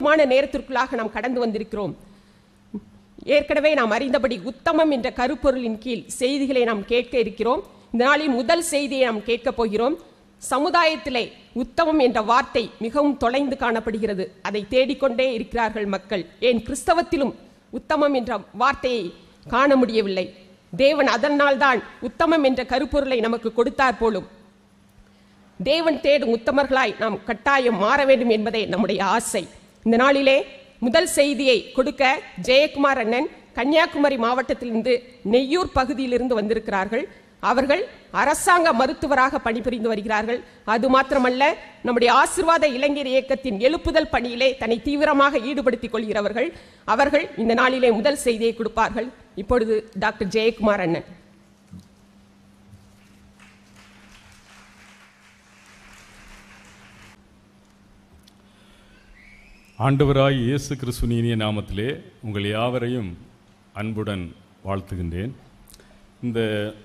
அற்புதமான நேரத்திற்குள்ளாக நாம் கடந்து வந்திருக்கிறோம் ஏற்கனவே நாம் அறிந்தபடி உத்தமம் என்ற கருப்பொருளின் கீழ் செய்திகளை நாம் கேட்க இருக்கிறோம் இந்த நாளின் முதல் செய்தியை நாம் கேட்கப் போகிறோம் சமுதாயத்திலே உத்தமம் என்ற வார்த்தை மிகவும் தொலைந்து காணப்படுகிறது அதை தேடிக்கொண்டே இருக்கிறார்கள் மக்கள் ஏன் கிறிஸ்தவத்திலும் உத்தமம் என்ற வார்த்தையை காண முடியவில்லை தேவன் அதனால்தான் உத்தமம் என்ற கருப்பொருளை நமக்கு கொடுத்தார் போலும் தேவன் தேடும் உத்தமர்களாய் நாம் கட்டாயம் மாற வேண்டும் என்பதே நம்முடைய ஆசை இந்த நாளிலே முதல் செய்தியை கொடுக்க ஜெயக்குமார் அண்ணன் கன்னியாகுமரி மாவட்டத்திலிருந்து நெய்யூர் பகுதியிலிருந்து வந்திருக்கிறார்கள் அவர்கள் அரசாங்க மருத்துவராக பணிபுரிந்து வருகிறார்கள் அது மாத்திரமல்ல நம்முடைய ஆசிர்வாத இளைஞர் இயக்கத்தின் எழுப்புதல் பணியிலே தன்னை தீவிரமாக ஈடுபடுத்திக் கொள்கிறவர்கள் அவர்கள் இந்த நாளிலே முதல் செய்தியை கொடுப்பார்கள் இப்பொழுது டாக்டர் ஜெயக்குமார் அண்ணன் ஆண்டவராய் இயேசு கிறிஸ்துவின் இனிய நாமத்திலே உங்கள் யாவரையும் அன்புடன் வாழ்த்துகின்றேன் இந்த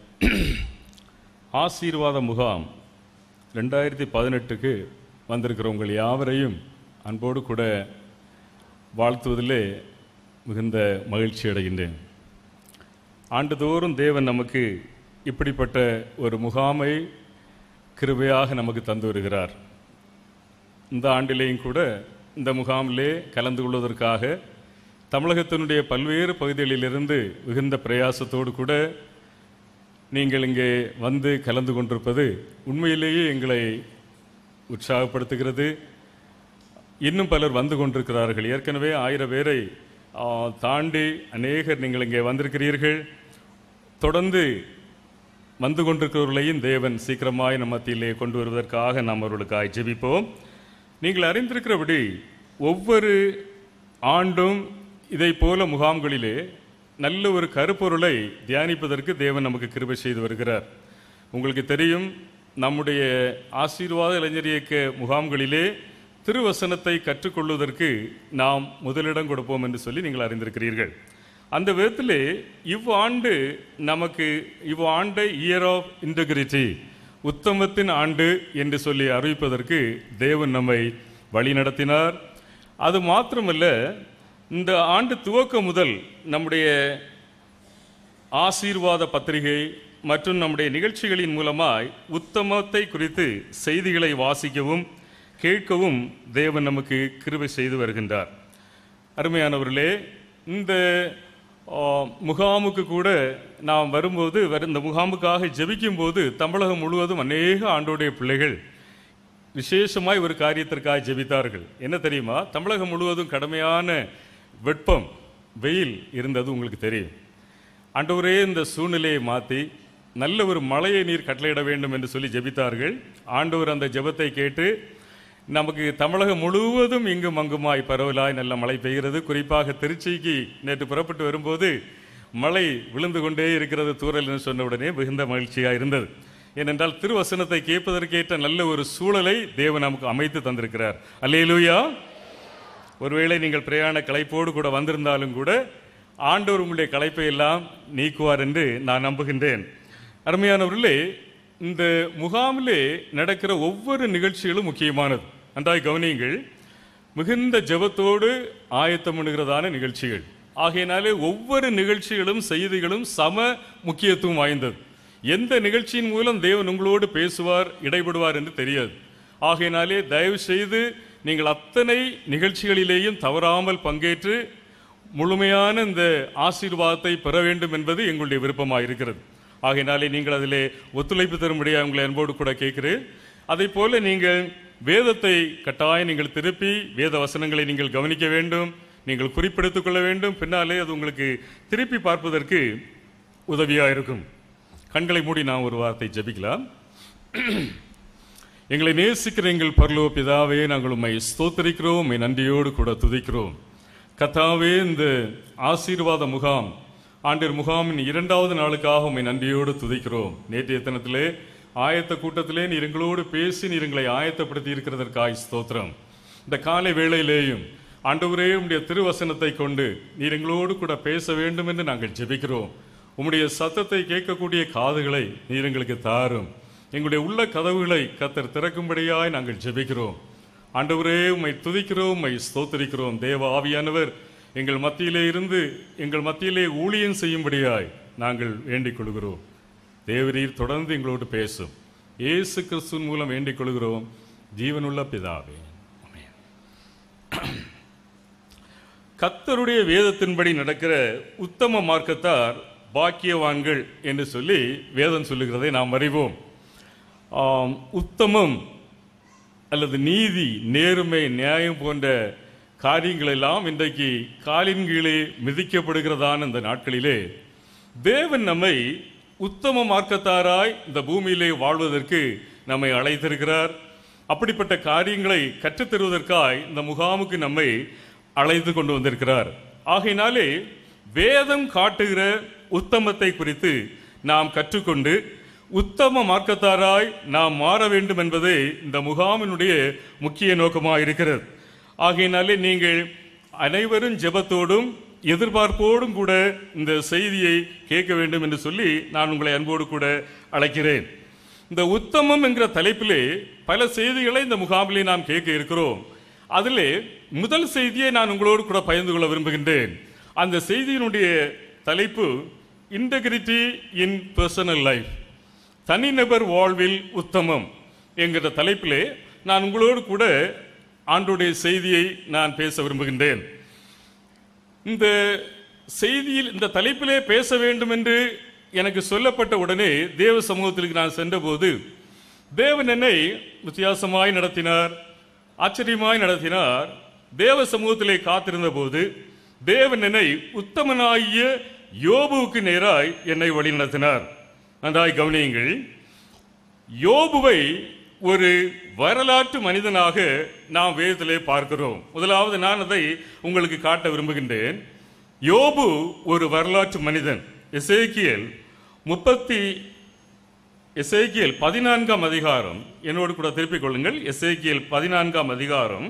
ஆசீர்வாத முகாம் ரெண்டாயிரத்தி பதினெட்டுக்கு வந்திருக்கிற உங்கள் யாவரையும் அன்போடு கூட வாழ்த்துவதிலே மிகுந்த மகிழ்ச்சி அடைகின்றேன் ஆண்டுதோறும் தேவன் நமக்கு இப்படிப்பட்ட ஒரு முகாமை கிருபையாக நமக்கு தந்து வருகிறார் இந்த ஆண்டிலேயும் கூட இந்த முகாமிலே கலந்து கொள்வதற்காக தமிழகத்தினுடைய பல்வேறு பகுதிகளிலிருந்து மிகுந்த பிரயாசத்தோடு கூட நீங்கள் இங்கே வந்து கலந்து கொண்டிருப்பது உண்மையிலேயே எங்களை உற்சாகப்படுத்துகிறது இன்னும் பலர் வந்து கொண்டிருக்கிறார்கள் ஏற்கனவே ஆயிரம் பேரை ஆ, தாண்டி அநேகர் நீங்கள் இங்கே வந்திருக்கிறீர்கள் தொடர்ந்து வந்து கொண்டிருக்கிறவர்களையும் தேவன் சீக்கிரமாய் நம் மத்தியிலே கொண்டு வருவதற்காக நாம் அவர்களுக்காக ஜெபிப்போம் நீங்கள் அறிந்திருக்கிறபடி ஒவ்வொரு ஆண்டும் இதை போல முகாம்களிலே நல்ல ஒரு கருப்பொருளை தியானிப்பதற்கு தேவன் நமக்கு கிருபை செய்து வருகிறார் உங்களுக்கு தெரியும் நம்முடைய ஆசீர்வாத இளைஞர் இயக்க முகாம்களிலே திருவசனத்தை கற்றுக்கொள்வதற்கு நாம் முதலிடம் கொடுப்போம் என்று சொல்லி நீங்கள் அறிந்திருக்கிறீர்கள் அந்த விதத்திலே இவ்வாண்டு நமக்கு இவ்வாண்டை இயர் ஆஃப் இன்டெகிரிட்டி உத்தமத்தின் ஆண்டு என்று சொல்லி அறிவிப்பதற்கு தேவன் நம்மை வழி நடத்தினார் அது மாத்திரமல்ல இந்த ஆண்டு துவக்கம் முதல் நம்முடைய ஆசீர்வாத பத்திரிகை மற்றும் நம்முடைய நிகழ்ச்சிகளின் மூலமாய் உத்தமத்தை குறித்து செய்திகளை வாசிக்கவும் கேட்கவும் தேவன் நமக்கு கிருபை செய்து வருகின்றார் அருமையானவர்களே இந்த ஆ, முகாமுக்கு கூட நாம் வரும்போது வரு- இந்த முகாமுக்காக ஜெபிக்கும் போது தமிழகம் முழுவதும் அநேக ஆண்டோடைய பிள்ளைகள் விசேஷமாய் ஒரு காரியத்திற்காக ஜெபித்தார்கள் என்ன தெரியுமா தமிழகம் முழுவதும் கடுமையான வெப்பம் வெயில் இருந்தது உங்களுக்கு தெரியும் ஆண்டவரே இந்த சூழ்நிலையை மாற்றி நல்ல ஒரு மழையை நீர் கட்டளையிட வேண்டும் என்று சொல்லி ஜெபித்தார்கள் ஆண்டவர் அந்த ஜெபத்தை கேட்டு நமக்கு தமிழகம் முழுவதும் இங்கும் அங்குமாய் பரவலாய் நல்ல மழை பெய்கிறது குறிப்பாக திருச்சிக்கு நேற்று புறப்பட்டு வரும்போது மழை விழுந்து கொண்டே இருக்கிறது தூரல் என்று சொன்ன உடனே மிகுந்த மகிழ்ச்சியாக இருந்தது ஏனென்றால் திருவசனத்தை கேட்பதற்கேற்ற நல்ல ஒரு சூழலை தேவன் நமக்கு அமைத்து தந்திருக்கிறார் அல்லேலூயா ஒருவேளை நீங்கள் பிரயாண களைப்போடு கூட வந்திருந்தாலும் கூட ஆண்டவர் உங்களுடைய களைப்பை எல்லாம் நீக்குவார் என்று நான் நம்புகின்றேன் அருமையானவர்களே இந்த முகாமிலே நடக்கிற ஒவ்வொரு நிகழ்ச்சிகளும் முக்கியமானது நன்றாய் கவனியுங்கள் மிகுந்த ஜெபத்தோடு ஆயத்தம் பண்ணுகிறதான நிகழ்ச்சிகள் ஆகையினாலே ஒவ்வொரு நிகழ்ச்சிகளும் செய்திகளும் சம முக்கியத்துவம் வாய்ந்தது எந்த நிகழ்ச்சியின் மூலம் தேவன் உங்களோடு பேசுவார் இடைபடுவார் என்று தெரியாது ஆகையினாலே தயவு செய்து நீங்கள் அத்தனை நிகழ்ச்சிகளிலேயும் தவறாமல் பங்கேற்று முழுமையான இந்த ஆசீர்வாதத்தை பெற வேண்டும் என்பது எங்களுடைய விருப்பமாக இருக்கிறது ஆகையினாலே நீங்கள் அதிலே ஒத்துழைப்பு தரும்படியாக உங்களை அன்போடு கூட கேட்கிறேன் அதை போல நீங்கள் வேதத்தை கட்டாயம் நீங்கள் திருப்பி வேத வசனங்களை நீங்கள் கவனிக்க வேண்டும் நீங்கள் குறிப்பெடுத்துக் கொள்ள வேண்டும் பின்னாலே அது உங்களுக்கு திருப்பி பார்ப்பதற்கு உதவியாக இருக்கும் கண்களை மூடி நான் ஒரு வார்த்தை ஜெபிக்கலாம் எங்களை நேசிக்கிற எங்கள் பரலோ பிதாவே நாங்கள் உம்மை ஸ்தோத்தரிக்கிறோம் உம்மை நன்றியோடு கூட துதிக்கிறோம் கத்தாவே இந்த ஆசீர்வாத முகாம் ஆண்டின் முகாமின் இரண்டாவது நாளுக்காக உம்மை நன்றியோடு துதிக்கிறோம் நேற்றைய தினத்திலே ஆயத்த கூட்டத்திலே நீர் எங்களோடு பேசி நீர் எங்களை ஆயத்தப்படுத்தி இருக்கிறதற்காய் ஸ்தோத்திரம் இந்த காலை வேளையிலேயும் ஆண்டவரே உம்முடைய திருவசனத்தை கொண்டு நீர் எங்களோடு கூட பேச வேண்டும் என்று நாங்கள் ஜெபிக்கிறோம் உம்முடைய சத்தத்தை கேட்கக்கூடிய காதுகளை நீர் எங்களுக்கு தாரும் எங்களுடைய உள்ள கதவுகளை கத்தர் திறக்கும்படியாய் நாங்கள் ஜெபிக்கிறோம் ஆண்டவரே உம்மை துதிக்கிறோம் உம்மை ஸ்தோத்தரிக்கிறோம் தேவ ஆவியானவர் எங்கள் மத்தியிலே இருந்து எங்கள் மத்தியிலே ஊழியம் செய்யும்படியாய் நாங்கள் வேண்டிக் கொள்கிறோம் தேவரீர் தொடர்ந்து எங்களோடு பேசும் இயேசு கிறிஸ்துவின் மூலம் வேண்டிக் கொள்கிறோம் ஜீவனுள்ள பிதாவே ஆமென். கர்த்தருடைய வேதத்தின்படி நடக்கிற உத்தம மார்க்கத்தார் பாக்கியவான்கள் என்று சொல்லி வேதம் சொல்லுகிறதை நாம் அறிவோம் ஆம், உத்தமம் அல்லது நீதி நேர்மை நியாயம் போன்ற காரியங்கள் எல்லாம் இன்றைக்கு காலின் கீழே மிதிக்கப்படுகிறதான இந்த நாட்களிலே தேவன் நம்மை உத்தம மார்க்கத்தாராய் இந்த பூமியிலே வாழ்வதற்கு நம்மை அழைத்திருக்கிறார் அப்படிப்பட்ட காரியங்களை கற்றுத் தருவதற்காய் இந்த முகாமுக்கு நம்மை அழைத்து கொண்டு வந்திருக்கிறார் ஆகையினாலே வேதம் காட்டுகிற உத்தமத்தை குறித்து நாம் கற்றுக்கொண்டு உத்தம மார்க்கத்தாராய் நாம் மாற வேண்டும் என்பதே இந்த முகாமினுடைய முக்கிய நோக்கமாக இருக்கிறது ஆகையினாலே நீங்கள் அனைவரும் ஜெபத்தோடும் எதிர்பார்ப்போடும் கூட இந்த செய்தியை கேட்க வேண்டும் என்று சொல்லி நான் உங்களை அன்போடு கூட அழைக்கிறேன் இந்த உத்தமம் என்கிற தலைப்பிலே பல செய்திகளை இந்த முகாமிலே நாம் கேட்க இருக்கிறோம் அதிலே முதல் செய்தியை நான் உங்களோடு கூட பகிர்ந்து கொள்ள விரும்புகின்றேன் அந்த செய்தியினுடைய தலைப்பு இன்டெகிரிட்டி இன் பர்சனல் லைஃப் தனிநபர் வாழ்வில் உத்தமம் என்கிற தலைப்பிலே நான் உங்களோடு கூட ஆண்டுடைய செய்தியை நான் பேச விரும்புகின்றேன் இந்த செய்தியில் இந்த தலைப்பிலே பேச வேண்டும் என்று எனக்கு சொல்லப்பட்ட உடனே தேவ சமூகத்திற்கு நான் சென்றபோது தேவன் என்னை வித்தியாசமாய் நடத்தினார் ஆச்சரியமாய் நடத்தினார் தேவ சமூகத்திலே காத்திருந்த போது தேவன் என்னை உத்தமனாகிய யோபுவுக்கு நேராய் என்னை வழி நடத்தினார் நன்றாய் கவனியுங்கள் யோபுவை ஒரு வரலாற்று மனிதனாக நாம் வேதத்திலே பார்க்கிறோம் முதலாவது நான் அதை உங்களுக்கு காட்ட விரும்புகின்றேன் யோபு ஒரு வரலாற்று மனிதன் எசேக்கியல் முப்பத்தி எசேக்கியல் பதினான்காம் அதிகாரம் என்னோடு கூட திருப்பிக் கொள்ளுங்கள் எசேக்கியல் பதினான்காம் அதிகாரம்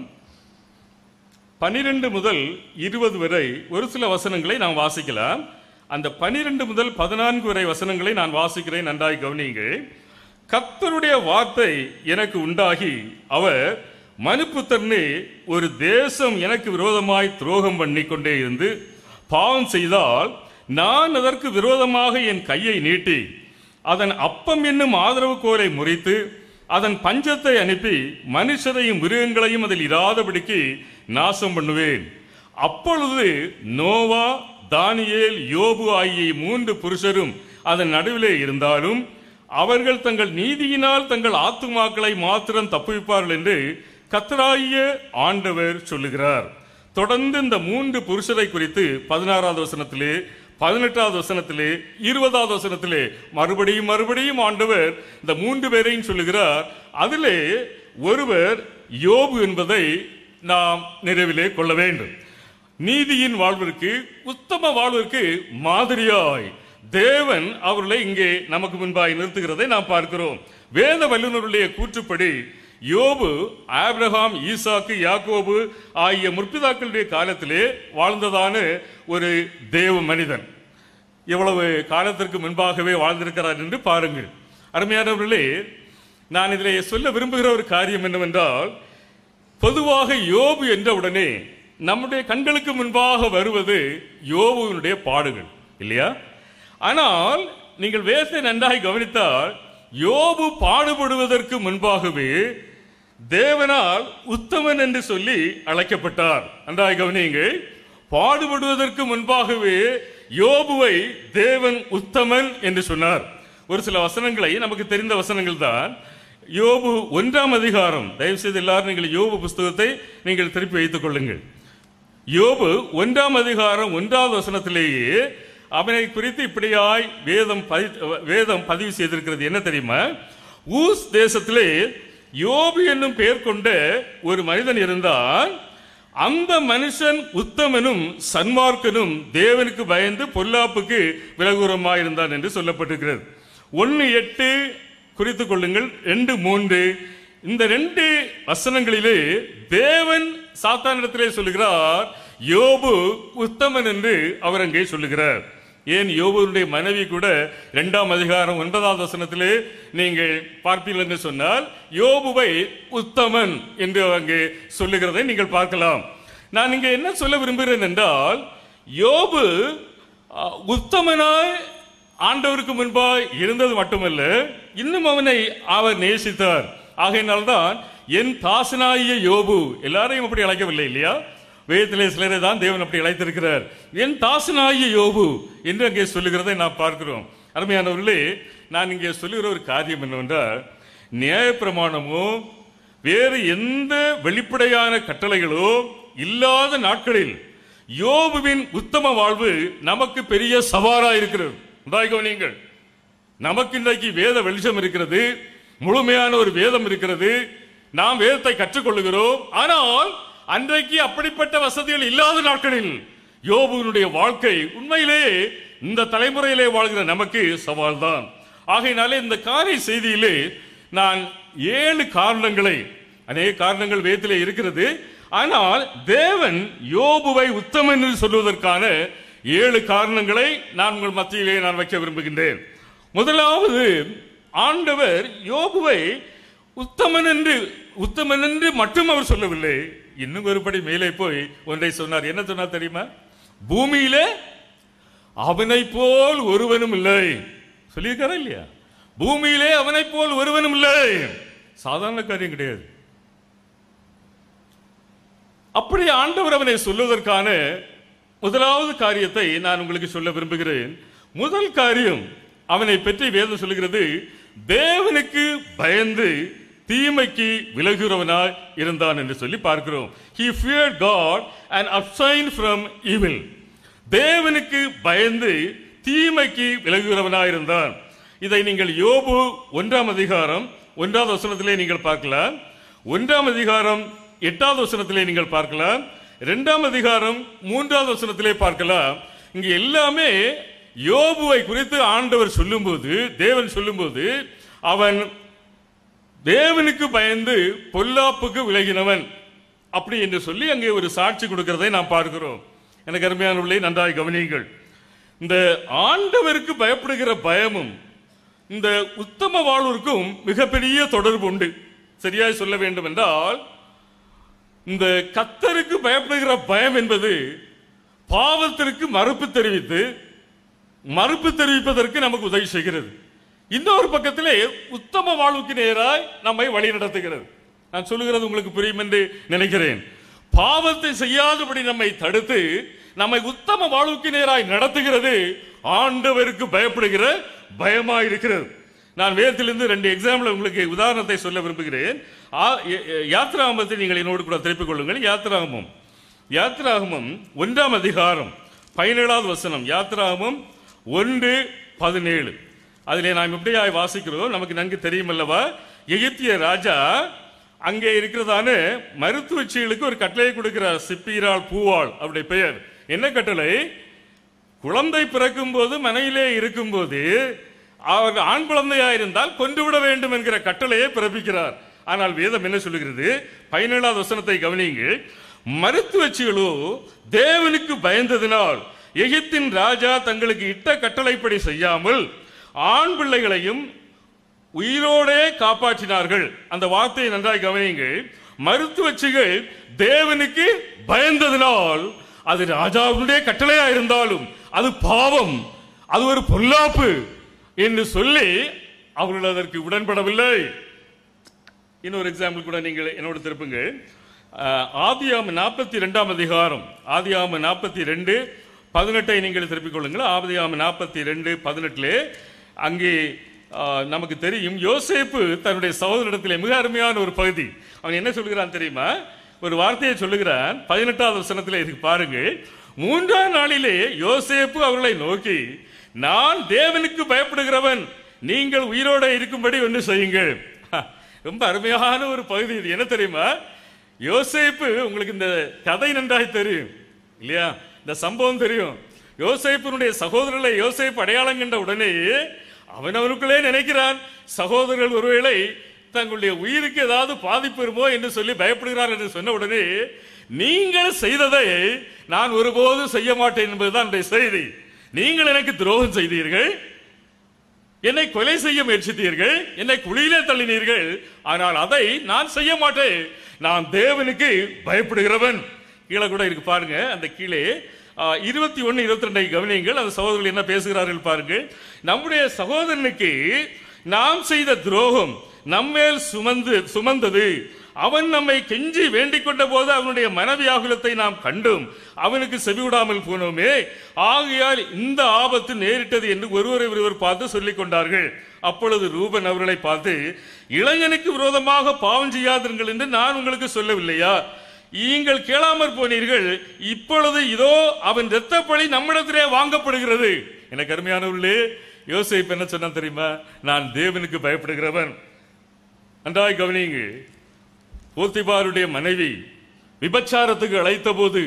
பனிரெண்டு முதல் இருபது வரை ஒரு சில வசனங்களை நாம் வாசிக்கலாம் அந்த பனிரெண்டு முதல் பதினான்கு வரை வசனங்களை நான் வாசிக்கிறேன் நன்றாய் கவனியுங்கள் கர்த்தருடைய வார்த்தை எனக்கு உண்டாகி அவர் மனுப்புத்தர்னே ஒரு தேசம் எனக்கு விரோதமாய் துரோகம் பண்ணி கொண்டே இருந்து பாவம் செய்தால் நான் அதற்கு விரோதமாக என் கையை நீட்டி அதன் அப்பம் என்னும் ஆதரவு கோலை முறித்து அதன் பஞ்சத்தை அனுப்பி மனுஷரையும் மிருகங்களையும் அதில் இராதபடிக்கு நாசம் பண்ணுவேன் அப்பொழுது நோவா தானியேல் யோபு ஆகிய மூன்று புருஷரும் அதன் நடுவிலே இருந்தாலும் அவர்கள் தங்கள் நீதியினால் தங்கள் ஆத்துமாக்களை மாத்திரம் தப்புவிப்பார்கள் என்று கத்தராகிய ஆண்டவர் சொல்லுகிறார் தொடர்ந்து இந்த மூன்று புருஷரை குறித்து பதினாறாவது வசனத்திலே பதினெட்டாவது வசனத்திலே இருபதாவது வசனத்திலே மறுபடியும் மறுபடியும் ஆண்டவர் இந்த மூன்று பேரையும் சொல்லுகிறார் அதிலே ஒருவர் யோபு என்பதை நாம் நினைவிலே கொள்ள வேண்டும் நீதியின் வாழ்விற்கு உத்தம வாழ்விற்கு மாதிரியாய் தேவன் அவர்களை இங்கே நமக்கு முன்பாய் நிறுத்துகிறதை நாம் பார்க்கிறோம் வேத வல்லுநருடைய கூற்றுப்படி யோபு ஆபிரகாம் ஈசாக்கு யாக்கோபு ஆகிய முற்பிதாக்களுடைய காலத்திலே வாழ்ந்ததான ஒரு தேவ மனிதன் எவ்வளவு காலத்திற்கு முன்பாகவே வாழ்ந்திருக்கிறார் என்று பாருங்கள் அருமையானவர்களே நான் இதிலே சொல்ல விரும்புகிற ஒரு காரியம் என்னவென்றால் பொதுவாக யோபு என்ற உடனே நம்முடைய கண்களுக்கு முன்பாக வருவது யோபுவினுடைய பாடுகள் இல்லையா ஆனால் நீங்கள் வேதத்தை நன்றாய் கவனித்தால் யோபு பாடுபடுவதற்கு முன்பாகவே தேவனால் உத்தமன் என்று சொல்லி அழைக்கப்பட்டார் நன்றாய் கவனியுங்கள் பாடுபடுவதற்கு முன்பாகவே யோபுவை தேவன் உத்தமன் என்று சொன்னார் ஒரு சில வசனங்களை நமக்கு தெரிந்த வசனங்கள் தான் யோபு ஒன்றாம் அதிகாரம் தயவு செய்து எல்லாரும் நீங்கள் யோபு புஸ்தகத்தை நீங்கள் திருப்பி வைத்துக் கொள்ளுங்கள் யோபு ஒன்றாம் அதிகாரம் ஒன்றாவது வசனத்திலேயே அவனை குறித்து இப்படியாய் வேதம் பதி- வேதம் பதிவு செய்திருக்கிறது என்ன தெரியுமா ஊஸ் தேசத்திலே யோபு என்னும் பெயர் கொண்ட ஒரு மனிதன் இருந்தான் அந்த மனுஷன் உத்தமனும் சன்மார்க்கனும் தேவனுக்கு பயந்து பொல்லாப்புக்கு விலகுரமாயிருந்தான் என்று சொல்லப்பட்டிருக்கிறது ஒன்னு எட்டு குறித்துக் கொள்ளுங்கள் ரெண்டு மூன்று இந்த ரெண்டு வசனங்களிலே தேவன் சாத்தானிடத்திலே சொல்லுகிறார் யோபு உத்தமன் என்று அவர் அங்கே சொல்லுகிறார் ஏன் யோபுடைய மனைவி கூட இரண்டாம் அதிகாரம் ஒன்பதாவது வசனத்திலே நீங்கள் பார்ப்பீர்கள் என்று சொன்னால் யோபுவை உத்தமன் என்று அங்கே சொல்லுகிறதை நீங்கள் பார்க்கலாம் நான் இங்கே என்ன சொல்ல விரும்புகிறேன் என்றால் யோபு அஹ், உத்தமனாய் ஆண்டவருக்கு முன்பாய் இருந்தது மட்டுமல்ல இன்னும் அவனை அவர் நேசித்தார் ஆகையினால்தான் என் தாசனாகிய யோபு எல்லாரையும் அப்படி அழைக்கவில்லை இல்லையா வேதத்திலே சிலரை தான் தேவன் அப்படி அழைத்திருக்கிறார் என் தாசனாகிய யோபு என்று அங்கே சொல்லுகிறதை நாம் பார்க்கிறோம் அருமையானவர்களே நான் இங்கே சொல்லுகிற ஒரு காரியம் என்னவென்றால் நியாயப்பிரமாணமோ வேறு எந்த வெளிப்படையான கட்டளைகளோ இல்லாத நாட்களில் யோபுவின் உத்தம வாழ்வு நமக்கு பெரிய சவாலா இருக்கிறது உண்டாய் கவனியுங்கள் நமக்கு இன்றைக்கு வேத வெளிச்சம் இருக்கிறது முழுமையான ஒரு வேதம் இருக்கிறது நாம் வேதத்தை கற்றுக்கொள்ளுகிறோம் ஆனால் அன்றைக்கு அப்படிப்பட்ட வசதிகள் இல்லாத நாட்களில் யோபுவினுடைய வாழ்க்கை உண்மையிலே இந்த தலைமுறையிலே வாழ்கிற நமக்கு சவால்தான் ஆகையினாலே இந்த காலை செய்தியிலே நான் ஏழு காரணங்களை அநேக காரணங்கள் வேதத்திலே இருக்கிறது ஆனால் தேவன் யோபுவை உத்தமன் என்று சொல்வதற்கான ஏழு காரணங்களை நான் உங்கள் மத்தியிலே நான் வைக்க விரும்புகின்றேன் முதலாவது ஆண்டவர் யோபுவை உத்தமன் என்று உத்தமன் என்று மட்டும் அவர் சொல்லவில்லை இன்னும் ஒருபடி மேலே போய் ஒன்றை சொன்னார் என்ன சொன்னார் தெரியுமா பூமியிலே அவனை போல் ஒருவனும் இல்லை சொல்லியிருக்காரா இல்லையா பூமியிலே அவனை போல் ஒருவனும் இல்லை சாதாரண காரியம் கிடையாது அப்படி ஆண்டவர் அவனை சொல்லுவதற்கான முதலாவது காரியத்தை நான் உங்களுக்கு சொல்ல விரும்புகிறேன் முதல் காரியம் அவனை பற்றி வேதம் சொல்லுகிறது தேவனுக்கு பயந்து தீமைக்கு விலகுகிறவனாய் இருந்தான் என்று சொல்லி பார்க்கிறோம் he feared god and abstained from evil தேவனுக்கு பயந்து தீமைக்கு விலகுகிறவனாய் இருந்தான் இதை நீங்கள் யோபு ஒன்றாம் அதிகாரம் ஒன்றாவது வசனத்திலே நீங்கள் பார்க்கலாம் ஒன்றாம் அதிகாரம் எட்டாவது வசனத்திலே நீங்கள் பார்க்கலாம் இரண்டாம் அதிகாரம் மூன்றாவது வசனத்திலே பார்க்கலாம் இங்க எல்லாமே யோபுவை குறித்து ஆண்டவர் சொல்லும்போது தேவன் சொல்லும்போது அவன் தேவனுக்கு பயந்து பொல்லாப்புக்கு விலகினவன் அப்படி என்று சொல்லி அங்கே ஒரு சாட்சி கொடுக்கிறதை நாம் பார்க்கிறோம் எனக்கு அருமையானவர்களே நன்றாய் கவனியுங்கள் இந்த ஆண்டவருக்கு பயப்படுகிற பயமும் இந்த உத்தம வாழ்விற்கும் மிகப்பெரிய தொடர்பு உண்டு சரியாய் சொல்ல வேண்டும் என்றால் இந்த கத்தருக்கு பயப்படுகிற பயம் என்பது பாவத்திற்கு மறுப்பு தெரிவித்து மறுப்பு தெரிவிப்பதற்கு நமக்கு உதவி செய்கிறது இன்னொரு பக்கத்திலே உத்தம வாழ்வுக்கு நேராய் நம்மை வழி நடத்துகிறது நான் சொல்லுகிறது உங்களுக்கு புரியும் என்று நினைக்கிறேன் பாவத்தை செய்யாதபடி நம்மை தடுத்து நம்மை உத்தம வாழ்வுக்கு நேராய் நடத்துகிறது ஆண்டவருக்கு பயப்படுகிற பயமாய் இருக்கிறது நான் வேதத்திலிருந்து ரெண்டு எக்ஸாம்பிள் உங்களுக்கு உதாரணத்தை சொல்ல விரும்புகிறேன் ஆ- ய- ய- யாத்திராகமத்தை நீங்கள் என்னோடு கூட திருப்பிக் கொள்ளுங்கள் யாத்திராகமம் யாத்திராகமம் ஒன்றாம் அதிகாரம் பதினேழாவது வசனம் யாத்திராகமம் ஒன்று பதினேழு அதிலே நாம் எப்படியாய் வாசிக்கிறோம் நமக்கு நன்கு தெரியும் அல்லவா எகிப்திய ராஜா அங்கே இருக்கிறதான மருத்துவச்சிகளுக்கு ஒரு கட்டளையை கொடுக்கிறார் சிப்பீராள் பூவாள் அவருடைய பெயர் என்ன கட்டளை குழந்தை பிறக்கும் போது மனையிலே இருக்கும்போது அவர் ஆண் குழந்தையா இருந்தால் கொன்றுவிட வேண்டும் என்கிற கட்டளையை பிறப்பிக்கிறார் ஆனால் வேதம் என்ன சொல்லுகிறது பதினேழாவது வசனத்தை கவனியுங்கள் மருத்துவச்சிகளோ தேவனுக்கு பயந்ததினால் எகிப்தின் ராஜா தங்களுக்கு இட்ட கட்டளைப்படி செய்யாமல் ஆண் பிள்ளைகளையும் உயிரோடே காப்பாற்றினார்கள் அந்த வார்த்தையை நன்றாய் கவனியுங்கள் மருத்துவச்சிகள் தேவனுக்கு பயந்ததினால் அது ராஜாவுடைய கட்டளையா இருந்தாலும் அது பாவம் அது ஒரு பொல்லாப்பு என்று சொல்லி அவர்கள் அதற்கு உடன்படவில்லை இன்னொரு எக்ஸாம்பிள் கூட நீங்கள் என்னோட திருப்புங்க ஆதியாம நாற்பத்தி ரெண்டாம் அதிகாரம் ஆதியாம நாற்பத்தி ரெண்டு பதினெட்டை நீங்கள் திருப்பிக் கொள்ளுங்கள் ஆதியாம நாற்பத்தி ரெண்டு பதினெட்டுலே அங்கே ஆ, நமக்கு தெரியும் யோசேப்பு தன்னுடைய சகோதரிடத்திலே மிக அருமையான ஒரு பகுதி அவன் என்ன சொல்கிறான் தெரியுமா ஒரு வார்த்தையை சொல்லுகிறான் பதினெட்டாவது வசனத்தில் இதுக்கு பாருங்கள் மூன்றாம் நாளிலே யோசேப்பு அவர்களை நோக்கி நான் தேவனுக்கு பயப்படுகிறவன் நீங்கள் உயிரோட இருக்கும்படி ஒன்று செய்யுங்கள் ஹ, ரொம்ப அருமையான ஒரு பகுதி இது என்ன தெரியுமா யோசேப்பு உங்களுக்கு இந்த கதை நன்றாய் தெரியும் இல்லையா இந்த சம்பவம் தெரியும் யோசேப்பினுடைய சகோதரர்களை யோசேப்பு அடையாளம் கண்ட உடனே அவன் அவனுக்குள்ளே நினைக்கிறான் சகோதரர்கள் ஒருவேளை தங்களுடைய உயிருக்கு ஏதாவது பாதிப்பு வருமோ என்று சொல்லி பயப்படுகிறார் என்று சொன்ன உடனே நீங்கள் செய்ததை நான் ஒருபோதும் செய்ய மாட்டேன் என்பதுதான் என்னுடைய செய்தி நீங்கள் எனக்கு துரோகம் செய்தீர்கள் என்னை கொலை செய்ய முயற்சித்தீர்கள் என்னை குழியிலே தள்ளினீர்கள் ஆனால் அதை நான் செய்ய மாட்டேன் நான் தேவனுக்கு பயப்படுகிறவன் கீழே கூட இருக்கு பாருங்க அந்த கீழே இருபத்தி ஒன்னு இருபத்தி ரெண்டை கவனியுங்கள் அந்த சகோதரர்கள் என்ன பேசுகிறார்கள் பாருங்கள் நம்முடைய சகோதரனுக்கு நாம் செய்த துரோகம் நம்மேல் சுமந்து சுமந்தது அவன் நம்மை கெஞ்சி வேண்டிக் கொண்ட போது அவனுடைய மனவியாகுலத்தை நாம் கண்டும் அவனுக்கு செவிவிடாமல் போனோமே ஆகையால் இந்த ஆபத்து நேரிட்டது என்று ஒருவரை ஒருவர் பார்த்து சொல்லிக் கொண்டார்கள் அப்பொழுது ரூபன் அவர்களை பார்த்து இளைஞனுக்கு விரோதமாக பாவம் செய்யாதிருங்கள் என்று நான் உங்களுக்கு சொல்லவில்லையா நீங்கள் கேளாமற் போனீர்கள் இப்பொழுது இதோ அவன் இரத்தப்பழி நம்மிடத்திலே வாங்கப்படுகிறது எனக்கு அருமையானவர்களே யோசிப்பு என்ன சொன்னா தெரியுமா நான் தேவனுக்கு பயப்படுகிறவன் நன்றாய் கவனியுங்கள் போத்திபாருடைய மனைவி விபச்சாரத்துக்கு அழைத்த போது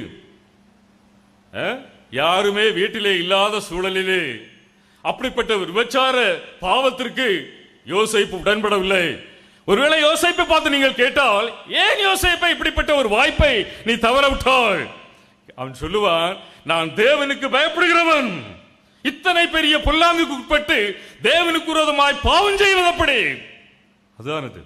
யாருமே வீட்டிலே இல்லாத சூழலிலே அப்படிப்பட்ட ஒரு விபச்சார பாவத்திற்கு யோசிப்பு உடன்படவில்லை ஒருவேளை யோசிப்பை பார்த்து நீங்கள் கேட்டால் ஏன் யோசிப்பை இப்படிப்பட்ட ஒரு வாய்ப்பை நீ தவற விட்டாள் அவன் சொல்லுவான் நான் தேவனுக்கு பயப்படுகிறவன் இத்தனை பெரிய பொல்லாங்குக்கு உட்பட்டு தேவனுக்கு விரோதமாய் பாவம் செய்வது அப்படி அதுதான் அது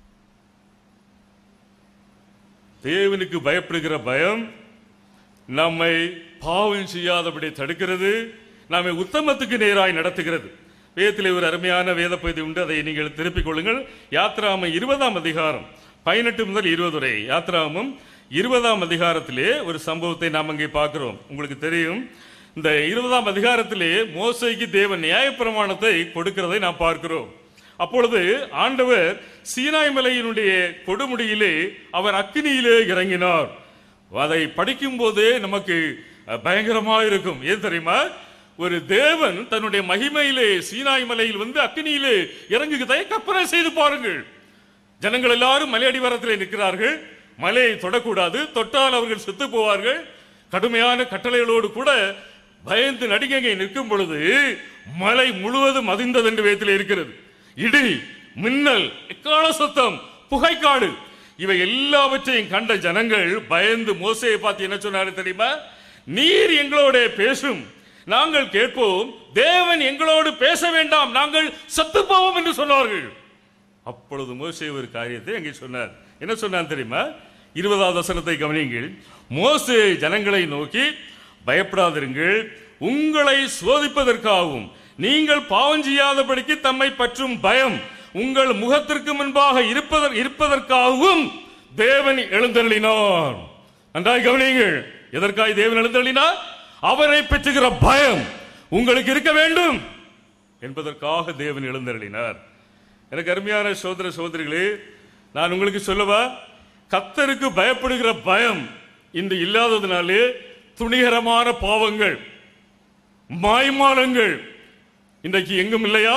தேவனுக்கு பயப்படுகிற பயம் நம்மை பாவம் செய்யாதபடி தடுக்கிறது நம்மை உத்தமத்துக்கு நேராய் நடத்துகிறது வேதத்தில் ஒரு அருமையான வேத பகுதி உண்டு அதை நீங்கள் திருப்பிக் கொள்ளுங்கள் யாத்ராம இருபதாம் அதிகாரம் பதினெட்டு முதல் இருபது வரை யாத்ராமம் இருபதாம் அதிகாரத்திலே ஒரு சம்பவத்தை நாம் அங்கே பார்க்கிறோம் உங்களுக்கு தெரியும் இந்த இருபதாம் அதிகாரத்திலே மோசைக்கு தேவன் நியாயப்பிரமாணத்தை கொடுக்கிறதை நாம் பார்க்கிறோம் அப்பொழுது ஆண்டவர் சீனாய் மலையினுடைய கொடுமுடியிலே அவர் அக்கினியிலே இறங்கினார் அதை படிக்கும் போதே நமக்கு பயங்கரமா இருக்கும் ஏன் தெரியுமா ஒரு தேவன் தன்னுடைய மகிமையிலே சீனாய் மலையில் வந்து அக்கினியிலே இறங்குகிறதை கற்பனை செய்து பாருங்கள் ஜனங்கள் எல்லாரும் மலை அடிவாரத்திலே நிற்கிறார்கள் மலையை தொடக்கூடாது தொட்டால் அவர்கள் செத்து போவார்கள் கடுமையான கட்டளைகளோடு கூட பயந்து நடிகை நிற்கும் பொழுது மலை முழுவதும் அதிர்ந்தது என்று வேத்திலே இருக்கிறது இடி மின்னல் எக்கால சத்தம் புகைக்காடு இவை எல்லாவற்றையும் கண்ட ஜனங்கள் பயந்து மோசையை பார்த்து என்ன சொன்னாரு தெரியுமா நீர் எங்களோட பேசும் நாங்கள் கேட்போம் தேவன் எங்களோடு பேச வேண்டாம் நாங்கள் சத்து போவோம் என்று சொன்னார்கள் அப்பொழுது மோசே ஒரு காரியத்தை அங்கே சொன்னார் என்ன சொன்னார் தெரியுமா இருபதாவது வசனத்தை கவனியுங்கள் மோசே ஜனங்களை நோக்கி பயப்படாதிருங்கள் உங்களை சோதிப்பதற்காகவும் நீங்கள் பாவம் செய்யாதபடிக்கு தம்மை பற்றும் பயம் உங்கள் முகத்திற்கு முன்பாக இருப்பதற் இருப்பதற்காகவும் தேவன் எழுந்தருளினார் நன்றாய் கவனியுங்கள் எதற்காக தேவன் எழுந்தருளினார் அவரை பெற்றுகிற பயம் உங்களுக்கு இருக்க வேண்டும் என்பதற்காக தேவன் எழுந்தருளினார் எனக்கு அருமையான சோதர சோதரிகளே நான் உங்களுக்கு சொல்லவா கத்தருக்கு பயப்படுகிற பயம் இன்று இல்லாததுனாலே துணிகரமான பாவங்கள் மாய்மானங்கள் இன்றைக்கு எங்கும் இல்லையா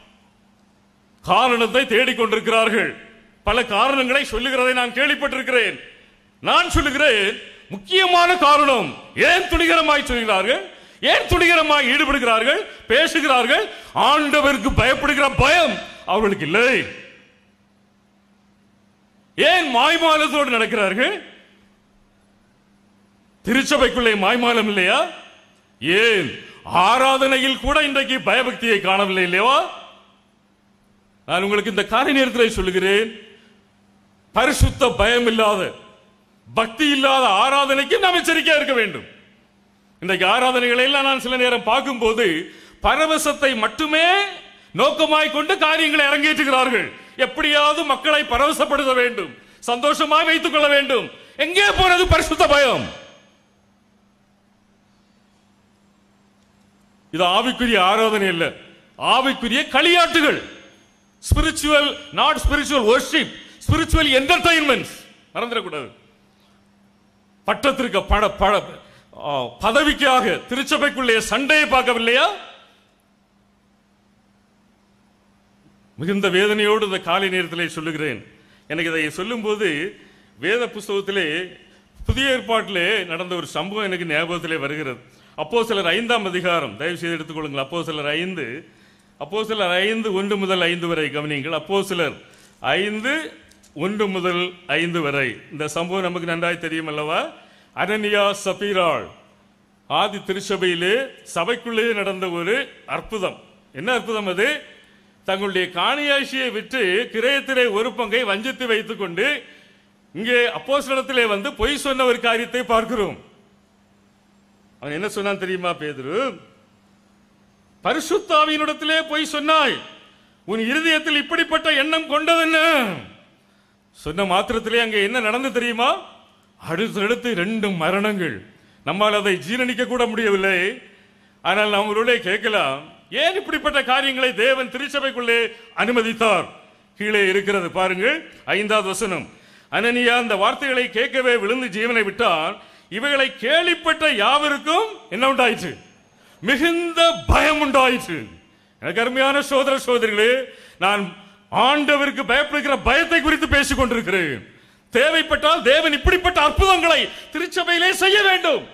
காரணத்தை தேடிக்கொண்டிருக்கிறார்கள் பல காரணங்களை சொல்லுகிறதை நான் கேள்விப்பட்டிருக்கிறேன் நான் சொல்லுகிறேன் முக்கியமான காரணம் ஏன் துணிகரமாய் சொல்கிறார்கள் ஏன் துணிகரமாய் ஈடுபடுகிறார்கள் பேசுகிறார்கள் ஆண்டவருக்கு பயப்படுகிற பயம் அவர்களுக்கு இல்லை ஏன் மாய்மாலத்தோடு நடக்கிறார்கள் திருச்சபைக்குள்ளே மாய்மாலம் இல்லையா ஏன் ஆராதனையில் கூட இன்றைக்கு பயபக்தியை காணவில்லை இல்லையா நான் உங்களுக்கு இந்த காலை நேரத்தில் சொல்லுகிறேன் பரிசுத்த பயம் இல்லாத பக்தி இல்லாத ஆராதனைக்கு நாம் எச்சரிக்கையா இருக்க வேண்டும் இன்றைக்கு ஆராதனைகளை எல்லாம் நான் சில நேரம் பார்க்கும்போது பரவசத்தை மட்டுமே நோக்கமாய் கொண்டு காரியங்களை அரங்கேற்றுகிறார்கள் எப்படியாவது மக்களை பரவசப்படுத்த வேண்டும் சந்தோஷமாய் வைத்துக் கொள்ள வேண்டும் எங்கே போனது பரிசுத்த பயம் இது ஆவிக்குரிய ஆராதனை இல்ல ஆவிக்குரிய களியாட்டுகள் spiritual not spiritual worship spiritual entertainment மறந்துடக்கூடாது பட்டத்திற்கு பட பட ஆ, பதவிக்காக திருச்சபைக்குள்ளே சண்டையை பார்க்கவில்லையா மிகுந்த வேதனையோடு இந்த காலை நேரத்திலே சொல்லுகிறேன் எனக்கு இதை சொல்லும்போது வேத புஸ்தகத்திலே புதிய ஏற்பாட்டிலே நடந்த ஒரு சம்பவம் எனக்கு ஞாபகத்திலே வருகிறது அப்போ சிலர் ஐந்தாம் அதிகாரம் தயவு செய்து எடுத்துக்கொள்ளுங்கள் அப்போ சிலர் ஐந்து அப்போ சிலர் ஐந்து ஒன்று முதல் ஐந்து வரை கவனியுங்கள் அப்போ சிலர் ஐந்து ஒன்று முதல் ஐந்து வரை இந்த சம்பவம் நமக்கு நன்றாய் தெரியும் அல்லவா அனனியா சபீராள் ஆதி திருச்சபையிலே சபைக்குள்ளே நடந்த ஒரு அற்புதம் என்ன அற்புதம் அது தங்களுடைய காணியாட்சியை விற்று கிரயத்திலே ஒரு பங்கை வஞ்சித்து வைத்துக் கொண்டு இங்கே அப்போஸ்தலத்திலே வந்து பொய் சொன்ன ஒரு காரியத்தை பார்க்கிறோம் அவன் என்ன சொன்னான் தெரியுமா பேதுரு பரிசுத்தாவியினிடத்திலே பொய் சொன்னாய் உன் இருதயத்தில் இப்படிப்பட்ட எண்ணம் கொண்டதென்ன சொன்ன மாத்திரத்திலே அங்கே என்ன நடந்து தெரியுமா அடுத்தடுத்து ரெண்டு மரணங்கள் நம்மால் அதை ஜீரணிக்க கூட முடியவில்லை ஆனால் நாம் ஒருவரை கேட்கலாம் ஏன் இப்படிப்பட்ட காரியங்களை தேவன் திருச்சபைக்குள்ளே அனுமதித்தார் கீழே இருக்கிறது பாருங்கள் ஐந்தாவது வசனம் அனனியா அந்த வார்த்தைகளை கேட்கவே விழுந்து ஜீவனை விட்டான் இவைகளை கேள்விப்பட்ட யாவருக்கும் என்ன உண்டாயிற்று மிகுந்த பயம் உண்டாயிற்று எனக்கு அருமையான சோதர சோதரிகளே நான் ஆண்டவருக்கு பயப்படுகிற பயத்தை குறித்து பேசிக் கொண்டிருக்கிறேன் தேவைப்பட்டால் தேவன் இப்படிப்பட்ட அற்புதங்களை திருச்சபையிலே செய்ய வேண்டும்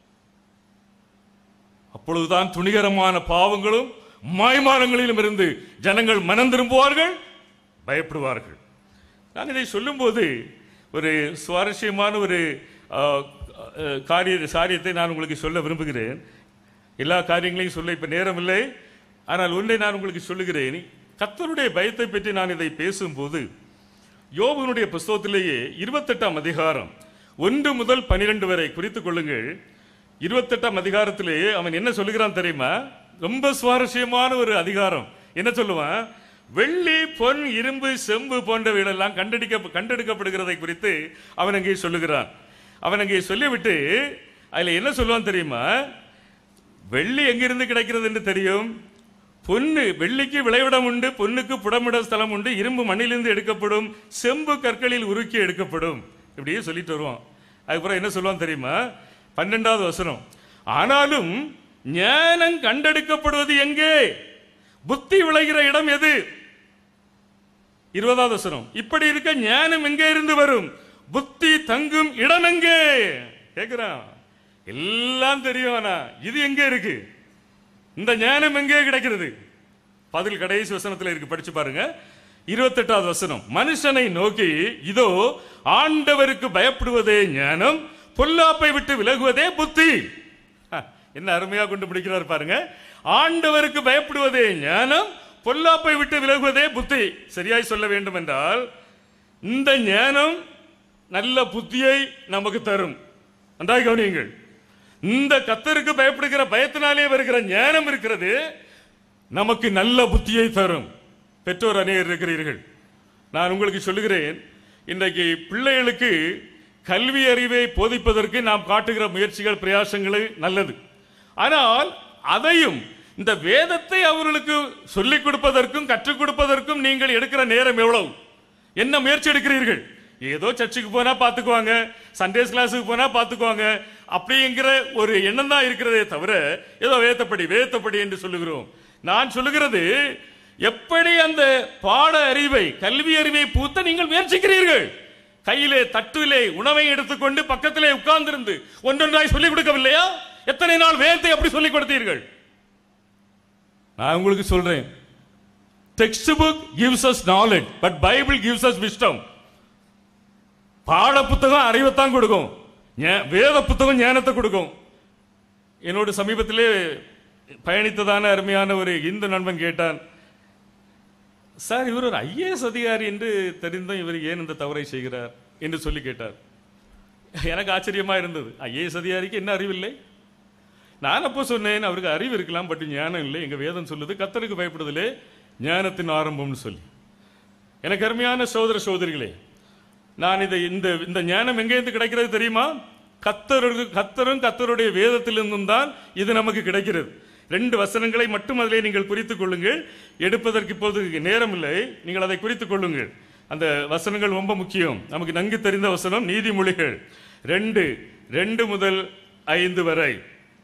அப்பொழுதுதான் துணிகரமான பாவங்களும் மாய்மானங்களிலும் இருந்து ஜனங்கள் மனம் திரும்புவார்கள் பயப்படுவார்கள் நான் இதை சொல்லும்போது ஒரு சுவாரஸ்யமான ஒரு ஆ, ஆ, காரிய காரியத்தை நான் உங்களுக்கு சொல்ல விரும்புகிறேன் எல்லா காரியங்களையும் சொல்ல இப்ப நேரம் இல்லை ஆனால் ஒன்றை நான் உங்களுக்கு சொல்லுகிறேன் கர்த்தருடைய பயத்தை பற்றி நான் இதை பேசும்போது யோபனுடைய புஸ்தகத்திலேயே இருபத்தெட்டாம் அதிகாரம் ஒன்று முதல் பனிரெண்டு வரை குறித்துக் கொள்ளுங்கள் இருபத்தெட்டாம் அதிகாரத்திலேயே அவன் என்ன சொல்லுகிறான் தெரியுமா ரொம்ப சுவாரஸ்யமான ஒரு அதிகாரம் என்ன சொல்லுவான் வெள்ளி பொன் இரும்பு செம்பு போன்றவைகளெல்லாம் கண்டெடுக்க கண்டெடுக்கப்படுகிறதை குறித்து அவன் அங்கே சொல்லுகிறான் அவன் அங்கே சொல்லிவிட்டு அதுல என்ன சொல்லுவான் தெரியுமா வெள்ளி எங்கிருந்து கிடைக்கிறது என்று தெரியும் பொன்னு வெள்ளிக்கு விளைவிடம் உண்டு பொன்னுக்கு புடமிட ஸ்தலம் உண்டு இரும்பு மண்ணிலிருந்து எடுக்கப்படும் செம்பு கற்களில் உருக்கி எடுக்கப்படும் இப்படியே சொல்லிட்டு வருவான் அதுக்கப்புறம் என்ன சொல்லுவான் தெரியுமா பன்னெண்டாவது வசனம் ஆனாலும் ஞானம் கண்டெடுக்கப்படுவது எங்கே புத்தி விளைகிற இடம் எது இருபதாவது வசனம் இப்படி இருக்க ஞானம் எங்கே இருந்து வரும் புத்தி தங்கும் இடம் எங்கே கேக்குறான் எல்லாம் தெரியும் ஆனா இது எங்கே இருக்கு இந்த ஞானம் எங்கே கிடைக்கிறது பதில் கடைசி வசனத்துல இருக்கு படிச்சு பாருங்க இருபத்தெட்டாவது வசனம் மனுஷனை நோக்கி இதோ ஆண்டவருக்கு பயப்படுவதே ஞானம் பொல்லாப்பை விட்டு விலகுவதே புத்தி ஹ, என்ன அருமையா கொண்டு பிடிக்கிறார் பாருங்க ஆண்டவருக்கு பயப்படுவதே ஞானம் பொல்லாப்பை விட்டு விலகுவதே புத்தி சரியாய் சொல்ல வேண்டும் என்றால் இந்த ஞானம் நல்ல புத்தியை நமக்கு தரும் நன்றாக கவனியுங்கள் இந்த கத்தருக்கு பயப்படுகிற பயத்தினாலே வருகிற ஞானம் இருக்கிறது நமக்கு நல்ல புத்தியை தரும் பெற்றோர் அநேகர் இருக்கிறீர்கள் நான் உங்களுக்கு சொல்லுகிறேன் இன்றைக்கு பிள்ளைகளுக்கு கல்வி அறிவை போதிப்பதற்கு நாம் காட்டுகிற முயற்சிகள் பிரயாசங்கள் நல்லது ஆனால் அதையும் இந்த வேதத்தை அவர்களுக்கு சொல்லிக் கொடுப்பதற்கும் கற்றுக் கொடுப்பதற்கும் நீங்கள் எடுக்கிற நேரம் எவ்வளவு என்ன முயற்சி எடுக்கிறீர்கள் ஏதோ சர்ச்சுக்கு போனா பாத்துக்குவாங்க சண்டேஸ் கிளாஸுக்கு போனா பாத்துக்குவாங்க அப்படிங்கிற ஒரு எண்ணம் தான் இருக்கிறதே தவிர ஏதோ வேதப்படி வேதப்படி என்று சொல்லுகிறோம் நான் சொல்லுகிறது எப்படி அந்த பாட அறிவை கல்வி அறிவை பூத்த நீங்கள் முயற்சிக்கிறீர்கள் கையிலே தட்டிலே உணவை எடுத்துக்கொண்டு பக்கத்திலே உட்கார்ந்திருந்து ஒன்றொன்றாய் சொல்லிக் கொடுக்கவில்லையா எத்தனை நாள் வேதத்தை அப்படி சொல்லிக் கொடுத்தீர்கள் நான் உங்களுக்கு சொல்றேன் text book gives us knowledge but Bible gives us wisdom பாட புத்தகம் அறிவைத்தான் கொடுக்கும் ஞா- வேத புத்தகம் ஞானத்தை கொடுக்கும் என்னோட சமீபத்திலே பயணித்ததான அருமையான ஒரு இந்து நண்பன் கேட்டான் சார் இவர் ஒரு ஐஏஎஸ் அதிகாரி என்று தெரிந்தும் இவர் ஏன் இந்த தவறை செய்கிறார் என்று சொல்லி கேட்டார் எனக்கு ஆச்சரியமா இருந்தது ஐஏஎஸ் அதிகாரிக்கு என்ன அறிவில்லை நான் அப்போ சொன்னேன் அவருக்கு அறிவு இருக்கலாம் பட் ஞானம் இல்லை எங்க வேதம் சொல்லுது கத்தருக்கு பயப்படுதலே ஞானத்தின் ஆரம்பம்னு சொல்லி எனக்கு அருமையான சோதர சோதரிகளே நான் இதை இந்த இந்த ஞானம் எங்கேருந்து கிடைக்கிறது தெரியுமா கத்தருக்கு கத்தரும் கத்தருடைய வேதத்திலிருந்தும் தான் இது நமக்கு கிடைக்கிறது ரெண்டு வசனங்களை மட்டும் அதிலே நீங்கள் குறித்துக் கொள்ளுங்கள் எடுப்பதற்கு இப்போது நேரம் இல்லை நீங்கள் அதை குறித்துக் கொள்ளுங்கள் அந்த வசனங்கள் ரொம்ப முக்கியம் நமக்கு நன்கு தெரிந்த வசனம் நீதிமொழிகள் ரெண்டு ரெண்டு முதல் ஐந்து வரை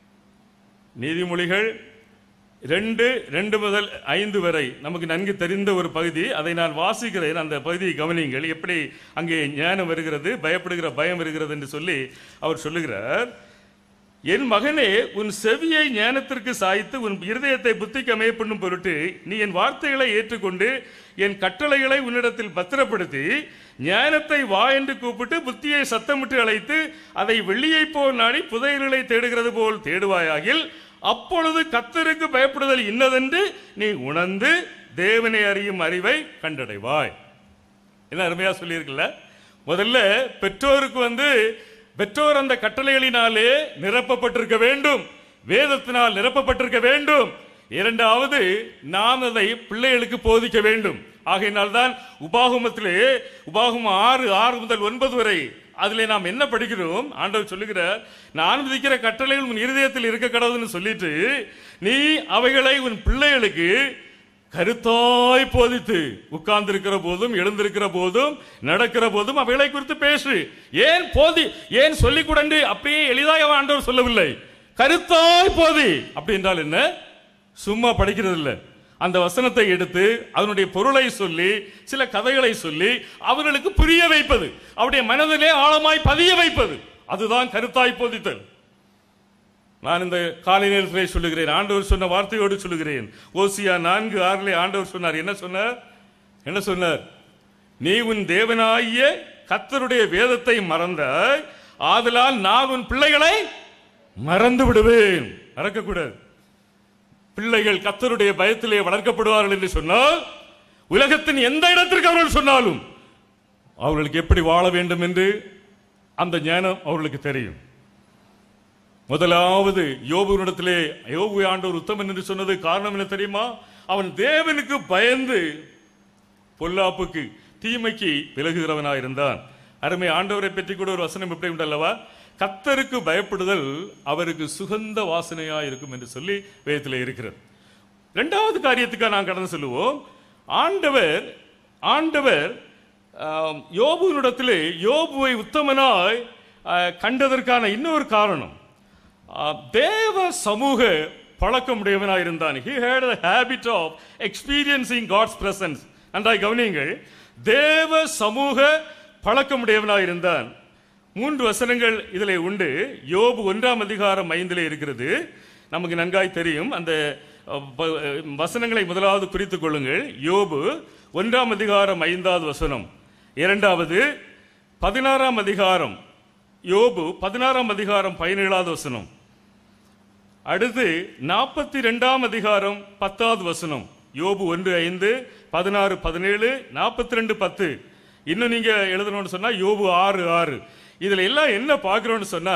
நீதிமொழிகள் ரெண்டு ரெண்டு முதல் ஐந்து வரை நமக்கு நன்கு தெரிந்த ஒரு பகுதி அதை நான் வாசிக்கிறேன் அந்த பகுதியை கவனியுங்கள் எப்படி அங்கே ஞானம் வருகிறது பயப்படுகிற பயம் வருகிறது என்று சொல்லி அவர் சொல்லுகிறார் என் மகனே உன் செவியை ஞானத்திற்கு சாய்த்து உன் இருதயத்தை புத்திக்கு அமையப்பண்ணும் பொருட்டு நீ என் வார்த்தைகளை ஏற்றுக்கொண்டு என் கட்டளைகளை உன்னிடத்தில் பத்திரப்படுத்தி ஞானத்தை வா என்று கூப்பிட்டு புத்தியை சத்தமிட்டு அழைத்து அதை வெள்ளியைப் போல் நாடி புதையல்களை தேடுகிறது போல் தேடுவாயாகில் அப்பொழுது கத்தருக்கு பயப்படுதல் இன்னதென்று நீ உணர்ந்து தேவனை அறியும் அறிவை கண்டடைவாய் என்ன அருமையா சொல்லியிருக்குல்ல முதல்ல பெற்றோருக்கு வந்து பெற்றோர் அந்த கட்டளைகளினாலே நிரப்பப்பட்டிருக்க வேண்டும் வேதத்தினால் நிரப்பப்பட்டிருக்க வேண்டும் இரண்டாவது நாம் அதை பிள்ளைகளுக்கு போதிக்க வேண்டும் ஆகையினால்தான் உபாகமத்திலே உபாகமம் ஆறு ஆறு முதல் ஒன்பது வரை அதிலே நாம் என்ன படிக்கிறோம் ஆண்டவர் சொல்லுகிறார் நான் விதிக்கிற கட்டளைகள் உன் இருதயத்தில் இருக்க கடவுள்னு சொல்லிட்டு நீ அவைகளை உன் பிள்ளைகளுக்கு கருத்தாய் போதித்து உட்கார்ந்திருக்கிற போதும் எழுந்திருக்கிற போதும் நடக்கிற போதும் அவைகளை குறித்து பேசு ஏன் போதி ஏன் சொல்லிக் கொண்டு அப்படியே எளிதாக அவன் ஆண்டவர் சொல்லவில்லை கருத்தாய் போதி அப்படி என்றால் என்ன சும்மா படிக்கிறது இல்ல அந்த வசனத்தை எடுத்து அதனுடைய பொருளை சொல்லி சில கதைகளை சொல்லி அவர்களுக்கு புரிய வைப்பது அவருடைய மனதிலே ஆழமாய் பதிய வைப்பது அதுதான் கருத்தாய் போதித்தல் நான் இந்த காலை நேரத்திலே சொல்லுகிறேன் ஆண்டவர் சொன்ன வார்த்தையோடு சொல்லுகிறேன் ஓசியா நான்கு ஆறிலே ஆண்டவர் சொன்னார் என்ன சொன்னார் என்ன சொன்னார் நீ உன் தேவனாகிய கத்தருடைய வேதத்தை மறந்தாய் ஆதலால் நான் உன் பிள்ளைகளை மறந்து விடுவேன் மறக்கக்கூடாது பிள்ளைகள் கத்தருடைய பயத்திலே வளர்க்கப்படுவார்கள் என்று சொன்னால் உலகத்தின் எந்த இடத்திற்கு அவர்கள் சொன்னாலும் அவர்களுக்கு எப்படி வாழ வேண்டும் என்று அந்த ஞானம் அவர்களுக்கு தெரியும் முதலாவது யோபுவினிடத்திலே யோபு ஆண்டவர் உத்தமன் என்று சொன்னது காரணம் என்ன தெரியுமா அவன் தேவனுக்கு பயந்து பொல்லாப்புக்கு தீமைக்கு விலகுகிறவனாயிருந்தான் அருமை ஆண்டவரை பற்றி கூட ஒரு வசனம் எப்படி உண்டல்லவா கத்தருக்கு பயப்படுதல் அவருக்கு சுகந்த வாசனையா இருக்கும் என்று சொல்லி வேதத்தில் இருக்கிறது இரண்டாவது காரியத்துக்காக நான் கடந்து சொல்லுவோம் ஆண்டவர் ஆண்டவர் ஆம், யோபுவினிடத்திலே யோபுவை உத்தமனாய் ஆ, கண்டதற்கான இன்னொரு காரணம் ஆ, தேவ சமூக பழக்கமுடையவனாய் இருந்தான் he had a habit of experiencing god's presence நன்றாய் கவனியுங்கள் தேவ சமூக பழக்கமுடையவனாய் இருந்தான் மூன்று வசனங்கள் இதிலே உண்டு யோபு ஒன்றாம் அதிகாரம் ஐந்திலே இருக்கிறது நமக்கு நன்காய் தெரியும் அந்த அஹ், ப- அஹ், வசனங்களை முதலாவது குறித்துக் கொள்ளுங்கள் யோபு ஒன்றாம் அதிகாரம் ஐந்தாவது வசனம் இரண்டாவது பதினாறாம் அதிகாரம் யோபு பதினாறாம் அதிகாரம் பதினேழாவது வசனம் அடுத்து நாற்பத்தி ரெண்டாம் அதிகாரம் பத்தாவது வசனம் யோபு ஒன்று ஐந்து பதினாறு பதினேழு நாற்பத்தி ரெண்டு பத்து இன்னும் நீங்க எழுதணும்னு சொன்னா யோபு ஆறு ஆறு இதுல எல்லாம் என்ன பார்க்கிறோம்னு சொன்னா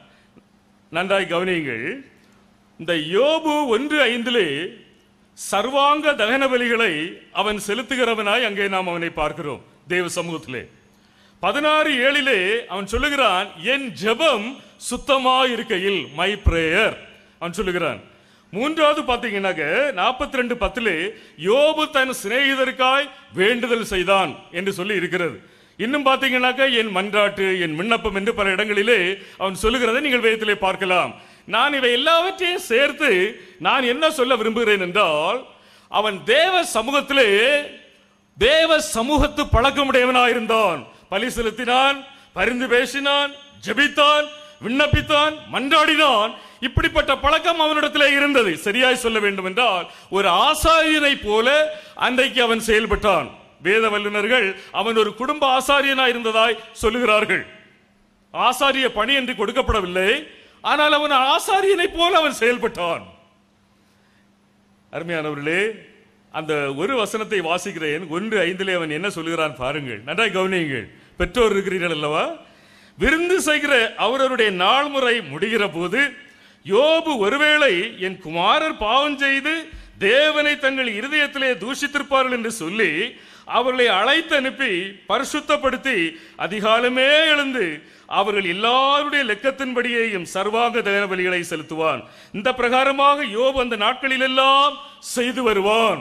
நன்றாய் கவனியுங்கள் இந்த யோபு ஒன்று ஐந்திலே சர்வாங்க தகன பலிகளை அவன் செலுத்துகிறவனாய் அங்கே நாம் அவனை பார்க்கிறோம் தேவ சமூகத்திலே பதினாறு ஏழிலே அவன் சொல்லுகிறான் என் ஜெபம் சுத்தமாய் இருக்கையில் மை பிரேயர் அவன் சொல்லுகிறான் மூன்றாவது பாத்தீங்கன்னாக்க நாற்பத்தி ரெண்டு பத்திலே யோபு தன் சிநேகிதருக்காய் வேண்டுதல் செய்தான் என்று சொல்லி இருக்கிறது இன்னும் பாத்தீங்கன்னாக்க என் மன்றாட்டு என் விண்ணப்பம் என்று பல இடங்களிலே அவன் சொல்லுகிறதை நீங்கள் வேதத்திலே பார்க்கலாம் நான் இவை எல்லாவற்றையும் சேர்த்து நான் என்ன சொல்ல விரும்புகிறேன் என்றால் அவன் தேவ சமூகத்திலே தேவ சமூகத்து பழக்கமுடையவனாயிருந்தான் பலி செலுத்தினான் பரிந்து பேசினான் ஜெபித்தான் விண்ணப்பித்தான் மன்றாடினான் இப்படிப்பட்ட பழக்கம் அவனிடத்திலே இருந்தது சரியாய் சொல்ல வேண்டும் என்றால் ஒரு ஆசாரியனை போல அன்றைக்கு அவன் செயல்பட்டான் வேத வல்லுநர்கள் அவன் ஒரு குடும்ப ஆசாரியனாய் இருந்ததாய் சொல்லுகிறார்கள் ஆசாரிய பணி என்று கொடுக்கப்படவில்லை ஆனால் அவன் ஆசாரியனை போல அவன் செயல்பட்டான் அருமையானவர்களே அந்த ஒரு வசனத்தை வாசிக்கிறேன் ஒன்று ஐந்திலே அவன் என்ன சொல்லுகிறான் பாருங்கள் நன்றாய் கவனியுங்கள் பெற்றோர் இருக்கிறீர்கள் அல்லவா விருந்து செய்கிற அவரவருடைய நாள் முறை முடிகிற போது யோபு ஒருவேளை என் குமாரர் பாவம் செய்து தேவனை தங்கள் இருதயத்திலே தூஷித்திருப்பார்கள் என்று சொல்லி அவர்களை அழைத்து அனுப்பி பரிசுத்தப்படுத்தி அதிகாலமே எழுந்து அவர்கள் எல்லாருடைய லெக்கத்தின்படியேயும் சர்வாங்க தகன பலிகளை செலுத்துவான் இந்த பிரகாரமாக யோபு அந்த நாட்களிலெல்லாம் செய்து வருவான்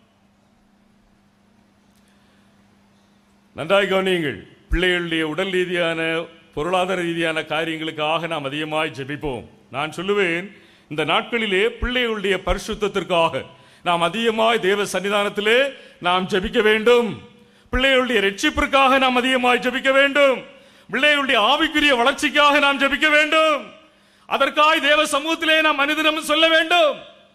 நன்றாய் கவனியுங்கள் பிள்ளைகளுடைய உடல் ரீதியான பொருளாதார ரீதியான காரியங்களுக்காக நாம் அதிகமாய் ஜெபிப்போம் நான் சொல்லுவேன் இந்த நாட்களிலே பிள்ளைகளுடைய பரிசுத்தத்திற்காக நாம் அதிகமாய் தேவ சன்னிதானத்திலே நாம் ஜெபிக்க வேண்டும் பிள்ளைகளுடைய ரட்சிப்பிற்காக நாம் அதிகமாய் ஜெபிக்க வேண்டும் பிள்ளைகளுடைய ஆவிக்குரிய வளர்ச்சிக்காக நாம் ஜெபிக்க வேண்டும் அதற்காய் தேவ சமூகத்திலே நாம் மனிதனம் சொல்ல வேண்டும்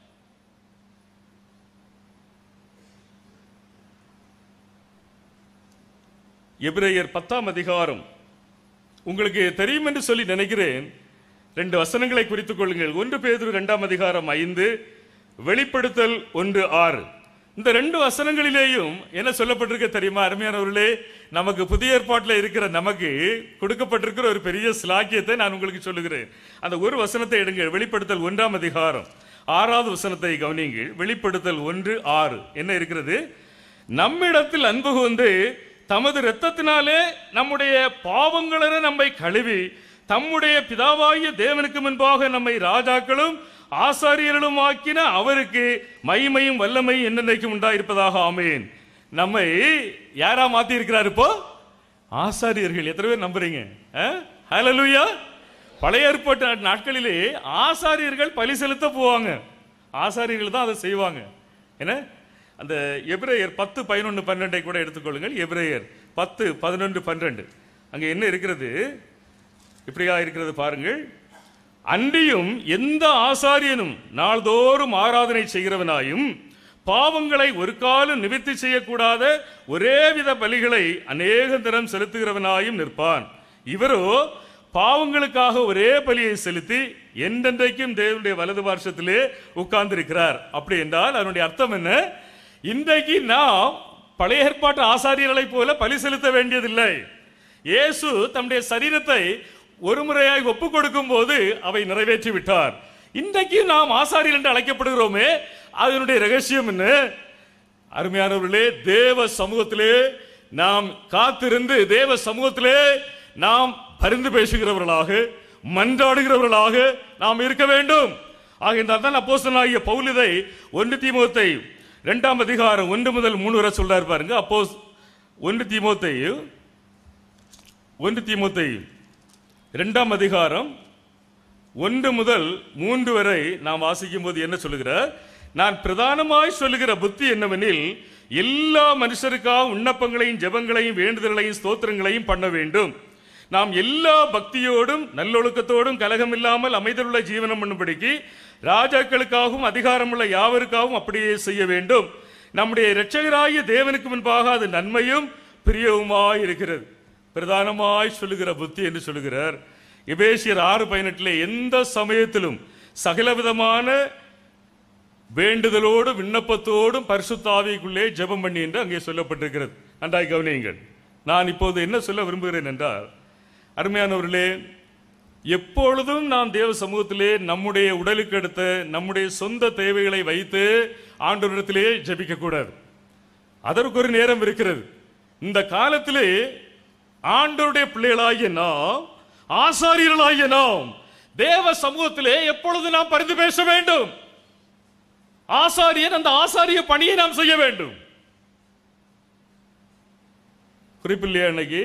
எபிரேயர் பத்தாம் அதிகாரம் உங்களுக்கு தெரியும் என்று சொல்லி நினைக்கிறேன் ரெண்டு வசனங்களை குறித்துக் கொள்ளுங்கள் ஒன்று பேதுரு இரண்டாம் அதிகாரம் ஐந்து வெளிப்படுத்தல் ஒன்று ஆறு இந்த ரெண்டு வசனங்களிலேயும் என்ன சொல்லப்பட்டிருக்க தெரியுமா அருமையானவர்களே நமக்கு புதிய ஏற்பாட்டில் இருக்கிற நமக்கு கொடுக்கப்பட்டிருக்கிற ஒரு பெரிய சிலாக்கியத்தை நான் உங்களுக்கு சொல்லுகிறேன் அந்த ஒரு வசனத்தை எடுங்கள் வெளிப்படுத்தல் ஒன்றாம் அதிகாரம் ஆறாவது வசனத்தை கவனியுங்கள் வெளிப்படுத்தல் ஒன்று ஆறு என்ன இருக்கிறது நம்மிடத்தில் அன்பு வந்து தமது இரத்தத்தினாலே நம்முடைய பாவங்களென நம்மை கழுவி தம்முடைய பிதாவாகிய தேவனுக்கு முன்பாக நம்மை ராஜாக்களும் ஆசாரியர்களும் ஆக்கின அவருக்கு மகிமையும் வல்லமையும் என்னென்னைக்கும் உண்டாயிருப்பதாக ஆமேன் நம்மை யாரா மாத்தி இருக்கிறார் இப்போ ஆசாரியர்கள் எத்தனை பேர் நம்புறீங்க ஹalleluya பழைய ஏற்பாட்டு நாட்- நாட்களிலே ஆசாரியர்கள் பலி செலுத்த போவாங்க ஆசாரியர்கள் தான் அதை செய்வாங்க என்ன அந்த எபிரேயர் பத்து பதினொன்று பன்னெண்டை கூட எடுத்துக்கொள்ளுங்கள் எபிரேயர் பத்து பதினொன்று பன்னிரண்டு அங்க என்ன இருக்கிறது இப்படியா இருக்கிறது பாருங்கள் அன்றியும் எந்த ஆசாரியனும் நாள்தோறும் ஆராதனை செய்கிறவனாயும் பாவங்களை ஒரு காலம் நிவர்த்தி செய்யக்கூடாத ஒரே வித பலிகளை அநேக தினம் செலுத்துகிறவனாயும் நிற்பான் இவரோ பாவங்களுக்காக ஒரே பலியை செலுத்தி என்றென்றைக்கும் தேவனுடைய வலது பார்ஷத்திலே உட்கார்ந்திருக்கிறார் அப்படி என்றால் அதனுடைய அர்த்தம் என்ன இன்றைக்கு நாம் பழைய ஏற்பாட்டு ஆசாரியர்களைப் போல பலி செலுத்த வேண்டியதில்லை இயேசு தம்முடைய சரீரத்தை ஒரு முறையாய் ஒப்பு கொடுக்கும் போது அவை நிறைவேற்றி விட்டார் இன்றைக்கு நாம் ஆசாரியர் என்று அழைக்கப்படுகிறோமே அதனுடைய ரகசியம் என்ன அருமையானவர்களே தேவ சமூகத்திலே நாம் காத்திருந்து தேவ சமூகத்திலே நாம் பரிந்து பேசுகிறவர்களாக மன்றாடுகிறவர்களாக நாம் இருக்க வேண்டும் ஆகின்றால் தான் அப்போஸ்தலனாகிய பவுலிதை ஒன்று தீமோத்தை இரண்டாம் அதிகாரம் ஒன்று முதல் மூணு வரை சொல்றாரு பாருங்க அப்போ ஒன்று தீமோத்தை ஒன்று தீமோத்தை இரண்டாம் அதிகாரம் ஒன்று முதல் மூன்று வரை நாம் வாசிக்கும் போது என்ன சொல்லுகிறார் நான் பிரதானமாய் சொல்லுகிற புத்தி என்னவெனில் எல்லா மனுஷருக்காக விண்ணப்பங்களையும் ஜெபங்களையும் வேண்டுதல்களையும் ஸ்தோத்திரங்களையும் பண்ண வேண்டும் நாம் எல்லா பக்தியோடும் நல்லொழுக்கத்தோடும் கலகமில்லாமல் அமைதலுள்ள ஜீவனம் பண்ணும்படிக்கு ராஜாக்களுக்காகவும் அதிகாரமுள்ள யாவருக்காகவும் அப்படியே செய்ய வேண்டும் நம்முடைய இரட்சகராகிய தேவனுக்கு முன்பாக அது நன்மையும் பிரியவுமாய் இருக்கிறது பிரதானமாய் சொல்லுகிற புத்தி என்று சொல்லுகிறார் எபேசியர் ஆறு பதினெட்டில் எந்த சமயத்திலும் சகலவிதமான வேண்டுதலோடு விண்ணப்பத்தோடும் பரிசுத்தாவிக்குள்ளே ஜெபம் பண்ணி என்று அங்கே சொல்லப்பட்டிருக்கிறது நன்றாய் கவனியுங்கள் நான் இப்போது என்ன சொல்ல விரும்புகிறேன் என்றால் அருமையானவர்களே எப்பொழுதும் நாம் தேவ சமூகத்திலே நம்முடைய உடலுக்கு அடுத்த நம்முடைய சொந்த தேவைகளை வைத்து ஆண்டவரிடத்திலே ஜெபிக்க கூடாது அதற்கு ஒரு நேரம் இருக்கிறது இந்த காலத்திலே ஆண்டவருடைய பிள்ளைகளாகிய நாம் ஆசாரியர்களாகிய நாம் தேவ சமூகத்திலே எப்பொழுது நாம் பரிந்து பேச வேண்டும் ஆசாரியன் அந்த ஆசாரிய பணியை நாம் செய்ய வேண்டும் குறிப்பில்லையா இன்னைக்கு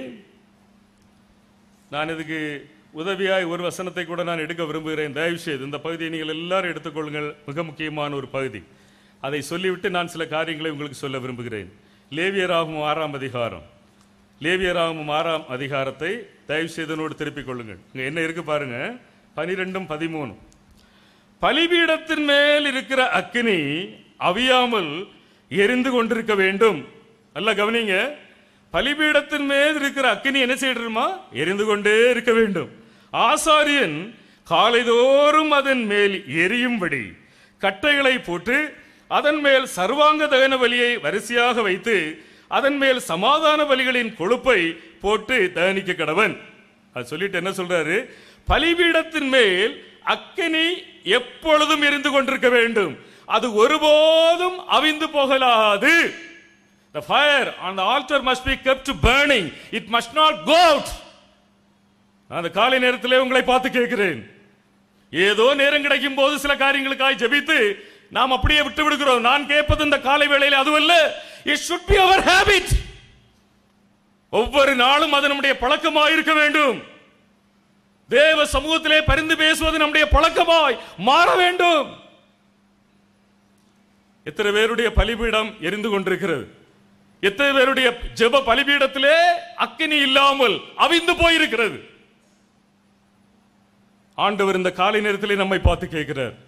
நான் இதுக்கு உதவியாய் ஒரு வசனத்தை கூட நான் எடுக்க விரும்புகிறேன் தயவு செய்து இந்த பகுதியை நீங்கள் எல்லாரும் எடுத்துக்கொள்ளுங்கள் மிக முக்கியமான ஒரு பகுதி அதை சொல்லிவிட்டு நான் சில காரியங்களை உங்களுக்கு சொல்ல விரும்புகிறேன் லேவியராகும் ஆறாம் அதிகாரம் லேவியராகும் ஆறாம் அதிகாரத்தை தயவு செய்தனோடு திருப்பிக் கொள்ளுங்கள் இங்க என்ன இருக்கு பாருங்க பனிரெண்டும் பதிமூணும் பலிபீடத்தின் மேல் இருக்கிற அக்கினி அவியாமல் எரிந்து கொண்டிருக்க வேண்டும் நல்லா கவனிங்க பலிபீடத்தின் மேல் இருக்கிற அக்கினி என்ன செய்யணுமா எரிந்து கொண்டே இருக்க வேண்டும் ஆசாரியன் காலைதோறும் அதன் மேல் எரியும்படி கட்டைகளை போட்டு அதன் மேல் சர்வாங்க தகன பலியை வரிசையாக வைத்து அதன் மேல் சமாதான பலிகளின் கொழுப்பை போட்டு தகனிக்க கடவன் அது சொல்லிட்டு என்ன சொல்றாரு பலிபீடத்தின் மேல் அக்கினி எப்பொழுதும் எரிந்து கொண்டிருக்க வேண்டும் அது ஒருபோதும் அவிந்து போகலாது The fire on the altar must be kept burning. It must not go out. நான் அந்த காலை நேரத்திலே உங்களை பார்த்து கேட்கிறேன் ஏதோ நேரம் கிடைக்கும் போது சில காரியங்களுக்காய் ஜெபித்து நாம் அப்படியே விட்டு விடுகிறோம் நான் கேட்பது இந்த காலை வேளையில் அதுவல்ல it should be our habit ஒவ்வொரு நாளும் அது நம்முடைய பழக்கமாய் இருக்க வேண்டும் தேவ சமூகத்திலே பரிந்து பேசுவது நம்முடைய பழக்கமாய் மாற வேண்டும் எத்தனை பேருடைய பலிபீடம் எரிந்து கொண்டிருக்கிறது எத்தனை பேருடைய ஜெப பலிபீடத்திலே அக்கினி இல்லாமல் அவிந்து போயிருக்கிறது ஆண்டவர் இந்த காலை நேரத்திலே நம்மை பார்த்து கேட்கிறார்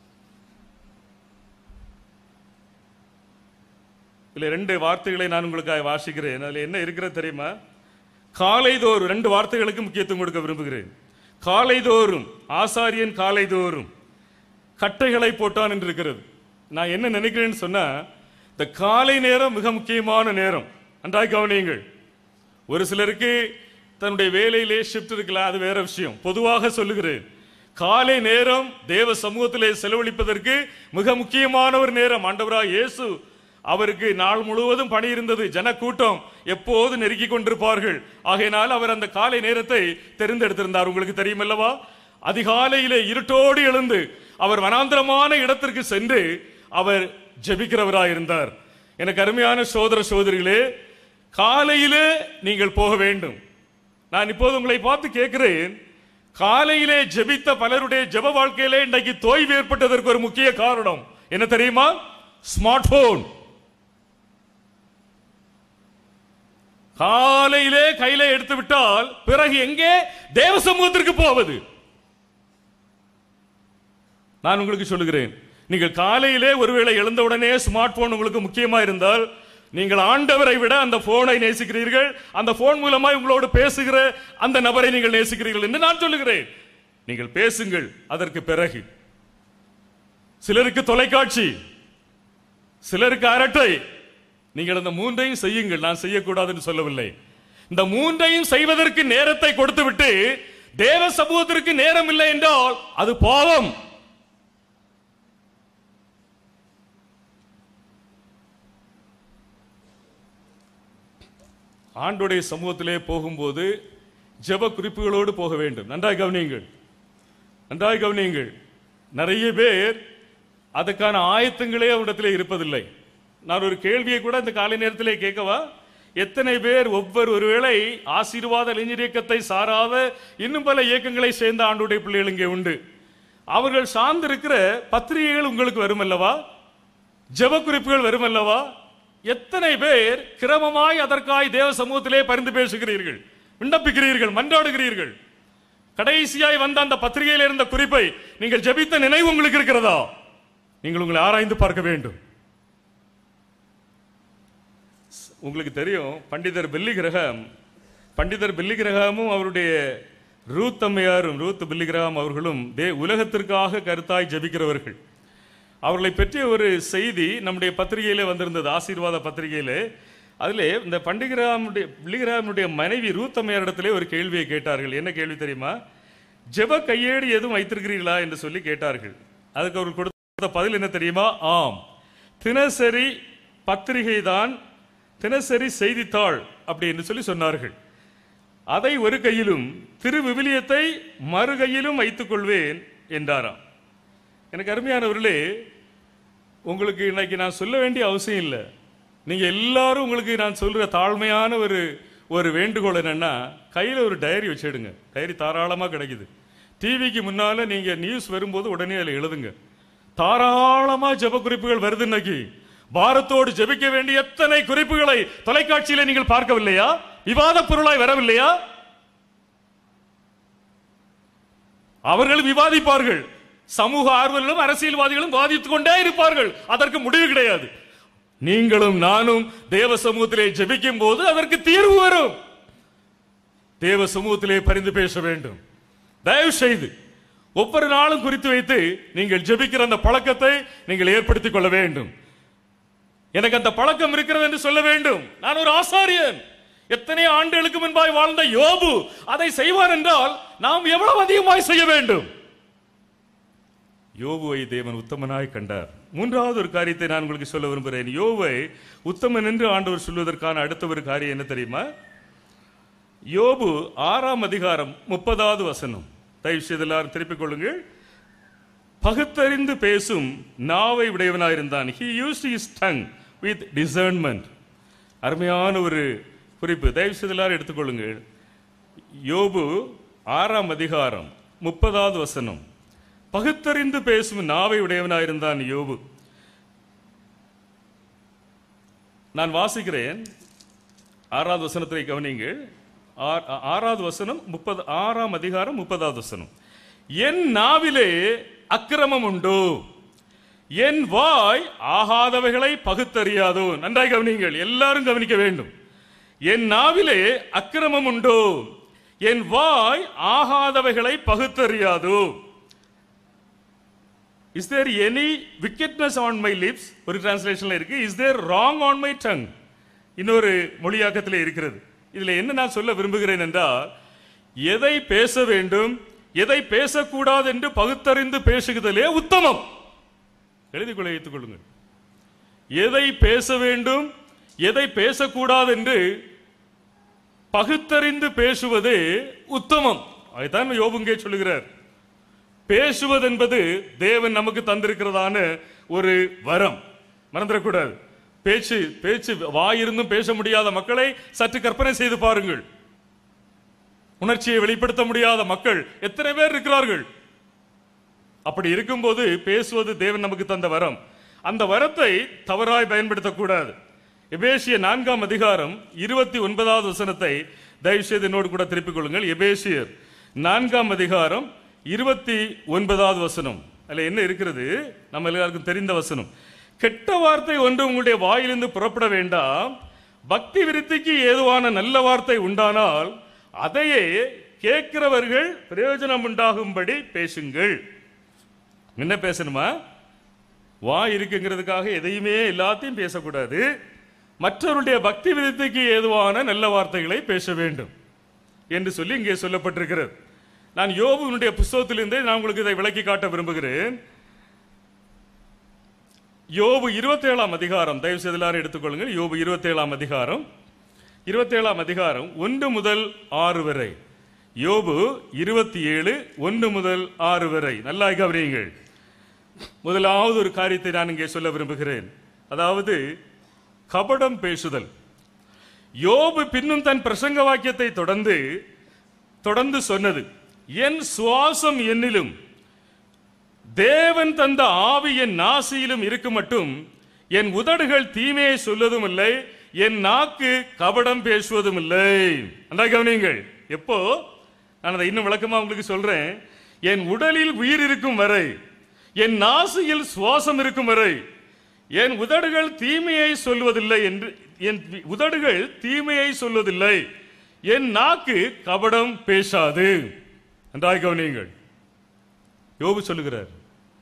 இல்ல ரெண்டு வார்த்தைகளை நான் உங்களுக்காக வாசிக்கிறேன் அதுல என்ன இருக்கிறது தெரியுமா காலைதோறும் ரெண்டு வார்த்தைகளுக்கு முக்கியத்துவம் கொடுக்க விரும்புகிறேன் காலைதோறும் ஆசாரியன் காலைதோறும் கட்டைகளை போட்டான் என்று இருக்கிறது நான் என்ன நினைக்கிறேன்னு சொன்னா இந்த காலை நேரம் மிக முக்கியமான நேரம் நன்றாய் கவனியுங்கள் ஒரு சிலருக்கு தன்னுடைய வேலையிலே ஷிஃப்ட் இருக்கலாம் அது வேற விஷயம் பொதுவாக சொல்லுகிறேன் காலை நேரம் தேவ சமூகத்திலே செலவழிப்பதற்கு மிக முக்கியமான ஒரு நேரம் ஆண்டவராய் இயேசு அவருக்கு நாள் முழுவதும் பணி இருந்தது ஜனக்கூட்டம் எப்போது நெருக்கி கொண்டிருப்பார்கள் ஆகையினால் அவர் அந்த காலை நேரத்தை தெரிந்தெடுத்திருந்தார் உங்களுக்கு தெரியுமல்லவா அதிகாலையிலே இருட்டோடு எழுந்து அவர் வனாந்திரமான இடத்திற்கு சென்று அவர் ஜெபிக்கிறவராயிருந்தார் எனக்கு அருமையான சோதர சோதரிகளே காலையிலே நீங்கள் போக வேண்டும் நான் இப்போது உங்களை பார்த்து கேட்கிறேன் காலையிலே ஜெபித்த பலருடைய ஜெப வாழ்க்கையிலே இன்றைக்கு தோய்வு ஏற்பட்டதற்கு ஒரு முக்கிய காரணம் என்ன தெரியுமா ஸ்மார்ட் போன் காலையிலே கையில எடுத்து விட்டால் பிறகு எங்கே தேவ சமூகத்திற்கு போவது நான் உங்களுக்கு சொல்லுகிறேன் நீங்கள் காலையிலே ஒருவேளை எழுந்தவுடனே ஸ்மார்ட் போன் உங்களுக்கு முக்கியமா இருந்தால் நீங்கள் ஆண்டவரை விட அந்த போனை நேசிக்கிறீர்கள் அந்த போன் மூலமாய் உங்களோடு பேசுகிற அந்த நபரை நீங்கள் நேசிக்கிறீர்கள் என்று நான் சொல்லுகிறேன் நீங்கள் பேசுங்கள் அதற்கு பிறகு சிலருக்கு தொலைக்காட்சி சிலருக்கு அரட்டை நீங்கள் அந்த மூன்றையும் செய்யுங்கள் நான் செய்யக்கூடாது என்று சொல்லவில்லை இந்த மூன்றையும் செய்வதற்கு நேரத்தை கொடுத்துவிட்டு தேவ சமூகத்திற்கு நேரம் இல்லை என்றால் அது பாவம் ஆண்டுடைய சமூகத்திலே போகும்போது ஜெப குறிப்புகளோடு போக வேண்டும் நன்றாய் கவனியுங்கள் நன்றாய் கவனியுங்கள் நிறைய பேர் அதுக்கான ஆயத்தங்களே அவரிடத்திலே இருப்பதில்லை நான் ஒரு கேள்வியை கூட இந்த காலை நேரத்திலே கேட்கவா எத்தனை பேர் ஒவ்வொரு ஒருவேளை ஆசீர்வாத இளைஞர் இயக்கத்தை சாராத இன்னும் பல இயக்கங்களை சேர்ந்த ஆண்டுடைய பிள்ளைகள் இங்கே உண்டு அவர்கள் சார்ந்திருக்கிற பத்திரிகைகள் உங்களுக்கு வரும் அல்லவா ஜெப குறிப்புகள் வரும் அல்லவா எத்தனை பேர் கிரமமாய் அதற்காய் தேவ சமூகத்திலே பரிந்து பேசுகிறீர்கள் விண்ணப்பிக்கிறீர்கள் மன்றாடுகிறீர்கள் கடைசியாய் வந்த அந்த பத்திரிகையில் இருந்த குறிப்பை நீங்கள் ஜெபித்த நினைவு உங்களுக்கு இருக்கிறதா நீங்கள் உங்களை ஆராய்ந்து பார்க்க வேண்டும் உங்களுக்கு தெரியும் பண்டிதர் பில்லி கிரகம் பண்டிதர் பில்லி கிரகமும் அவருடைய ரூத் அம்மையாரும் ரூத் பில்லி கிரகம் அவர்களும் தே உலகத்திற்காக கருத்தாய் ஜெபிக்கிறவர்கள் அவர்களை பற்றிய ஒரு செய்தி நம்முடைய பத்திரிகையிலே வந்திருந்தது ஆசீர்வாத பத்திரிகையிலே அதிலே இந்த பண்டிகிராமுடைய பிள்ளிகிராமுடைய மனைவி ரூத் அம்மையாரிடத்திலே ஒரு கேள்வியை கேட்டார்கள் என்ன கேள்வி தெரியுமா ஜெப கையேடு எதுவும் வைத்திருக்கிறீர்களா என்று சொல்லி கேட்டார்கள் அதுக்கு அவர் கொடுத்த பதில் என்ன தெரியுமா ஆம் தினசரி பத்திரிகை தான் தினசரி செய்தித்தாள் அப்படி என்று சொல்லி சொன்னார்கள் அதை ஒரு கையிலும் திரு விவிலியத்தை மறு கையிலும் வைத்துக் கொள்வேன் என்றாராம் எனக்கு அருமையானவர்களே உங்களுக்கு இன்னைக்கு நான் சொல்ல வேண்டிய அவசியம் இல்லை நீங்க எல்லாரும் உங்களுக்கு நான் சொல்ற தாழ்மையான ஒரு ஒரு வேண்டுகோள் என்னன்னா கையில ஒரு டைரி வச்சிடுங்க டைரி தாராளமா கிடைக்குது டிவிக்கு முன்னால நீங்க நியூஸ் வரும்போது உடனே அதில் எழுதுங்க தாராளமா ஜெப குறிப்புகள் வருது இன்னைக்கு பாரத்தோடு ஜெபிக்க வேண்டிய எத்தனை குறிப்புகளை தொலைக்காட்சியில நீங்கள் பார்க்கவில்லையா விவாத பொருளாய் வரவில்லையா அவர்கள் விவாதிப்பார்கள் சமூக ஆர்வலர்களும் அரசியல்வாதிகளும் வாதித்துக் கொண்டே இருப்பார்கள் அதற்கு முடிவு கிடையாது நீங்களும் நானும் தேவ சமூகத்திலே ஜெபிக்கும் போது அதற்கு தீர்வு வரும் தேவ சமூகத்திலே பரிந்து பேச வேண்டும் தயவு செய்து ஒவ்வொரு நாளும் குறித்து வைத்து நீங்கள் ஜெபிக்கிற அந்த பழக்கத்தை நீங்கள் ஏற்படுத்திக் கொள்ள வேண்டும் எனக்கு அந்த பழக்கம் இருக்கிறது என்று சொல்ல வேண்டும் நான் ஒரு ஆசாரியன் எத்தனை ஆண்டுகளுக்கு முன்பாய் வாழ்ந்த யோபு அதை செய்வார் என்றால் நாம் எவ்வளவு அதிகமாய் செய்ய வேண்டும் யோபுவை தேவன் உத்தமனாய் கண்டார் மூன்றாவது ஒரு காரியத்தை நான் உங்களுக்கு சொல்ல விரும்புகிறேன் யோபை உத்தமன் என்று ஆண்டவர் சொல்வதற்கான அடுத்த ஒரு காரியம் என்ன தெரியுமா யோபு ஆறாம் அதிகாரம் முப்பதாவது வசனம் தயவு செய்து எல்லாரும் திருப்பிக் கொள்ளுங்கள் பகுத்தறிந்து பேசும் நாவை உடையவனாயிருந்தான் he used his tongue with discernment அருமையான ஒரு குறிப்பு தயவு செய்து எல்லாரும் எடுத்துக்கொள்ளுங்கள் யோபு ஆறாம் அதிகாரம் முப்பதாவது வசனம் பகுத்தறிந்து பேசும் நாவை உடையவனாயிருந்தான் யோபு நான் வாசிக்கிறேன் ஆறாவது வசனத்தை கவனிங்கள் ஆ- ஆறாவது வசனம் முப்பது ஆறாம் அதிகாரம் முப்பதாவது வசனம் என் நாவிலே அக்கிரமம் உண்டோ என் வாய் ஆகாதவைகளை பகுத்தறியாதோ நன்றாய் கவனிங்கள் எல்லாரும் கவனிக்க வேண்டும் என் நாவிலே அக்கிரமம் உண்டோ என் வாய் ஆகாதவைகளை பகுத்தறியாதோ is there any wickedness on my lips ஒரு டிரான்ஸ்லேஷன்ல இருக்கு is there wrong on my tongue இன்னொரு மொழியாக்கத்தில் இருக்கிறது இதுல என்ன நான் சொல்ல விரும்புகிறேன் என்றால் எதை பேச வேண்டும் எதை பேசக்கூடாது என்று பகுத்தறிந்து பேசுகிறதலே உத்தமம் எழுதி கொள்ள வைத்துக் கொள்ளுங்கள் எதை பேச வேண்டும் எதை பேசக்கூடாது என்று பகுத்தறிந்து பேசுவது உத்தமம் அதைத்தான் யோபுங்கே சொல்லுகிறார் பேசுவது என்பது தேவன் நமக்கு தந்திருக்கிறதான ஒரு வரம் மறந்துடக்கூடாது பேச்சு பேச்சு வாயிருந்தும் பேச முடியாத மக்களை சற்று கற்பனை செய்து பாருங்கள் உணர்ச்சியை வெளிப்படுத்த முடியாத மக்கள் எத்தனை பேர் இருக்கிறார்கள் அப்படி இருக்கும்போது பேசுவது தேவன் நமக்கு தந்த வரம் அந்த வரத்தை தவறாய் பயன்படுத்தக்கூடாது எபேசிய நான்காம் அதிகாரம் இருபத்தி ஒன்பதாவது வசனத்தை தயவு செய்து என்னோடு கூட திருப்பிக் கொள்ளுங்கள் எபேசியர் நான்காம் அதிகாரம் இருபத்தி ஒன்பதாவது வசனம் அதுல என்ன இருக்கிறது நம்ம எல்லாருக்கும் தெரிந்த வசனம் கெட்ட வார்த்தை ஒன்று உங்களுடைய வாயிலிருந்து புறப்பட வேண்டாம் பக்தி விருத்திக்கு ஏதுவான நல்ல வார்த்தை உண்டானால் அதையே கேட்கிறவர்கள் பிரயோஜனம் உண்டாகும்படி பேசுங்கள் என்ன பேசணுமா வாய் இருக்குங்கிறதுக்காக எதையுமே எல்லாத்தையும் பேசக்கூடாது மற்றவருடைய பக்தி விதத்துக்கு ஏதுவான நல்ல வார்த்தைகளை பேச வேண்டும் என்று சொல்லி இங்கே சொல்லப்பட்டிருக்கிறது நான் யோபுனுடைய புஸ்தகத்திலிருந்தே நான் உங்களுக்கு இதை விளக்கி காட்ட விரும்புகிறேன் யோபு இருபத்தேழாம் அதிகாரம் தயவு செய்து எல்லாரும் எடுத்துக்கொள்ளுங்கள் யோபு இருபத்தேழாம் அதிகாரம் இருபத்தேழாம் அதிகாரம் ஒன்று முதல் ஆறு வரை யோபு இருபத்தி ஏழு ஒன்று முதல் ஆறு வரை நல்லா கவனியுங்கள் முதலாவது ஒரு காரியத்தை நான் இங்கே சொல்ல விரும்புகிறேன் அதாவது கபடம் பேசுதல் யோபு பின்னும் தன் பிரசங்க வாக்கியத்தை தொடர்ந்து தொடர்ந்து சொன்னது என் சுவாசம் என்னிலும் தேவன் தந்த ஆவி என் நாசியிலும் இருக்கு மட்டும் என் உதடுகள் தீமையை சொல்வதும் இல்லை என் நாக்கு கபடம் பேசுவதும் இல்லை அந்த கவனியுங்கள் எப்போ நான் அதை இன்னும் விளக்கமா உங்களுக்கு சொல்றேன் என் உடலில் உயிர் இருக்கும் வரை என் நாசியில் சுவாசம் இருக்கும் வரை என் உதடுகள் தீமையை சொல்வதில்லை என்று என் உதடுகள் தீமையை சொல்வதில்லை என் நாக்கு கபடம் பேசாது நன்றாய் கவனியுங்கள் யோபு சொல்லுகிறார்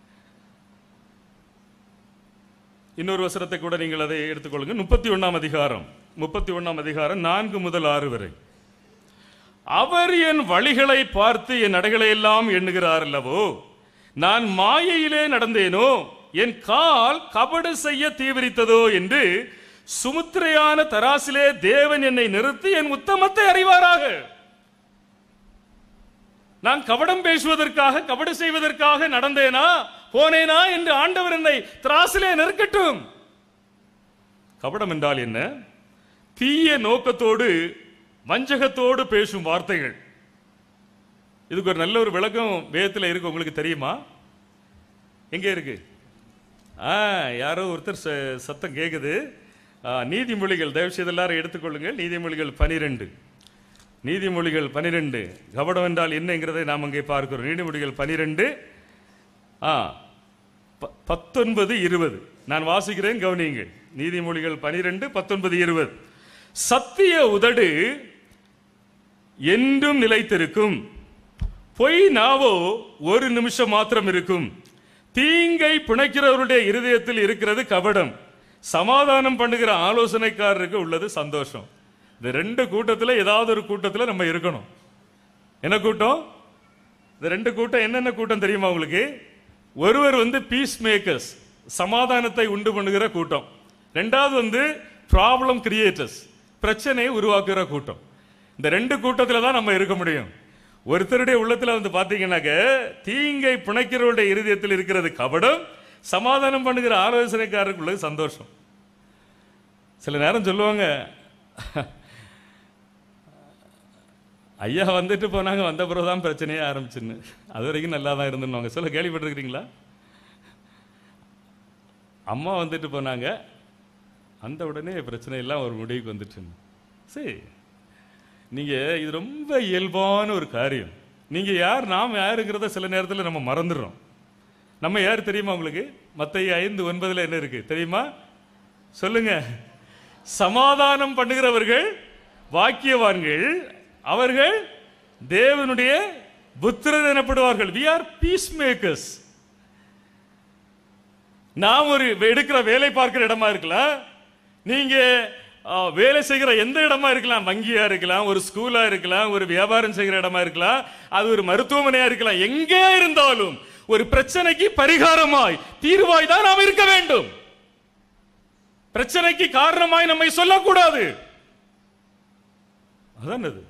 இன்னொரு வசனத்தை கூட நீங்கள் அதை எடுத்துக்கொள்ளுங்க முப்பத்தி ஒண்ணாம் அதிகாரம் முப்பத்தி ஒண்ணாம் அதிகாரம் நான்கு முதல் ஆறு வரை அவர் என் வழிகளை பார்த்து என் நடைகளை எல்லாம் எண்ணுகிறார் அல்லவோ நான் மாயையிலே நடந்தேனோ என் கால் கபடு செய்ய தீவிரித்ததோ என்று சுமுத்திரையான தராசிலே தேவன் என்னை நிறுத்தி என் உத்தமத்தை அறிவாராக நான் கபடம் பேசுவதற்காக கபடு செய்வதற்காக நடந்தேனா போனேனா என்று ஆண்டவர் என்னை திராசிலே நெருக்கட்டும் கபடம் என்றால் என்ன தீய நோக்கத்தோடு வஞ்சகத்தோடு பேசும் வார்த்தைகள் இதுக்கு ஒரு நல்ல ஒரு விளக்கம் வேதத்தில் இருக்கு உங்களுக்கு தெரியுமா எங்க இருக்கு ஆ யாரோ ஒருத்தர் ச- சத்தம் கேக்குது ஆ, நீதிமொழிகள் தயவு செய்து எல்லாரும் எடுத்துக்கொள்ளுங்கள் நீதிமொழிகள் பனிரெண்டு நீதிமொழிகள் பனிரெண்டு கபடம் என்றால் என்னங்கிறதை நாம் அங்கே பார்க்கிறோம் நீதிமொழிகள் பனிரெண்டு ஆ ப- பத்தொன்பது இருபது நான் வாசிக்கிறேன் கவனியுங்கள் நீதிமொழிகள் பனிரெண்டு பத்தொன்பது இருபது சத்திய உதடு என்றும் நிலைத்திருக்கும் பொய் நாவோ ஒரு நிமிஷம் மாத்திரம் இருக்கும் தீங்கை பிணைக்கிறவருடைய இருதயத்தில் இருக்கிறது கபடம் சமாதானம் பண்ணுகிற ஆலோசனைக்காரருக்கு உள்ளது சந்தோஷம் இந்த ரெண்டு கூட்டத்துல ஏதாவது ஒரு கூட்டத்துல நம்ம இருக்கணும் என்ன கூட்டம் இந்த ரெண்டு கூட்டம் என்னென்ன கூட்டம் தெரியுமா உங்களுக்கு ஒருவர் வந்து பீஸ் மேக்கர்ஸ் சமாதானத்தை உண்டு பண்ணுகிற கூட்டம் ரெண்டாவது வந்து ப்ராப்ளம் கிரியேட்டர்ஸ் பிரச்சனையை உருவாக்குகிற கூட்டம் இந்த ரெண்டு கூட்டத்தில் தான் நம்ம இருக்க முடியும் ஒருத்தருடைய உள்ளத்துல வந்து பாத்தீங்கன்னாக்க தீங்கை பிணைக்கிறவருடைய இருதயத்தில் இருக்கிறது கபடம் சமாதானம் பண்ணுகிற ஆலோசனைக்காரருக்கு உள்ளது சந்தோஷம் சில நேரம் சொல்லுவாங்க ஐயா வந்துட்டு போனாங்க வந்த பிறகுதான் பிரச்சனையே ஆரம்பிச்சுன்னு அது வரைக்கும் நல்லா தான் இருந்துன்னு சொல்ல கேள்விப்பட்டிருக்கிறீங்களா அம்மா வந்துட்டு போனாங்க அந்த உடனே பிரச்சனை எல்லாம் ஒரு முடிவுக்கு வந்துட்டுன்னு சரி நீங்க இது ரொம்ப இயல்பான ஒரு காரியம் நீங்க யார் நாம் யாருங்கிறத சில நேரத்தில் நம்ம மறந்துடுறோம் நம்ம யார் தெரியுமா உங்களுக்கு மத்திய ஐந்து ஒன்பதுல என்ன இருக்கு தெரியுமா சொல்லுங்க சமாதானம் பண்ணுகிறவர்கள் வாக்கியவான்கள் அவர்கள் தேவனுடைய புத்திரர் எனப்படுவார்கள் வி ஆர் பீஸ் மேக்கர்ஸ் நாம் ஒரு எடுக்கிற வேலை பார்க்கிற இடமா இருக்கலாம் நீங்க ஆ, வேலை செய்கிற எந்த இடமா இருக்கலாம் வங்கியா இருக்கலாம் ஒரு ஸ்கூலா இருக்கலாம் ஒரு வியாபாரம் செய்கிற இடமா இருக்கலாம் அது ஒரு மருத்துவமனையா இருக்கலாம் எங்கே இருந்தாலும் ஒரு பிரச்சனைக்கு பரிகாரமாய் தீர்வாய் தான் நாம் இருக்க வேண்டும் பிரச்சனைக்கு காரணமாய் நம்மை சொல்லக்கூடாது அதான் அது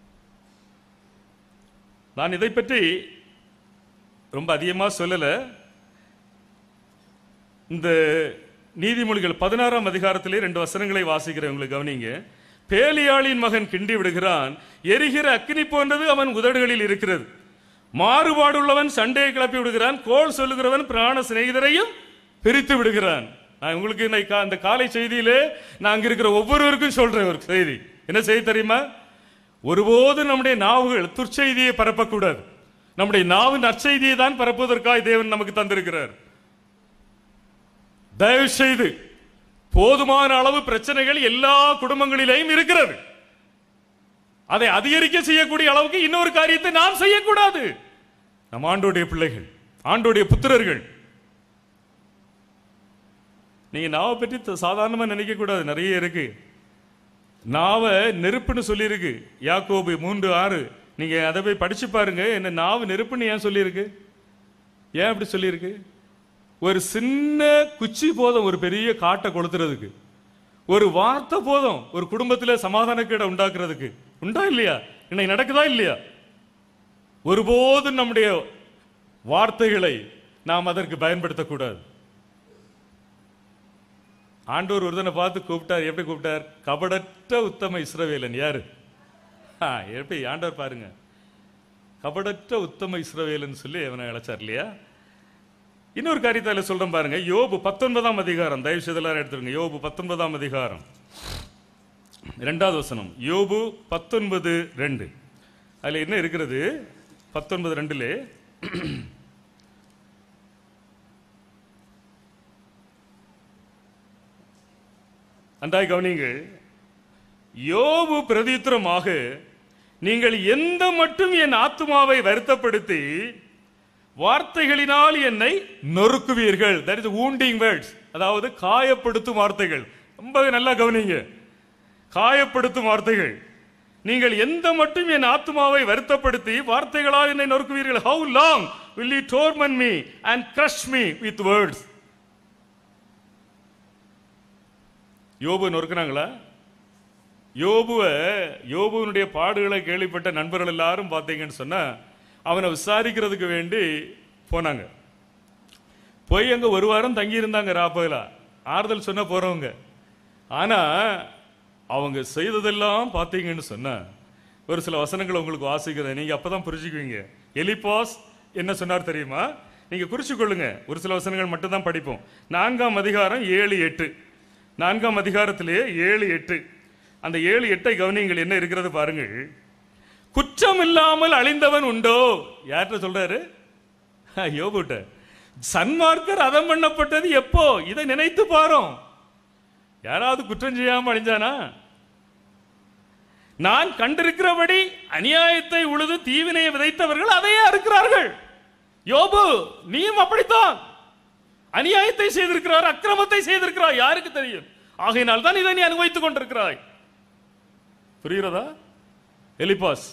நான் இதை பற்றி ரொம்ப அதிகமா சொல்லல இந்த நீதிமொழிகள் பதினாறாம் அதிகாரத்திலே ரெண்டு வசனங்களை வாசிக்கிறேன் உங்களுக்கு கவனிங்க பேலியாளின் மகன் கிண்டி விடுகிறான் எரிகிற அக்கினி போன்றது அவன் உதடுகளில் இருக்கிறது மாறுபாடுள்ளவன் சண்டையை கிளப்பி விடுகிறான் கோல் சொல்லுகிறவன் பிராண சிநேகிதரையும் பிரித்து விடுகிறான் நான் உங்களுக்கு இன்னைக்கு கா- அந்த காலை செய்தியிலே நான் அங்க இருக்கிற ஒவ்வொருவருக்கும் சொல்றேன் ஒரு செய்தி என்ன செய்தி தெரியுமா ஒருபோதும் நம்முடைய நாவுகள் துர்ச்செய்தியை பரப்பக்கூடாது நம்முடைய நாவு நற்செய்தியை தான் பரப்புவதற்காக தேவன் நமக்கு தந்திருக்கிறார் தயவு செய்து போதுமான அளவு பிரச்சனைகள் எல்லா குடும்பங்களிலேயும் இருக்கிறது அதை அதிகரிக்க செய்யக்கூடிய அளவுக்கு இன்னொரு காரியத்தை நாம் செய்யக்கூடாது நம் ஆண்டோடைய பிள்ளைகள் ஆண்டோடைய புத்திரர்கள் நீங்க நாவை பற்றி த- சாதாரணமா நினைக்க கூடாது நிறைய இருக்கு நாவை நெருப்புன்னு சொல்லியிருக்கு யாக்கோபு மூன்று ஆறு நீங்க அதை போய் படிச்சு பாருங்க என்ன நாவு நெருப்புன்னு ஏன் சொல்லியிருக்கு ஏன் அப்படி சொல்லியிருக்கு ஒரு சின்ன குச்சி போதும் ஒரு பெரிய காட்டை கொளுத்துறதுக்கு ஒரு வார்த்தை போதும் ஒரு குடும்பத்துல சமாதானக்கேடை உண்டாக்குறதுக்கு உண்டா இல்லையா இன்னைக்கு நடக்குதா இல்லையா ஒருபோதும் நம்முடைய வார்த்தைகளை நாம் அதற்கு பயன்படுத்தக்கூடாது ஆண்டவர் ஒருத்தனை பார்த்து கூப்பிட்டார் எப்படி கூப்பிட்டார் கபடற்ற உத்தம இஸ்ரவேலன் யாரு ஆ, எப்படி ஆண்டவர் பாருங்க கபடற்ற உத்தம இஸ்ரவேலன் சொல்லி அவனை அழைச்சார் இல்லையா இன்னொரு காரியத்தை அதுல சொல்றேன் பாருங்க யோபு பத்தொன்பதாம் அதிகாரம் தயவு செய்து எல்லாரும் எடுத்துருங்க யோபு பத்தொன்பதாம் அதிகாரம் இரண்டாவது வசனம் யோபு பத்தொன்பது ரெண்டு அதுல என்ன இருக்கிறது பத்தொன்பது ரெண்டுலே அன்றாய் கவனிங்கள் யோபு பிரதித்திரமாக நீங்கள் எந்த மட்டும் என் ஆத்துமாவை வருத்தப்படுத்தி வார்த்தைகளினால் என்னை நொறுக்குவீர்கள் தட் இஸ் wounding வேர்ட்ஸ் அதாவது காயப்படுத்தும் வார்த்தைகள் ரொம்ப நல்லா கவனிங்க காயப்படுத்தும் வார்த்தைகள் நீங்கள் எந்த மட்டும் என் ஆத்மாவை வருத்தப்படுத்தி வார்த்தைகளால் என்னை நொறுக்குவீர்கள் how long will you torment me and crush me with words யோபு நொறுக்குனாங்களா யோபுவ யோபுவனுடைய பாடுகளை கேள்விப்பட்ட நண்பர்கள் எல்லாரும் பார்த்தீங்கன்னு சொன்னா அவனை விசாரிக்கிறதுக்கு வேண்டி போனாங்க போய் அங்க ஒரு வாரம் தங்கி இருந்தாங்க ராப்பகலா ஆறுதல் சொன்ன போறவங்க ஆனா அவங்க செய்ததெல்லாம் பார்த்தீங்கன்னு சொன்னா ஒரு சில வசனங்களை உங்களுக்கு வாசிக்கிறேன் நீங்க அப்பதான் புரிஞ்சுக்குவீங்க எலிபாஸ் என்ன சொன்னார் தெரியுமா நீங்க குறிச்சு கொள்ளுங்க ஒரு சில வசனங்கள் மட்டும் தான் படிப்போம் நான்காம் அதிகாரம் ஏழு எட்டு நான்காம் அதிகாரத்திலேயே ஏழு எட்டு அந்த ஏழு எட்டை கவனிங்கள் என்ன இருக்கிறது பாருங்கள் குற்றம் இல்லாமல் அழிந்தவன் உண்டோ யார்கிட்ட சொல்றாரு ஆ, யோபுட்ட சன்மார்க்கர் அதம் பண்ணப்பட்டது எப்போ இதை நினைத்து பாரோம் யாராவது குற்றம் செய்யாம அழிஞ்சானா நான் கண்டிருக்கிறபடி அநியாயத்தை உழுது தீவினையை விதைத்தவர்கள் அதையே அறுக்கிறார்கள் யோபு நீயும் அப்படித்தான் அநியாயத்தை செய்திருக்கிறார் அக்கிரமத்தை செய்திருக்கிறாய் யாருக்கு தெரியும் ஆகையினால் தான் இதை நீ அனுபவித்துக் கொண்டிருக்கிறாய் புரிகிறதா எலிபாஸ்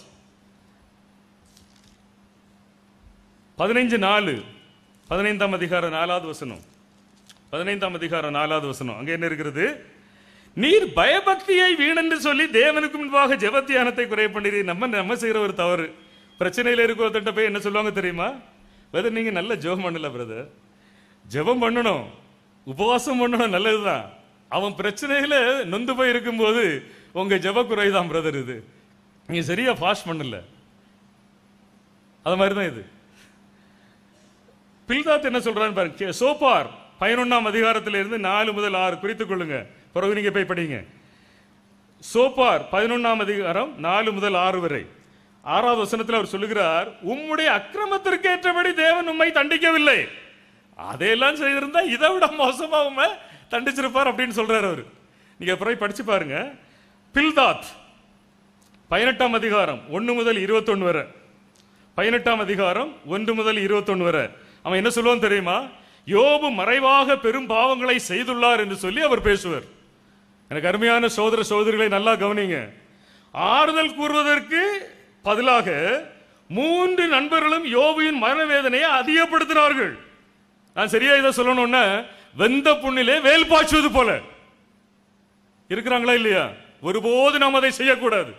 பதினைஞ்சு நாலு பதினைந்தாம் அதிகாரம் நாலாவது வசனம் பதினைந்தாம் அதிகாரம் நாலாவது வசனம் அங்க என்ன இருக்கிறது நீர் பயபக்தியை வீணென்று சொல்லி தேவனுக்கு முன்பாக ஜெபத்தியானத்தை குறைய பண்ணீர் நம்ம நம்ம செய்யற ஒரு தவறு பிரச்சனையில இருக்கிற போய் என்ன சொல்லுவாங்க தெரியுமா வெதர் நீங்க நல்ல ஜெபம் பண்ணல பிரதர் ஜெபம் பண்ணணும் உபவாசம் பண்ணணும் நல்லதுதான் அவன் பிரச்சனையில நொந்து போய் இருக்கும்போது உங்க ஜெப குறைதான் பிரதர் இது நீங்க சரியா ஃபாஸ்ட் பண்ணல அது மாதிரி தான் இது பில்தாத் என்ன சொல்றான்னு பாருங்க கே- சோப்பார் பதினொன்னாம் அதிகாரத்திலிருந்து இருந்து நாலு முதல் ஆறு குறித்துக் கொள்ளுங்க பிறகு நீங்க போய் படிங்க சோப்பார் பதினொன்னாம் அதிகாரம் நாலு முதல் ஆறு வரை ஆறாவது வசனத்தில் அவர் சொல்லுகிறார் உம்முடைய அக்கிரமத்திற்கு ஏற்றபடி தேவன் உம்மை தண்டிக்கவில்லை அதையெல்லாம் செய்திருந்தா இதை விட மோசமா உண்மை தண்டிச்சிருப்பார் அப்படின்னு சொல்றாரு அவர் நீங்க அப்புறம் படிச்சு பாருங்க பில்தாத் பதினெட்டாம் அதிகாரம் ஒன்று முதல் இருபத்தொன்னு வரை பதினெட்டாம் அதிகாரம் ஒன்று முதல் இருபத்தொன்னு வரை அவன் என்ன சொல்லுவான் தெரியுமா யோபு மறைவாக பெரும் பாவங்களை செய்துள்ளார் என்று சொல்லி அவர் பேசுவார் எனக்கு அருமையான சோதர சோதரிகளை நல்லா கவனிங்க ஆறுதல் கூறுவதற்கு பதிலாக மூன்று நண்பர்களும் யோபுவின் மரணவேதனையை அதிகப்படுத்தினார்கள் நான் சரியா இதை சொல்லணும்னா வெந்த புண்ணிலே வேல் பாய்ச்சுவது போல இருக்கிறாங்களா இல்லையா ஒருபோது நாம் அதை செய்யக்கூடாது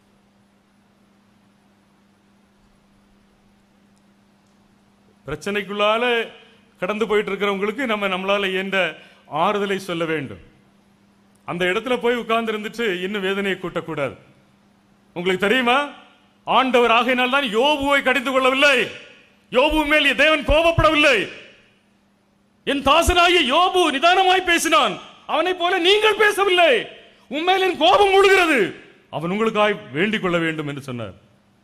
பிரச்சனைக்குள்ளால கடந்து போயிட்டு இருக்கிறவங்களுக்கு நம்ம நம்மளால இயன்ற ஆறுதலை சொல்ல வேண்டும் அந்த இடத்துல போய் உட்கார்ந்து இருந்துட்டு இன்னும் வேதனையை கூட்டக்கூடாது உங்களுக்கு தெரியுமா ஆண்டவர் ஆகையினால் தான் யோபுவை கடிந்து கொள்ளவில்லை யோபு மேல் தேவன் கோபப்படவில்லை என் தாசனாகிய யோபு நிதானமாய் பேசினான் அவனைப் போல நீங்கள் பேசவில்லை உண்மையில் என் கோபம் முழுகிறது அவன் உங்களுக்காய் வேண்டிக் கொள்ள வேண்டும் என்று சொன்னார்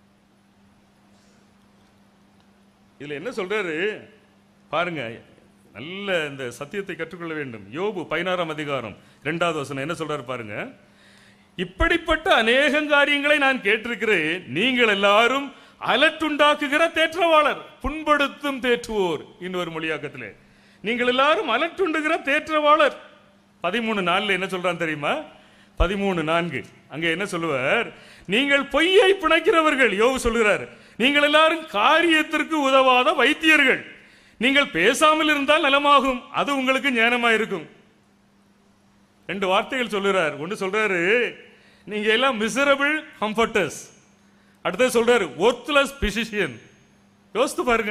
இதுல என்ன சொல்றாரு பாருங்க நல்ல இந்த சத்தியத்தை கற்றுக்கொள்ள வேண்டும் யோபு பதினாறாம் அதிகாரம் இரண்டாவது வசனம் என்ன சொல்றாரு பாருங்க இப்படிப்பட்ட அநேக காரியங்களை நான் கேட்டிருக்கிறேன் நீங்கள் எல்லாரும் அலட்டுண்டாக்குகிற தேற்றவாளர் புண்படுத்தும் தேற்றுவோர் இன்னொரு மொழியாக்கத்திலே நீங்கள் எல்லாரும் அலட்டுண்டுகிற தேற்றவாளர் பதிமூணு நாலுல என்ன சொல்றான் தெரியுமா பதிமூணு நான்கு அங்க என்ன சொல்லுவார் நீங்கள் பொய்யை பிணைக்கிறவர்கள் யோவு சொல்லுகிறார் நீங்கள் எல்லாரும் காரியத்திற்கு உதவாத வைத்தியர்கள் நீங்கள் பேசாமல் இருந்தால் நலமாகும் அது உங்களுக்கு ஞானமா இருக்கும் ரெண்டு வார்த்தைகள் சொல்லுறார் ஒன்று சொல்றாரு நீங்க எல்லாம் மிசரபிள் கம்ஃபர்டர்ஸ் அடுத்தது சொல்றாரு ஒர்த்லெஸ் பிசிஷியன் யோசித்து பாருங்க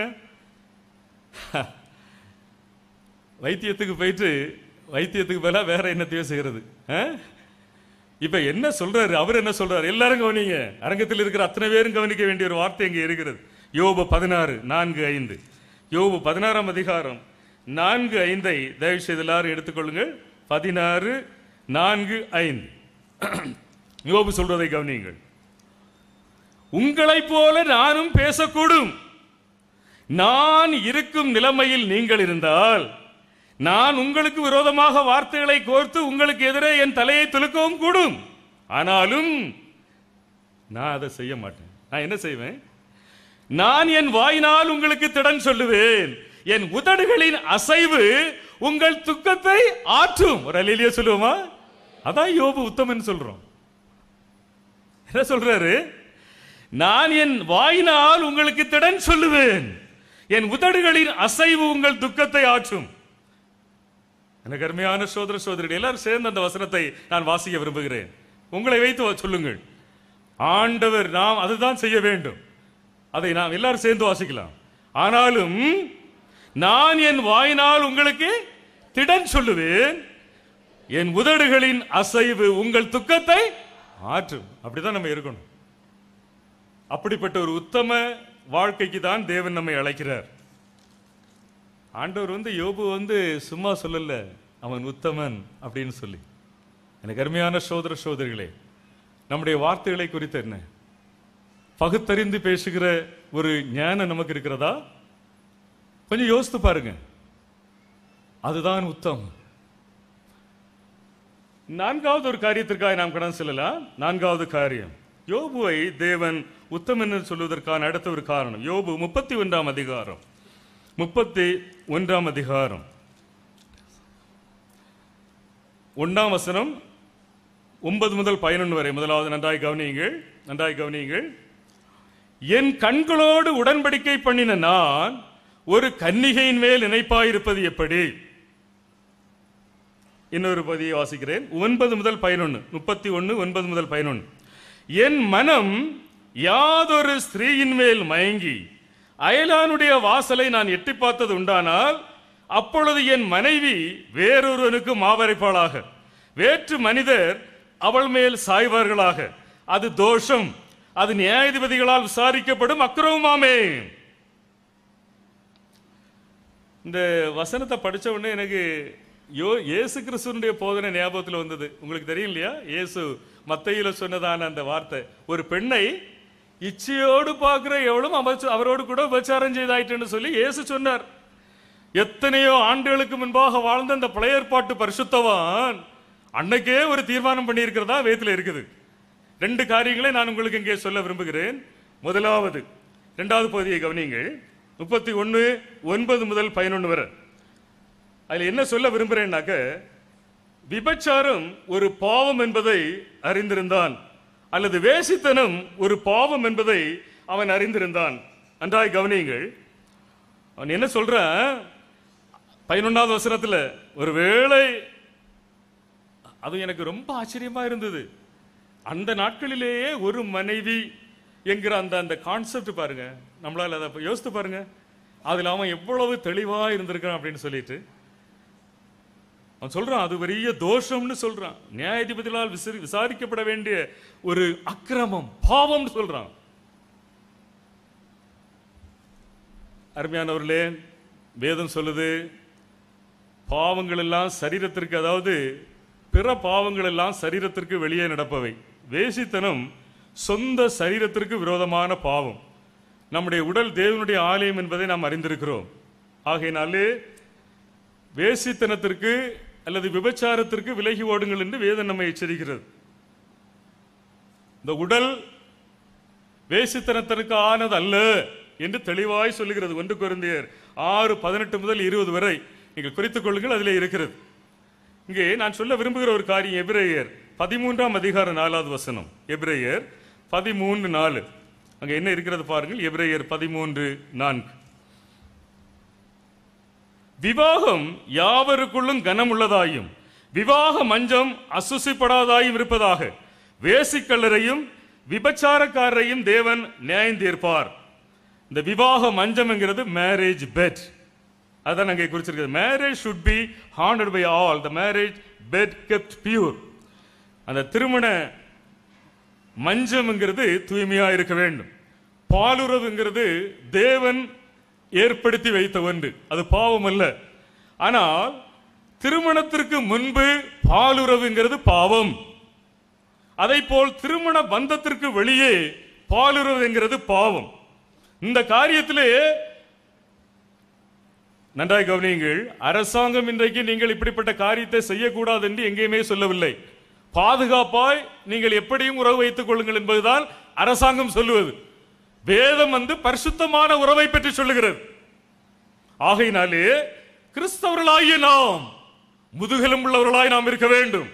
வைத்தியத்துக்கு போயிட்டு வைத்தியத்துக்கு பதிலா வேற என்னத்தையோ செய்யறது ஆ? இப்ப என்ன சொல்றாரு அவர் என்ன சொல்றாரு எல்லாரும் கவனிங்க அரங்கத்தில் இருக்கிற அத்தனை பேரும் கவனிக்க வேண்டிய ஒரு வார்த்தை இங்க இருக்கிறது யோபு பதினாறு நான்கு ஐந்து யோபு பதினாறாம் அதிகாரம் நான்கு ஐந்தை தயவு செய்து எல்லாரும் எடுத்துக்கொள்ளுங்கள் பதினாறு நான்கு ஐந்து யோபு சொல்றதை கவனியுங்கள் உங்களைப் போல நானும் பேசக்கூடும் நான் இருக்கும் நிலைமையில் நீங்கள் இருந்தால் நான் உங்களுக்கு விரோதமாக வார்த்தைகளை கோர்த்து உங்களுக்கு எதிரே என் தலையை துலுக்கவும் கூடும் ஆனாலும் நான் அதை செய்ய மாட்டேன் நான் என்ன செய்வேன் நான் என் வாயினால் உங்களுக்கு திடன் சொல்லுவேன் என் உதடுகளின் அசைவு உங்கள் துக்கத்தை ஆற்றும் ஒரு அலிலியா சொல்லுவோமா அதான் யோபு உத்தமன் சொல்றோம் என்ன சொல்றாரு நான் என் வாயினால் உங்களுக்கு திடன் சொல்லுவேன் என் உதடுகளின் அசைவு உங்கள் துக்கத்தை ஆற்றும் எனக்கு அருமையான சோதர சோதரி எல்லாரும் சேர்ந்து அந்த வசனத்தை நான் வாசிக்க விரும்புகிறேன் உங்களை வைத்து வா- சொல்லுங்கள் ஆண்டவர் நாம் அதுதான் செய்ய வேண்டும் அதை நாம் எல்லாரும் சேர்ந்து வாசிக்கலாம் ஆனாலும் நான் என் வாயினால் உங்களுக்கு திடன் சொல்லுவேன் என் உதடுகளின் அசைவு உங்கள் துக்கத்தை ஆற்றும் அப்படிதான் நம்ம இருக்கணும் அப்படிப்பட்ட ஒரு உத்தம வாழ்க்கைக்கு தான் தேவன் நம்மை அழைக்கிறார் ஆண்டவர் வந்து யோபு வந்து சும்மா சொல்லல அவன் உத்தமன் அப்படின்னு சொல்லி எனக்கு அருமையான சோதர சோதரிகளே நம்முடைய வார்த்தைகளை குறித்து என்ன பகுத்தறிந்து பேசுகிற ஒரு ஞானம் நமக்கு இருக்கிறதா கொஞ்சம் யோசித்து பாருங்க அதுதான் உத்தமம் நான்காவது ஒரு காரியத்திற்காக நாம் கடன் செல்லலாம் நான்காவது காரியம் யோபுவை தேவன் உத்தமன் என்று சொல்வதற்கான அடுத்த ஒரு காரணம் யோபு முப்பத்தி ஒன்றாம் அதிகாரம் முப்பத்தி ஒன்றாம் அதிகாரம் ஒன்றாம் வசனம் ஒன்பது முதல் பதினொன்று வரை முதலாவது நன்றாய் கவனியுங்கள் நன்றாய் கவனியுங்கள் என் கண்களோடு உடன்படிக்கை பண்ணின நான் ஒரு கன்னிகையின் மேல் இணைப்பாயிருப்பது எப்படி இன்னொரு பதியை வாசிக்கிறேன் ஒன்பது முதல் பதினொன்று முப்பத்தி ஒன்று ஒன்பது முதல் பதினொன்று என் மனம் யாதொரு ஸ்திரீயின் மேல் மயங்கி அயலானுடைய வாசலை நான் எட்டி பார்த்தது உண்டானால் அப்பொழுது என் மனைவி வேறொருவனுக்கு மாவரைப்பாளாக வேற்று மனிதர் அவள் மேல் சாய்வார்களாக அது தோஷம் அது நியாயாதிபதிகளால் விசாரிக்கப்படும் அக்கிரமமாமே இந்த வசனத்தை படிச்ச உடனே எனக்கு யோ இயேசு கிறிஸ்துவனுடைய போதனை ஞாபகத்தில் வந்தது உங்களுக்கு தெரியும் இல்லையா இயேசு மத்தையில சொன்னதான அந்த வார்த்தை ஒரு பெண்ணை இச்சையோடு பார்க்கிற எவளும் அவ- அவரோடு கூட உபச்சாரம் செய்தாயிட்டுன்னு சொல்லி இயேசு சொன்னார் எத்தனையோ ஆண்டுகளுக்கு முன்பாக வாழ்ந்த அந்த பழைய ஏற்பாட்டு பரிசுத்தவான் அன்னைக்கே ஒரு தீர்மானம் பண்ணியிருக்கிறதா வேத்துல இருக்குது ரெண்டு காரியங்களை நான் உங்களுக்கு இங்கே சொல்ல விரும்புகிறேன் முதலாவது இரண்டாவது பகுதியை கவனியுங்கள் முப்பத்தி ஒன்று ஒன்பது முதல் பதினொன்று வரை அதில் என்ன சொல்ல விரும்புகிறேன்னாக்க விபச்சாரம் ஒரு பாவம் என்பதை அறிந்திருந்தான் அல்லது வேசித்தனம் ஒரு பாவம் என்பதை அவன் அறிந்திருந்தான் நன்றாய் கவனியுங்கள் அவன் என்ன சொல்றான் பதினொன்றாவது வசனத்துல ஒருவேளை அது எனக்கு ரொம்ப ஆச்சரியமா இருந்தது அந்த நாட்களிலேயே ஒரு மனைவி என்கிற அந்த அந்த கான்செப்ட் பாருங்க நம்மளால அதை யோசித்து பாருங்க அதுல அவன் எவ்வளவு தெளிவா இருந்திருக்கான் அப்படின்னு சொல்லிட்டு அவன் சொல்றான் அது பெரிய தோஷம்னு சொல்றான் நியாயாதிபதிகளால் விசாரி விசாரிக்கப்பட வேண்டிய ஒரு அக்கிரமம் பாவம்னு சொல்றான் அருமையானவர்களே வேதம் சொல்லுது பாவங்கள் எல்லாம் சரீரத்திற்கு அதாவது பிற பாவங்கள் எல்லாம் சரீரத்திற்கு வெளியே நடப்பவை வேசித்தனம் சொந்த சரீரத்திற்கு விரோதமான பாவம் நம்முடைய உடல் தேவனுடைய ஆலயம் என்பதை நாம் அறிந்திருக்கிறோம் ஆகையினாலே வேசித்தனத்திற்கு அல்லது விபச்சாரத்திற்கு விலகி ஓடுங்கள் என்று வேதம் நம்மை எச்சரிக்கிறது இந்த உடல் வேசித்தனத்திற்கு ஆனது அல்ல என்று தெளிவாய் சொல்லுகிறது ஒன்று குருந்தியர் ஆறு பதினெட்டு முதல் இருபது வரை நீங்கள் குறித்துக் கொள்ளுங்கள் அதிலே இருக்கிறது இங்கே நான் சொல்ல விரும்புகிற ஒரு காரியம் எபிரேயர் பதிமூன்றாம் அதிகார நாலாவது வசனம் எபிரேயர் பதிமூன்று நாலு அங்க என்ன இருக்கிறது பாருங்கள் எபிரேயர் பதிமூன்று நான்கு விவாகம் யாவருக்குள்ளும் கனமுள்ளதாயும் விவாக மஞ்சம் அசுசிப்படாதாயும் இருப்பதாக வேசிக்கல்லரையும் விபச்சாரக்காரரையும் தேவன் நியாயம் தீர்ப்பார் இந்த விவாக மஞ்சம் என்கிறது மேரேஜ் பெட் அதான் அங்கே குறிச்சிருக்கிறது marriage should be honoured by all the marriage bed kept pure அந்த திருமண மஞ்சம்ங்கிறது தூய்மையா இருக்க வேண்டும் பாலுறவுங்கிறது தேவன் ஏற்படுத்தி வைத்த ஒன்று அது பாவம் அல்ல ஆனால் திருமணத்திற்கு முன்பு பாலுறவுங்கிறது பாவம் அதை போல் திருமண பந்தத்திற்கு வெளியே பாலுறவு என்கிறது பாவம் இந்த காரியத்திலே நன்றாய் கவனியுங்கள் அரசாங்கம் இன்றைக்கு நீங்கள் இப்படிப்பட்ட காரியத்தை செய்யக்கூடாது என்று எங்கேயுமே சொல்லவில்லை பாதுகாப்பாய் நீங்கள் எப்படியும் உறவு வைத்துக் கொள்ளுங்கள் என்பதுதான் அரசாங்கம் சொல்லுவது வேதம் வந்து பரிசுத்தமான உறவை பற்றி சொல்லுகிறது ஆகையினாலே கிறிஸ்தவர்களாகிய நாம் முதுகெலும் உள்ளவர்களாய் நாம் இருக்க வேண்டும்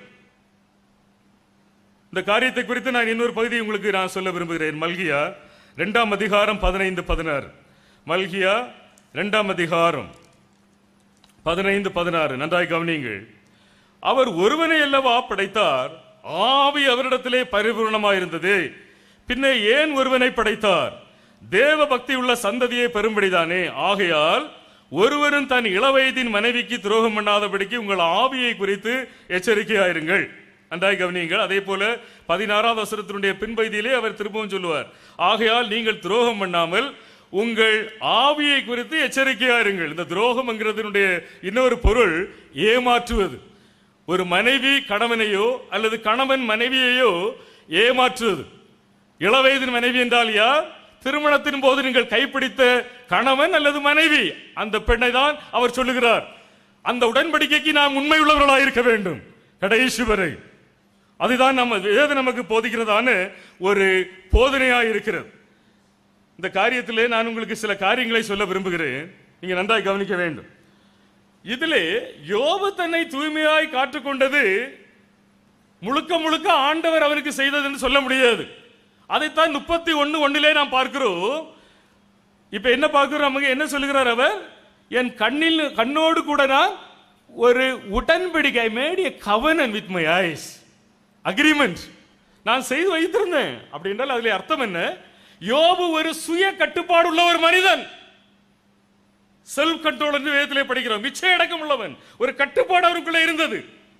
இந்த காரியத்தை குறித்து நான் இன்னொரு பகுதியை உங்களுக்கு நான் சொல்ல விரும்புகிறேன் மல்கியா இரண்டாம் அதிகாரம் பதினைந்து பதினாறு மல்கியா இரண்டாம் அதிகாரம் பதினைந்து பதினாறு நன்றாய் கவனியுங்கள் அவர் ஒருவனை அல்லவா படைத்தார் ஆவி அவரிடத்திலே பரிபூர்ணமாயிருந்தது பின்ன ஏன் ஒருவனை படைத்தார் தேவ பக்தி உள்ள சந்ததியை பெரும்படிதானே ஆகையால் ஒருவரும் தன் இளவயதின் மனைவிக்கு துரோகம் பண்ணாதபடிக்கு உங்கள் ஆவியை குறித்து எச்சரிக்கையாயிருங்கள் நன்றாய் கவனியுங்கள் அதே போல பதினாறாவது வசனத்தினுடைய பின்பகுதியிலே அவர் திரும்பவும் சொல்லுவார் ஆகையால் நீங்கள் துரோகம் பண்ணாமல் உங்கள் ஆவியை குறித்து எச்சரிக்கையா இருங்கள் இந்த துரோகம் என்கிறதுனுடைய இன்னொரு பொருள் ஏமாற்றுவது ஒரு மனைவி கணவனையோ அல்லது கணவன் மனைவியையோ ஏமாற்றுவது இளவயதின் மனைவி என்றால் யார் திருமணத்தின் போது நீங்கள் கைப்பிடித்த கணவன் அல்லது மனைவி அந்த பெண்ணை தான் அவர் சொல்லுகிறார் அந்த உடன்படிக்கைக்கு நாம் உண்மை உள்ளவர்களாக இருக்க வேண்டும் கடைசி வரை அதுதான் நம்ம வேதம் நமக்கு போதிக்கிறதான ஒரு போதனையாக இருக்கிறது இந்த காரியத்திலே நான் உங்களுக்கு சில காரியங்களை சொல்ல விரும்புகிறேன் நீங்க நன்றாய் கவனிக்க வேண்டும் இதிலே யோபு தன்னை தூய்மையாய் காற்றுக்கொண்டது முழுக்க முழுக்க ஆண்டவர் அவருக்கு செய்தது என்று சொல்ல முடியாது அதைத்தான் முப்பத்தி ஒன்னு ஒன்னிலே நாம் பார்க்கிறோம் இப்ப என்ன பார்க்கிறோம் நமக்கு என்ன சொல்லுகிறார் அவர் என் கண்ணில் கண்ணோடு கூட நான் ஒரு உடன்படிக்கை made a covenant with my eyes agreement நான் செய்து வைத்திருந்தேன் அப்படி என்றால் அதுல அர்த்தம் என்ன யோபு ஒரு சுய கட்டுப்பாடு உள்ள ஒரு மனிதன் செல்ஃப் கண்ட்ரோல் என்று வேதத்திலே படிக்கிறோம் மிச்ச அடக்கம் உள்ளவன் ஒரு கட்டுப்பாடு அவருக்குள்ள இருந்தது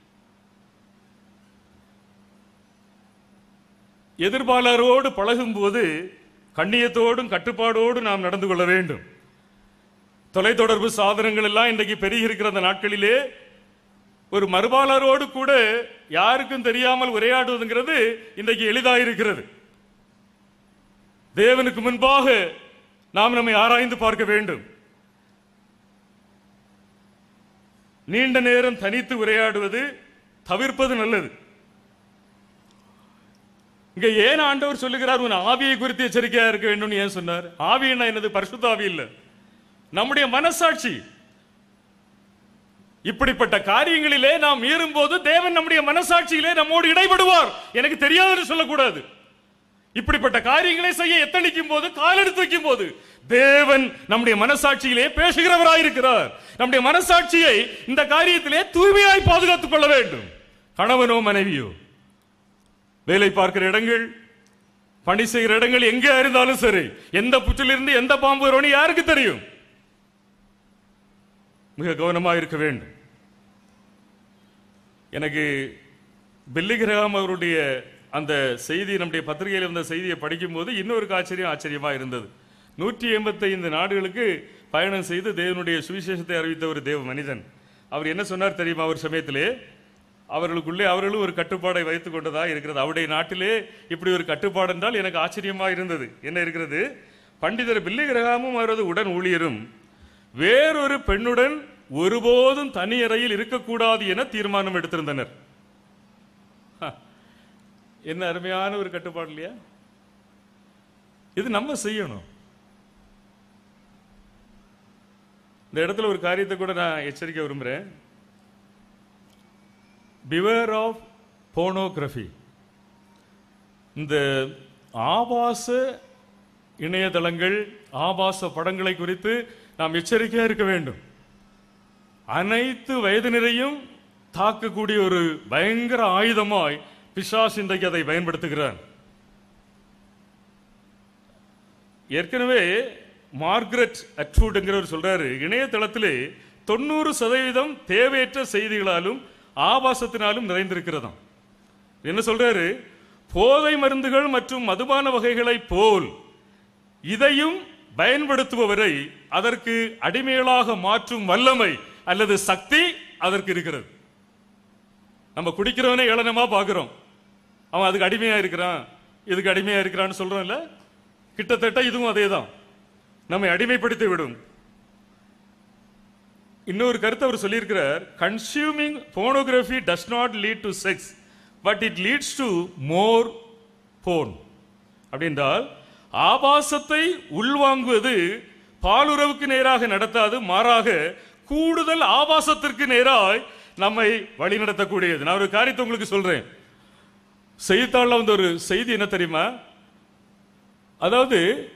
எதிர்பாலரோடு பழகும் போது கண்ணியத்தோடும் கட்டுப்பாடோடும் நாம் நடந்து கொள்ள வேண்டும் தொலைத்தொடர்பு சாதனங்கள் எல்லாம் இன்றைக்கு பெருகி இருக்கிற அந்த நாட்களிலே ஒரு மறுபாலரோடு கூட யாருக்கும் தெரியாமல் உரையாடுவதுங்கிறது இன்றைக்கு எளிதாக இருக்கிறது தேவனுக்கு முன்பாக நாம் நம்மை ஆராய்ந்து பார்க்க வேண்டும் நீண்ட நேரம் தனித்து உரையாடுவது தவிர்ப்பது நல்லது இங்க ஏன் ஆண்டவர் சொல்லுகிறார் உன் ஆவியை குறித்து எச்சரிக்கையா இருக்க வேண்டும் ஏன் சொன்னார் ஆவின்னா என்னது பரிசுத்த ஆவி இல்ல நம்முடைய மனசாட்சி இப்படிப்பட்ட காரியங்களிலே நாம் மீறும்போது தேவன் நம்முடைய மனசாட்சியிலே நம்மோடு இடைபடுவார் எனக்கு தெரியாதுன்னு சொல்லக்கூடாது இப்படிப்பட்ட காரியங்களை செய்ய எத்தனிக்கும் போது காலெடுத்து வைக்கும் போது தேவன் நம்முடைய மனசாட்சியிலே பேசுகிறவராயிருக்கிறார் நம்முடைய மனசாட்சியை இந்த காரியத்திலே தூய்மையாய் பாதுகாத்துக் கொள்ள வேண்டும் கணவனோ மனைவியோ வேலை பார்க்கிற இடங்கள் பணி செய்கிற இடங்கள் எங்கே இருந்தாலும் சரி எந்த புற்றிலிருந்து எந்த பாம்பு வரும்னு யாருக்கு தெரியும் மிக கவனமாக இருக்க வேண்டும் எனக்கு பில்லி கிரகாம் அவருடைய அந்த செய்தி நம்முடைய பத்திரிகையில் இருந்த செய்தியை படிக்கும்போது இன்னொரு ஆச்சரியம் ஆச்சரியமா இருந்தது நூற்றி எண்பத்தைந்து நாடுகளுக்கு பயணம் செய்து தேவனுடைய சுவிசேஷத்தை அறிவித்த ஒரு தேவ மனிதன் அவர் என்ன சொன்னார் தெரியுமா ஒரு சமயத்திலே அவர்களுக்குள்ளே அவர்களும் ஒரு கட்டுப்பாடை வைத்துக் கொண்டதா இருக்கிறது அவருடைய நாட்டிலே இப்படி ஒரு கட்டுப்பாடு என்றால் எனக்கு ஆச்சரியமா இருந்தது என்ன இருக்கிறது பண்டிதர் பில்லி கிரகாமும் அவரது உடன் ஊழியரும் வேறொரு பெண்ணுடன் ஒருபோதும் தனி அறையில் இருக்கக்கூடாது என தீர்மானம் எடுத்திருந்தனர் ஹ, என்ன அருமையான ஒரு கட்டுப்பாடு இல்லையா இது நம்ம செய்யணும் இந்த இடத்துல ஒரு காரியத்தை கூட நான் எச்சரிக்க விரும்புகிறேன் பிவேர் ஆஃப் போனோகிராஃபி இந்த ஆபாச இணையதளங்கள் ஆபாச படங்களை குறித்து நாம் எச்சரிக்கையா இருக்க வேண்டும் அனைத்து வயதினரையும் தாக்கக்கூடிய ஒரு பயங்கர ஆயுதமாய் பிசாஸ் இன்றைக்கு அதை பயன்படுத்துகிறான் ஏற்கனவே மார்கரெட் அட்வுட்ங்கிறவர் சொல்றாரு இணையதளத்திலே தொண்ணூறு சதவீதம் தேவையற்ற செய்திகளாலும் ஆபாசத்தினாலும் நிறைந்திருக்கிறதாம் என்ன சொல்றாரு போதை மருந்துகள் மற்றும் மதுபான வகைகளை போல் இதையும் பயன்படுத்துபவரை அதற்கு அடிமைகளாக மாற்றும் வல்லமை அல்லது சக்தி அதற்கு இருக்கிறது நம்ம குடிக்கிறவனே ஏளனமா பார்க்கிறோம் அவன் அதுக்கு அடிமையா இருக்கிறான் இதுக்கு அடிமையா இருக்கிறான்னு சொல்றோம்ல கிட்டத்தட்ட இதுவும் அதேதான் நம்மை அடிமைப்படுத்தி விடும் இன்னொரு கருத்தை அவர் சொல்லியிருக்கிறார் consuming pornography does not lead to sex but it leads to more porn அப்படின்றால் ஆபாசத்தை உள்வாங்குவது பாலுறவுக்கு நேராக நடத்தாது மாறாக கூடுதல் ஆபாசத்திற்கு நேராய் நம்மை வழிநடத்தக்கூடியது நான் ஒரு காரியத்தை உங்களுக்கு சொல்றேன் செய்தித்தாளில் வந்து ஒரு செய்தி என்ன தெரியுமா அதாவது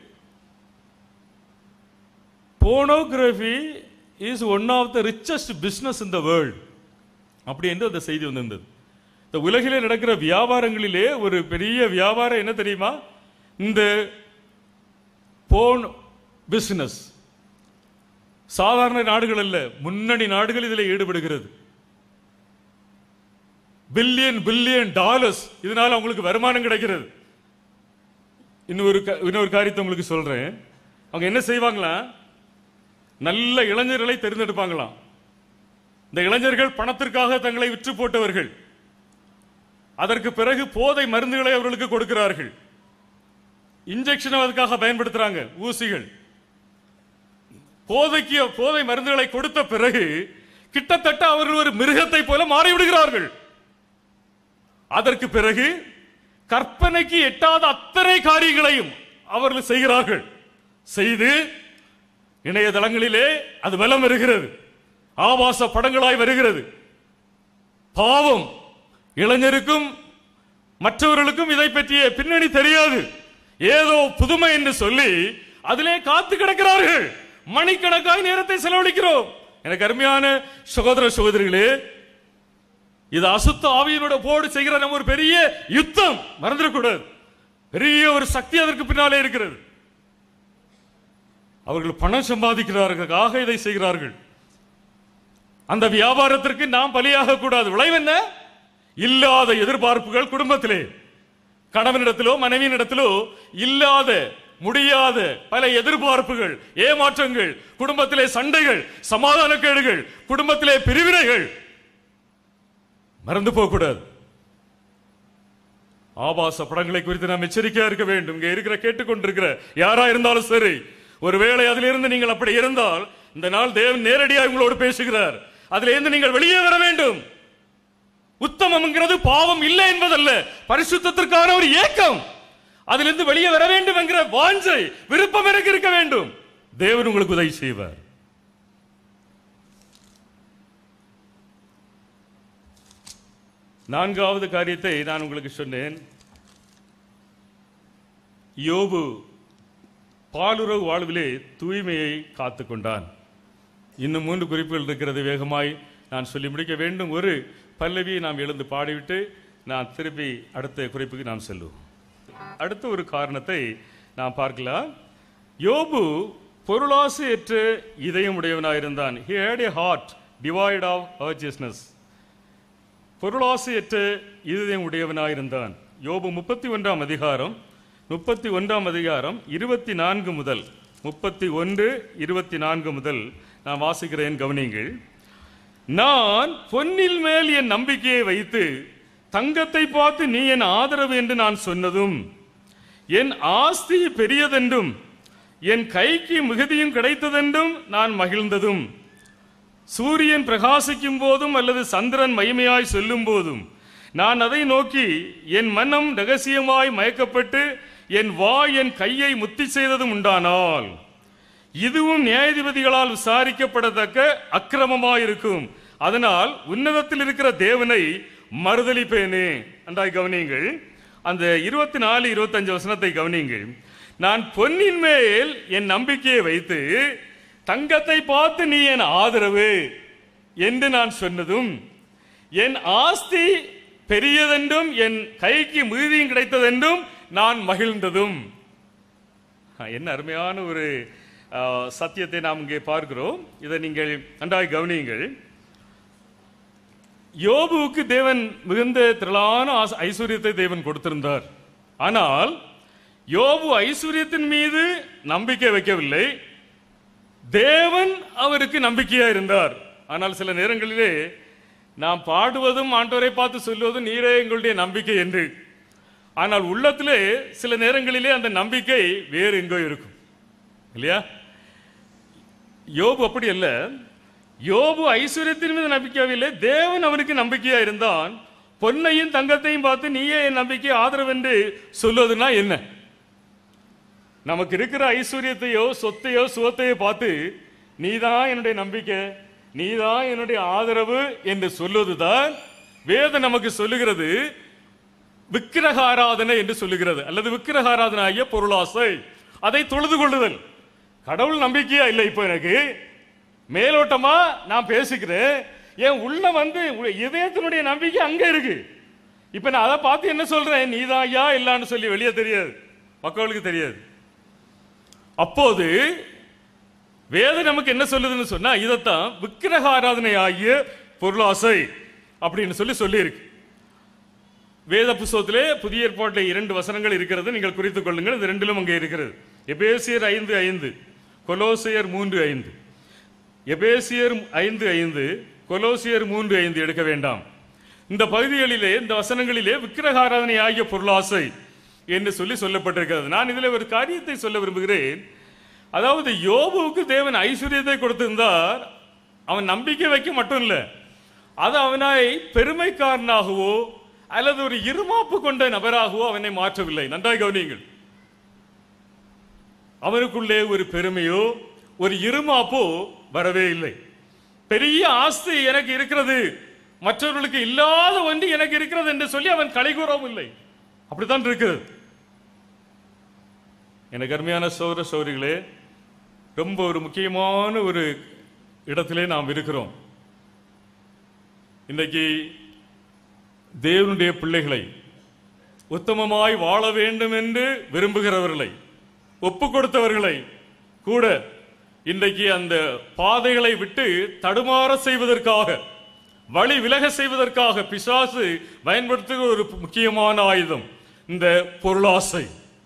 pornography is one of the richest business in the world அப்படி என்று அந்த செய்தி வந்திருந்தது இந்த உலகிலே நடக்கிற வியாபாரங்களிலே ஒரு பெரிய வியாபாரம் என்ன தெரியுமா இந்த போன் பிசினஸ் சாதாரண நாடுகள் அல்ல முன்னணி நாடுகள் இதில் ஈடுபடுகிறது பில்லியன் பில்லியன் டாலர்ஸ் இதனால அவங்களுக்கு வருமானம் கிடைக்கிறது இன்னொரு க- இன்னொரு காரியத்தை உங்களுக்கு சொல்றேன் அவங்க என்ன செய்வாங்களா நல்ல இளைஞர்களை தேர்ந்தெடுப்பாங்களாம் இந்த இளைஞர்கள் பணத்திற்காக தங்களை விற்று போட்டவர்கள் அதற்கு பிறகு போதை மருந்துகளை அவர்களுக்கு கொடுக்கிறார்கள் இன்ஜெக்ஷன் அதுக்காக பயன்படுத்துறாங்க ஊசிகள் போதைக்கு போதை மருந்துகளை கொடுத்த பிறகு கிட்டத்தட்ட அவர்கள் ஒரு மிருகத்தை போல மாறிவிடுகிறார்கள் அதற்கு பிறகு கற்பனைக்கு எட்டாத அத்தனை காரியங்களையும் அவர்கள் செய்கிறார்கள் செய்து இணையதளங்களிலே அது வலம் வருகிறது ஆபாச படங்களாய் வருகிறது பாவம் இளைஞருக்கும் மற்றவர்களுக்கும் இதை பற்றிய பின்னணி தெரியாது ஏதோ புதுமை என்று சொல்லி அதிலே காத்து கிடக்கிறார்கள் மணிக்கணக்காய் நேரத்தை செலவழிக்கிறோம் எனக்கு அருமையான சகோதர சகோதரிகளே இது அசுத்த ஆவியினோட போடு செய்கிற நம்ம ஒரு பெரிய யுத்தம் மறந்துடக்கூடாது பெரிய ஒரு சக்தி அதற்கு பின்னாலே இருக்கிறது அவர்கள் பணம் சம்பாதிக்கிறார்களுக்காக இதை செய்கிறார்கள் அந்த வியாபாரத்திற்கு நாம் பலியாக கூடாது விளைவு என்ன இல்லாத எதிர்பார்ப்புகள் குடும்பத்திலே கணவனிடத்திலோ மனைவியினிடத்திலோ இல்லாத முடியாத பல எதிர்பார்ப்புகள் ஏமாற்றங்கள் குடும்பத்திலே சண்டைகள் சமாதானக்கேடுகள் குடும்பத்திலே பிரிவினைகள் மறந்து போகக்கூடாது ஆபாச படங்களை குறித்து நாம் எச்சரிக்கையா இருக்க வேண்டும் இங்க இருக்கிற கேட்டுக்கொண்டிருக்கிற யாரா இருந்தாலும் சரி ஒருவேளை அதிலிருந்து நீங்கள் அப்படி இருந்தால் இந்த நாள் தேவன் நேரடியாக உங்களோடு பேசுகிறார் அதிலிருந்து இருந்து நீங்கள் வெளியே வர வேண்டும் உத்தமம்ங்கிறது பாவம் இல்லை என்பதல்ல பரிசுத்தத்திற்கான ஒரு ஏக்கம் அதிலிருந்து வெளியே வர வேண்டும் என்கிற வாஞ்சை விருப்பம் எனக்கு இருக்க வேண்டும் தேவன் உங்களுக்கு உதவி செய்வார் நான்காவது காரியத்தை நான் உங்களுக்கு சொன்னேன் யோபு பாலுறவு வாழ்விலே தூய்மையை காத்துக்கொண்டான் இன்னும் மூன்று குறிப்புகள் இருக்கிறது வேகமாய் நான் சொல்லி முடிக்க வேண்டும் ஒரு பல்லவியை நாம் எழுந்து பாடிவிட்டு நான் திருப்பி அடுத்த குறிப்புக்கு நாம் செல்லுவோம் அடுத்த ஒரு காரணத்தை நாம் பார்க்கலாம் யோபு பொருளாசையற்ற இதயம் உடையவனாயிருந்தான் he had a heart devoid of righteousness பொருளாசையற்ற இதயம் உடையவனாயிருந்தான் யோபு முப்பத்தி ஒன்றாம் அதிகாரம் முப்பத்தி ஒன்றாம் அதிகாரம் இருபத்தி நான்கு முதல் முப்பத்தி ஒன்று இருபத்தி நான்கு முதல் நான் வாசிக்கிறேன் கவனிங்கள் நான் பொன்னில் மேல் என் நம்பிக்கையை வைத்து தங்கத்தை பார்த்து நீ என் ஆதரவு என்று நான் சொன்னதும் என் ஆஸ்தி பெரியதென்றும் என் கைக்கு மிகுதியும் கிடைத்ததென்றும் நான் மகிழ்ந்ததும் சூரியன் பிரகாசிக்கும் போதும் அல்லது சந்திரன் மகிமையாய் செல்லும் போதும் நான் அதை நோக்கி என் மனம் ரகசியமாய் மயக்கப்பட்டு என் வாய் என் கையை முத்தி செய்ததும் உண்டானால் இதுவும் நியாயாதிபதிகளால் விசாரிக்கப்படத்தக்க அக்கிரமமாயிருக்கும் அதனால் உன்னதத்தில் இருக்கிற தேவனை மறுதலிப்பேனே அன்றாய் கவனியுங்கள் அந்த இருபத்தி நாலு இருபத்தஞ்சு வசனத்தை கவனியுங்கள் நான் பொன்னின் மேல் என் நம்பிக்கையை வைத்து தங்கத்தை பார்த்து நீ என் ஆதரவு என்று நான் சொன்னதும் என் ஆஸ்தி பெரியதென்றும் என் கைக்கு மிகுதியும் கிடைத்ததென்றும் நான் மகிழ்ந்ததும் ஆ, என்ன அருமையான ஒரு ஆ, சத்தியத்தை நாம் இங்கே பார்க்கிறோம் இதை நீங்கள் நன்றாய் கவனியுங்கள் யோபுவுக்கு தேவன் மிகுந்த திரளான ஆச- ஐஸ்வர்யத்தை தேவன் கொடுத்திருந்தார் ஆனால் யோபு ஐஸ்வர்யத்தின் மீது நம்பிக்கை வைக்கவில்லை தேவன் அவருக்கு நம்பிக்கையா இருந்தார் ஆனால் சில நேரங்களிலே நாம் பாடுவதும் ஆண்டவரை பார்த்து சொல்லுவதும் நீரே எங்களுடைய நம்பிக்கை என்று ஆனால் உள்ளத்திலே சில நேரங்களிலே அந்த நம்பிக்கை வேறு எங்கோ இருக்கும் இல்லையா யோபு அப்படி அல்ல யோபு ஐஸ்வர்யத்தின் மீது நம்பிக்கையாவில்லை தேவன் அவனுக்கு நம்பிக்கையா இருந்தான் பொன்னையும் தங்கத்தையும் பார்த்து நீயே என் நம்பிக்கை ஆதரவு என்று சொல்வதுன்னா என்ன நமக்கு இருக்கிற ஐஸ்வர்யத்தையோ சொத்தையோ சுகத்தையோ பார்த்து நீதான் என்னுடைய நம்பிக்கை நீதான் என்னுடைய ஆதரவு என்று சொல்லுவதுதான் வேதம் நமக்கு சொல்லுகிறது விக்கிரக ஆராதனை என்று சொல்லுகிறது அல்லது விக்கிரக ஆராதனை ஆகிய பொருளாசை அதை தொழுது கொள்ளுதல் கடவுள் நம்பிக்கையா இல்லை இப்போ எனக்கு மேலோட்டமா நான் பேசிக்கிறேன் என் உள்ள வந்து உ- இதயத்தினுடைய நம்பிக்கை அங்க இருக்கு இப்ப நான் அதை பார்த்து என்ன சொல்றேன் நீதான் ஐயா இல்லான்னு சொல்லி வெளியே தெரியாது மக்களுக்கு தெரியாது அப்போது வேதம் நமக்கு என்ன சொல்லுதுன்னு சொன்னா இதைத்தான் விக்கிரக ஆராதனை ஆகிய பொருளாசை அப்படின்னு சொல்லி சொல்லியிருக்கு வேத புஸ்தகத்திலே புதிய ஏற்பாட்டில் இரண்டு வசனங்கள் இருக்கிறது நீங்கள் குறித்துக் கொள்ளுங்கள் இது ரெண்டிலும் அங்கே இருக்கிறது எபேசியர் ஐந்து ஐந்து கொலோசியர் மூன்று ஐந்து எபேசியர் ஐந்து ஐந்து கொலோசியர் மூன்று ஐந்து எடுக்க வேண்டாம் இந்த பகுதிகளிலே இந்த வசனங்களிலே விக்கிரக ஆராதனை ஆகிய பொருளாசை என்று சொல்லி சொல்லப்பட்டிருக்கிறது நான் இதில் ஒரு காரியத்தை சொல்ல விரும்புகிறேன் அதாவது யோபுவுக்கு தேவன் ஐஸ்வர்யத்தை கொடுத்திருந்தார் அவன் நம்பிக்கை வைக்க மட்டும் இல்லை அது அவனை பெருமைக்காரனாகவோ அல்லது ஒரு இருமாப்பு கொண்ட நபராகவோ அவனை மாற்றவில்லை நன்றாய் கவனியுங்கள் அவனுக்குள்ளே ஒரு பெருமையோ ஒரு இருமாப்போ வரவே இல்லை பெரிய ஆஸ்தி எனக்கு இருக்கிறது மற்றவர்களுக்கு இல்லாத ஒன்று எனக்கு இருக்கிறது என்று சொல்லி அவன் களை கூறவும் இல்லை அப்படித்தான் இருக்கிறது எனக்கு அருமையான சோதர சௌரிகளே ரொம்ப ஒரு முக்கியமான ஒரு இடத்திலே நாம் இருக்கிறோம் இன்றைக்கு தேவனுடைய பிள்ளைகளை உத்தமமாய் வாழ வேண்டும் என்று விரும்புகிறவர்களை ஒப்பு கொடுத்தவர்களை கூட இன்றைக்கு அந்த பாதைகளை விட்டு தடுமாற செய்வதற்காக வழி விலக செய்வதற்காக பிசாசு பயன்படுத்துகிற ஒரு முக்கியமான ஆயுதம் இந்த பொருளாசை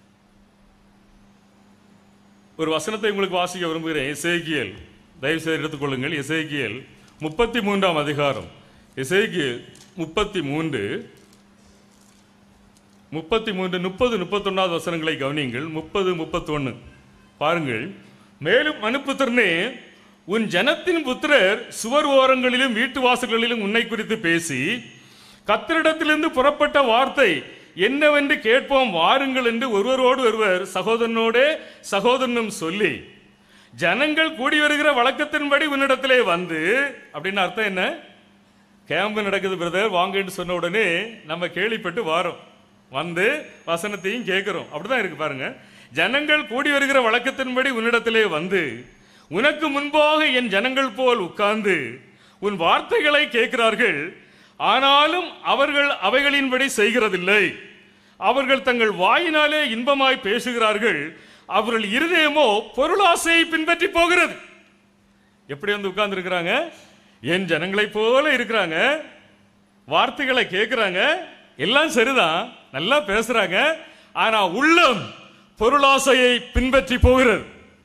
ஒரு வசனத்தை உங்களுக்கு வாசிக்க விரும்புகிறேன் எசேக்கியல் தயவு செய்து எடுத்துக்கொள்ளுங்கள் எசேக்கியல் முப்பத்தி மூன்றாம் அதிகாரம் எசேக்கியல் முப்பத்தி மூன்று முப்பத்தி மூன்று முப்பது முப்பத்தொன்னாவது வசனங்களை கவனியுங்கள் முப்பது முப்பத்தொன்னு பாருங்கள் மேலும் மனுப்புத்திரனே உன் ஜனத்தின் புத்திரர் சுவர் ஓரங்களிலும் வீட்டு வாசல்களிலும் உன்னை குறித்து பேசி கத்தரிடத்திலிருந்து புறப்பட்ட வார்த்தை என்னவென்று கேட்போம் வாருங்கள் என்று ஒருவரோடு ஒருவர் சகோதரனோடே சகோதரனும் சொல்லி ஜனங்கள் கூடி வருகிற வழக்கத்தின்படி உன்னிடத்திலே வந்து அப்படின்னு அர்த்தம் என்ன கேம்பு நடக்குது பிரதர் வாங்கன்னு சொன்ன உடனே நம்ம கேள்விப்பட்டு வாரோம் வந்து வசனத்தையும் கேட்கிறோம் அப்படிதான் இருக்கு பாருங்க ஜனங்கள் கூடி வருகிற வழக்கத்தின்படி உன்னிடத்திலே வந்து உனக்கு முன்பாக என் ஜனங்கள் போல் உட்கார்ந்து உன் வார்த்தைகளை கேட்கிறார்கள் ஆனாலும் அவர்கள் அவைகளின்படி செய்கிறதில்லை அவர்கள் தங்கள் வாயினாலே இன்பமாய் பேசுகிறார்கள் அவர்கள் இருதயமோ பொருளாசையை பின்பற்றி போகிறது எப்படி வந்து உட்கார்ந்து இருக்கிறாங்க என் ஜனங்களை போல இருக்கிறாங்க வார்த்தைகளை கேட்கிறாங்க எல்லாம் சரிதான் நல்லா பேசுறாங்க ஆனா உள்ளம் பொருளாசையை பின்பற்றி போகிறது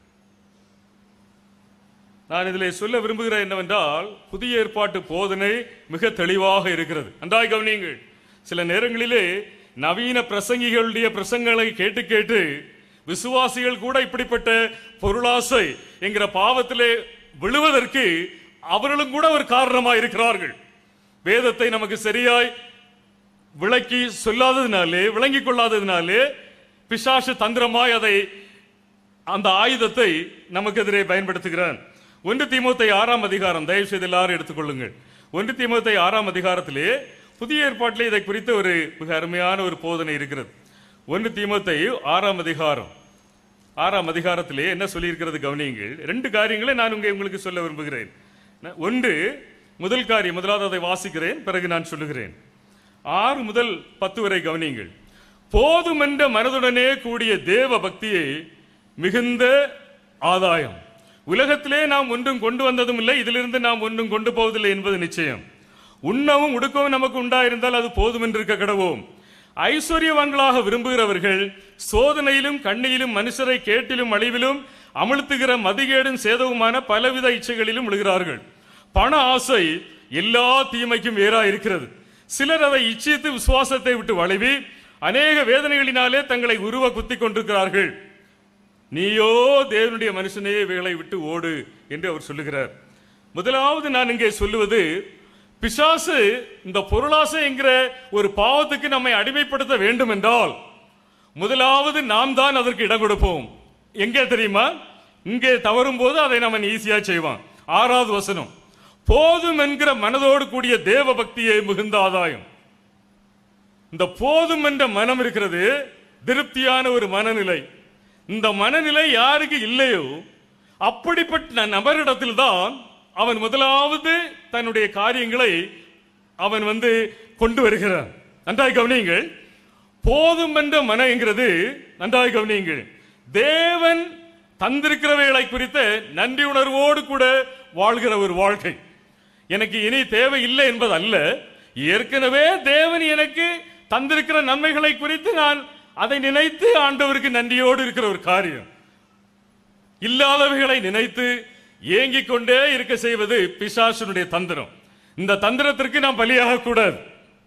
நான் இதில் சொல்ல விரும்புகிறேன் என்னவென்றால் புதிய ஏற்பாட்டு போதனை மிக தெளிவாக இருக்கிறது நன்றாய் கவனியுங்கள் சில நேரங்களிலே நவீன பிரசங்கிகளுடைய பிரசங்களை கேட்டு கேட்டு விசுவாசிகள் கூட இப்படிப்பட்ட பொருளாசை என்கிற பாவத்திலே விழுவதற்கு அவர்களும் கூட ஒரு காரணமாக இருக்கிறார்கள் வேதத்தை நமக்கு சரியாய் விளக்கி சொல்லாததினாலே விளங்கிக் கொள்ளாததினாலே பிசாசு தந்திரமாய் அதை அந்த ஆயுதத்தை நமக்கு எதிரே பயன்படுத்துகிறான் ஒன்று தீமோத்தை ஆறாம் அதிகாரம் தயவு செய்து எல்லாரும் எடுத்துக்கொள்ளுங்கள் ஒன்று தீமோத்தை ஆறாம் அதிகாரத்திலே புதிய ஏற்பாட்டிலே இதை குறித்த ஒரு மிக அருமையான ஒரு போதனை இருக்கிறது ஒன்று தீமோத்தை ஆறாம் அதிகாரம் ஆறாம் அதிகாரத்திலே என்ன சொல்லியிருக்கிறது கவனியுங்கள் ரெண்டு காரியங்களை நான் உங்க உங்களுக்கு சொல்ல விரும்புகிறேன் ந- ஒன்று முதல் காரியம் முதலாவது அதை வாசிக்கிறேன் பிறகு நான் சொல்லுகிறேன் ஆறு முதல் பத்து வரை கவனியுங்கள் போதுமென்ற மனதுடனே கூடிய தேவ பக்தியை மிகுந்த ஆதாயம் உலகத்திலே நாம் ஒன்றும் கொண்டு வந்ததும் இல்லை இதிலிருந்து நாம் ஒன்றும் கொண்டு போவதில்லை என்பது நிச்சயம் உண்ணவும் உடுக்கவும் நமக்கு உண்டாயிருந்தால் அது போதும் என்று இருக்க கடவோம் ஐஸ்வர்யவான்களாக விரும்புகிறவர்கள் சோதனையிலும் கண்ணியிலும் மனுஷரை கேட்டிலும் அழிவிலும் அமிழ்த்துகிற மதிகேடும் சேதவுமான பலவித இச்சைகளிலும் விழுகிறார்கள் பண ஆசை எல்லா தீமைக்கும் வேறா இருக்கிறது சிலர் அதை இச்சித்து விசுவாசத்தை விட்டு வளைவி அநேக வேதனைகளினாலே தங்களை உருவ குத்திக் கொண்டிருக்கிறார்கள் நீயோ தேவனுடைய மனுஷனே இவைகளை விட்டு ஓடு என்று அவர் சொல்லுகிறார் முதலாவது நான் இங்கே சொல்லுவது பிசாசு இந்த பொருளாசை என்கிற ஒரு பாவத்துக்கு நம்மை அடிமைப்படுத்த வேண்டும் என்றால் முதலாவது நாம் தான் அதற்கு இடம் கொடுப்போம் எங்கே தெரியுமா இங்கே தவறும் போது அதை நம்ம ஈஸியா செய்வான் ஆறாவது வசனம் போதும் என்கிற மனதோடு கூடிய தேவ பக்தியை மிகுந்த ஆதாயம் இந்த போதும் என்ற மனம் இருக்கிறது திருப்தியான ஒரு மனநிலை இந்த மனநிலை யாருக்கு இல்லையோ அப்படிப்பட்ட நபரிடத்தில் தான் அவன் முதலாவது தன்னுடைய காரியங்களை அவன் வந்து கொண்டு வருகிறான் நன்றாய் கவனியுங்கள் போதும் என்ற மனங்கிறது நன்றாய் கவனியுங்கள் தேவன் தந்திருக்கிறவைகளை குறித்த நன்றி உணர்வோடு கூட வாழ்கிற ஒரு வாழ்க்கை எனக்கு இனி தேவை இல்லை என்பது அல்ல ஏற்கனவே தேவன் எனக்கு தந்திருக்கிற நன்மைகளை குறித்து நான் அதை நினைத்து ஆண்டவருக்கு நன்றியோடு இருக்கிற ஒரு காரியம் இல்லாதவைகளை நினைத்து ஏங்கிக் கொண்டே இருக்க செய்வது பிசாசனுடைய தந்திரம் இந்த தந்திரத்திற்கு நாம் பலியாக கூடாது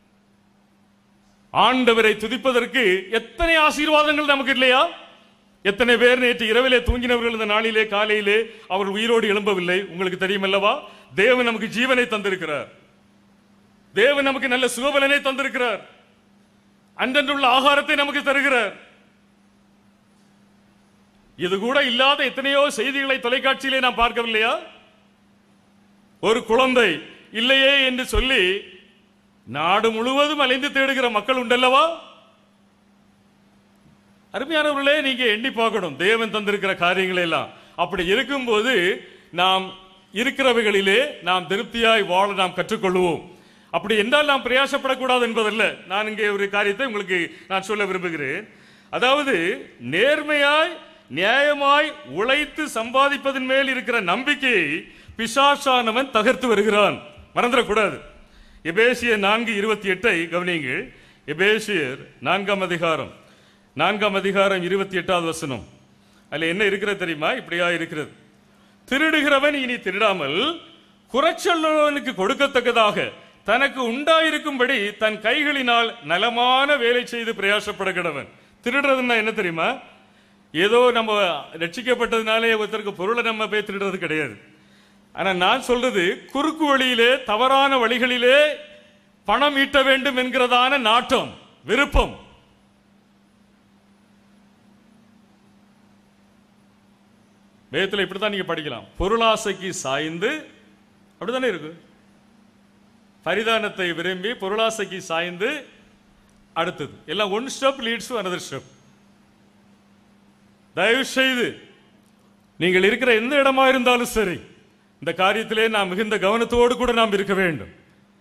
ஆண்டவரை துதிப்பதற்கு எத்தனை ஆசீர்வாதங்கள் நமக்கு இல்லையா எத்தனை பேர் நேற்று இரவிலே தூங்கினவர்கள் இந்த நாளிலே காலையிலே அவர்கள் உயிரோடு எழும்பவில்லை உங்களுக்கு தெரியுமல்லவா தேவன் நமக்கு ஜீவனை தந்திருக்கிறார் தேவன் நமக்கு நல்ல சுகபலனை தந்திருக்கிறார் அன்றன்றுள்ள ஆகாரத்தை நமக்கு தருகிறார் இது கூட இல்லாத எத்தனையோ செய்திகளை தொலைக்காட்சியிலே நாம் பார்க்கவில்லையா ஒரு குழந்தை இல்லையே என்று சொல்லி நாடு முழுவதும் அலைந்து தேடுகிற மக்கள் உண்டல்லவா அருமையானவர்களே நீங்க எண்ணி பார்க்கணும் தேவன் தந்திருக்கிற காரியங்களை எல்லாம் அப்படி இருக்கும்போது நாம் இருக்கிறவைகளிலே நாம் திருப்தியாய் வாழ நாம் கற்றுக்கொள்வோம் அப்படி என்றால் நாம் பிரயாசப்படக்கூடாது என்பதல்ல நான் இங்கே ஒரு காரியத்தை உங்களுக்கு நான் சொல்ல விரும்புகிறேன் அதாவது நேர்மையாய் நியாயமாய் உழைத்து சம்பாதிப்பதன் மேல் இருக்கிற நம்பிக்கையை பிசாசானவன் தகர்த்து வருகிறான் மறந்துடக்கூடாது எபேசியர் நான்கு இருபத்தி எட்டை கவனியுங்கள் எபேசியர் நான்காம் அதிகாரம் நான்காம் அதிகாரம் இருபத்தி எட்டாவது வசனம் அதுல என்ன இருக்கிறது தெரியுமா இப்படியா இருக்கிறது திருடுகிறவன் இனி திருடாமல் குறைச்சொல்லுவனுக்கு கொடுக்கத்தக்கதாக தனக்கு உண்டாயிருக்கும்படி தன் கைகளினால் நலமான வேலை செய்து பிரயாசப்பட கிடவன் திருடுறதுன்னா என்ன தெரியுமா ஏதோ நம்ம ரட்சிக்கப்பட்டதுனாலே ஒருத்தருக்கு பொருளை நம்ம போய் திருடுறது கிடையாது ஆனா நான் சொல்றது குறுக்கு வழியிலே தவறான வழிகளிலே பணம் ஈட்ட வேண்டும் என்கிறதான நாட்டம் விருப்பம் வேதத்தில் இப்படித்தான் நீங்க படிக்கலாம் பொருளாசைக்கு சாய்ந்து அப்படித்தானே இருக்கு பரிதானத்தை விரும்பி பொருளாசைக்கு சாய்ந்து அடுத்தது எல்லாம் one step leads another step தயவு செய்து நீங்கள் இருக்கிற எந்த இடமா இருந்தாலும் சரி இந்த காரியத்திலே நாம் மிகுந்த கவனத்தோடு கூட நாம் இருக்க வேண்டும்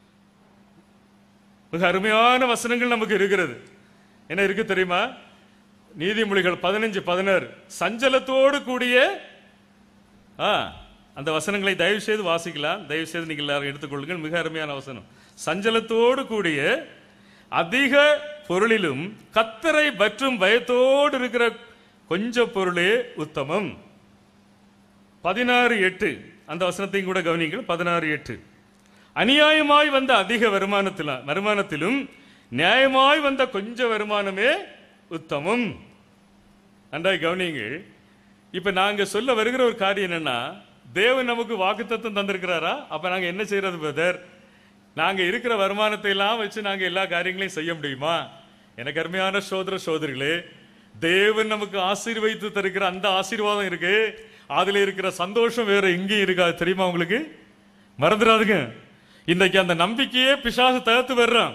மிக அருமையான வசனங்கள் நமக்கு இருக்கிறது என்ன இருக்கு தெரியுமா நீதிமொழிகள் பதினஞ்சு பதினாறு சஞ்சலத்தோடு கூடிய ஆ அந்த வசனங்களை தயவு செய்து வாசிக்கலாம் தயவு செய்து நீங்கள் எல்லாரும் எடுத்துக்கொள்ளுங்கள் மிக அருமையான வசனம் சஞ்சலத்தோடு கூடிய அதிக பொருளிலும் கத்தரை பற்றும் பயத்தோடு இருக்கிற கொஞ்ச பொருளே உத்தமம் பதினாறு எட்டு அந்த வசனத்தையும் கூட கவனிங்கள் பதினாறு எட்டு அநியாயமாய் வந்த அதிக வருமானத்தில வருமானத்திலும் நியாயமாய் வந்த கொஞ்ச வருமானமே உத்தமம் நன்றாய் கவனிங்கள் இப்ப நாங்க சொல்ல வருகிற ஒரு காரியம் என்னன்னா தேவன் நமக்கு வாக்குத்தத்தம் தந்திருக்கிறாரா அப்ப நாங்க என்ன செய்யறது பிரதர் நாங்க இருக்கிற வருமானத்தை எல்லாம் வச்சு நாங்க எல்லா காரியங்களையும் செய்ய முடியுமா எனக்கு அருமையான சோதர சோதரிகளே தேவன் நமக்கு ஆசீர்வதித்து தருகிற அந்த ஆசீர்வாதம் இருக்கு அதுல இருக்கிற சந்தோஷம் வேற எங்கேயும் இருக்காது தெரியுமா உங்களுக்கு மறந்துடாதுங்க இன்னைக்கு அந்த நம்பிக்கையே பிசாசு தகர்த்து வர்றான்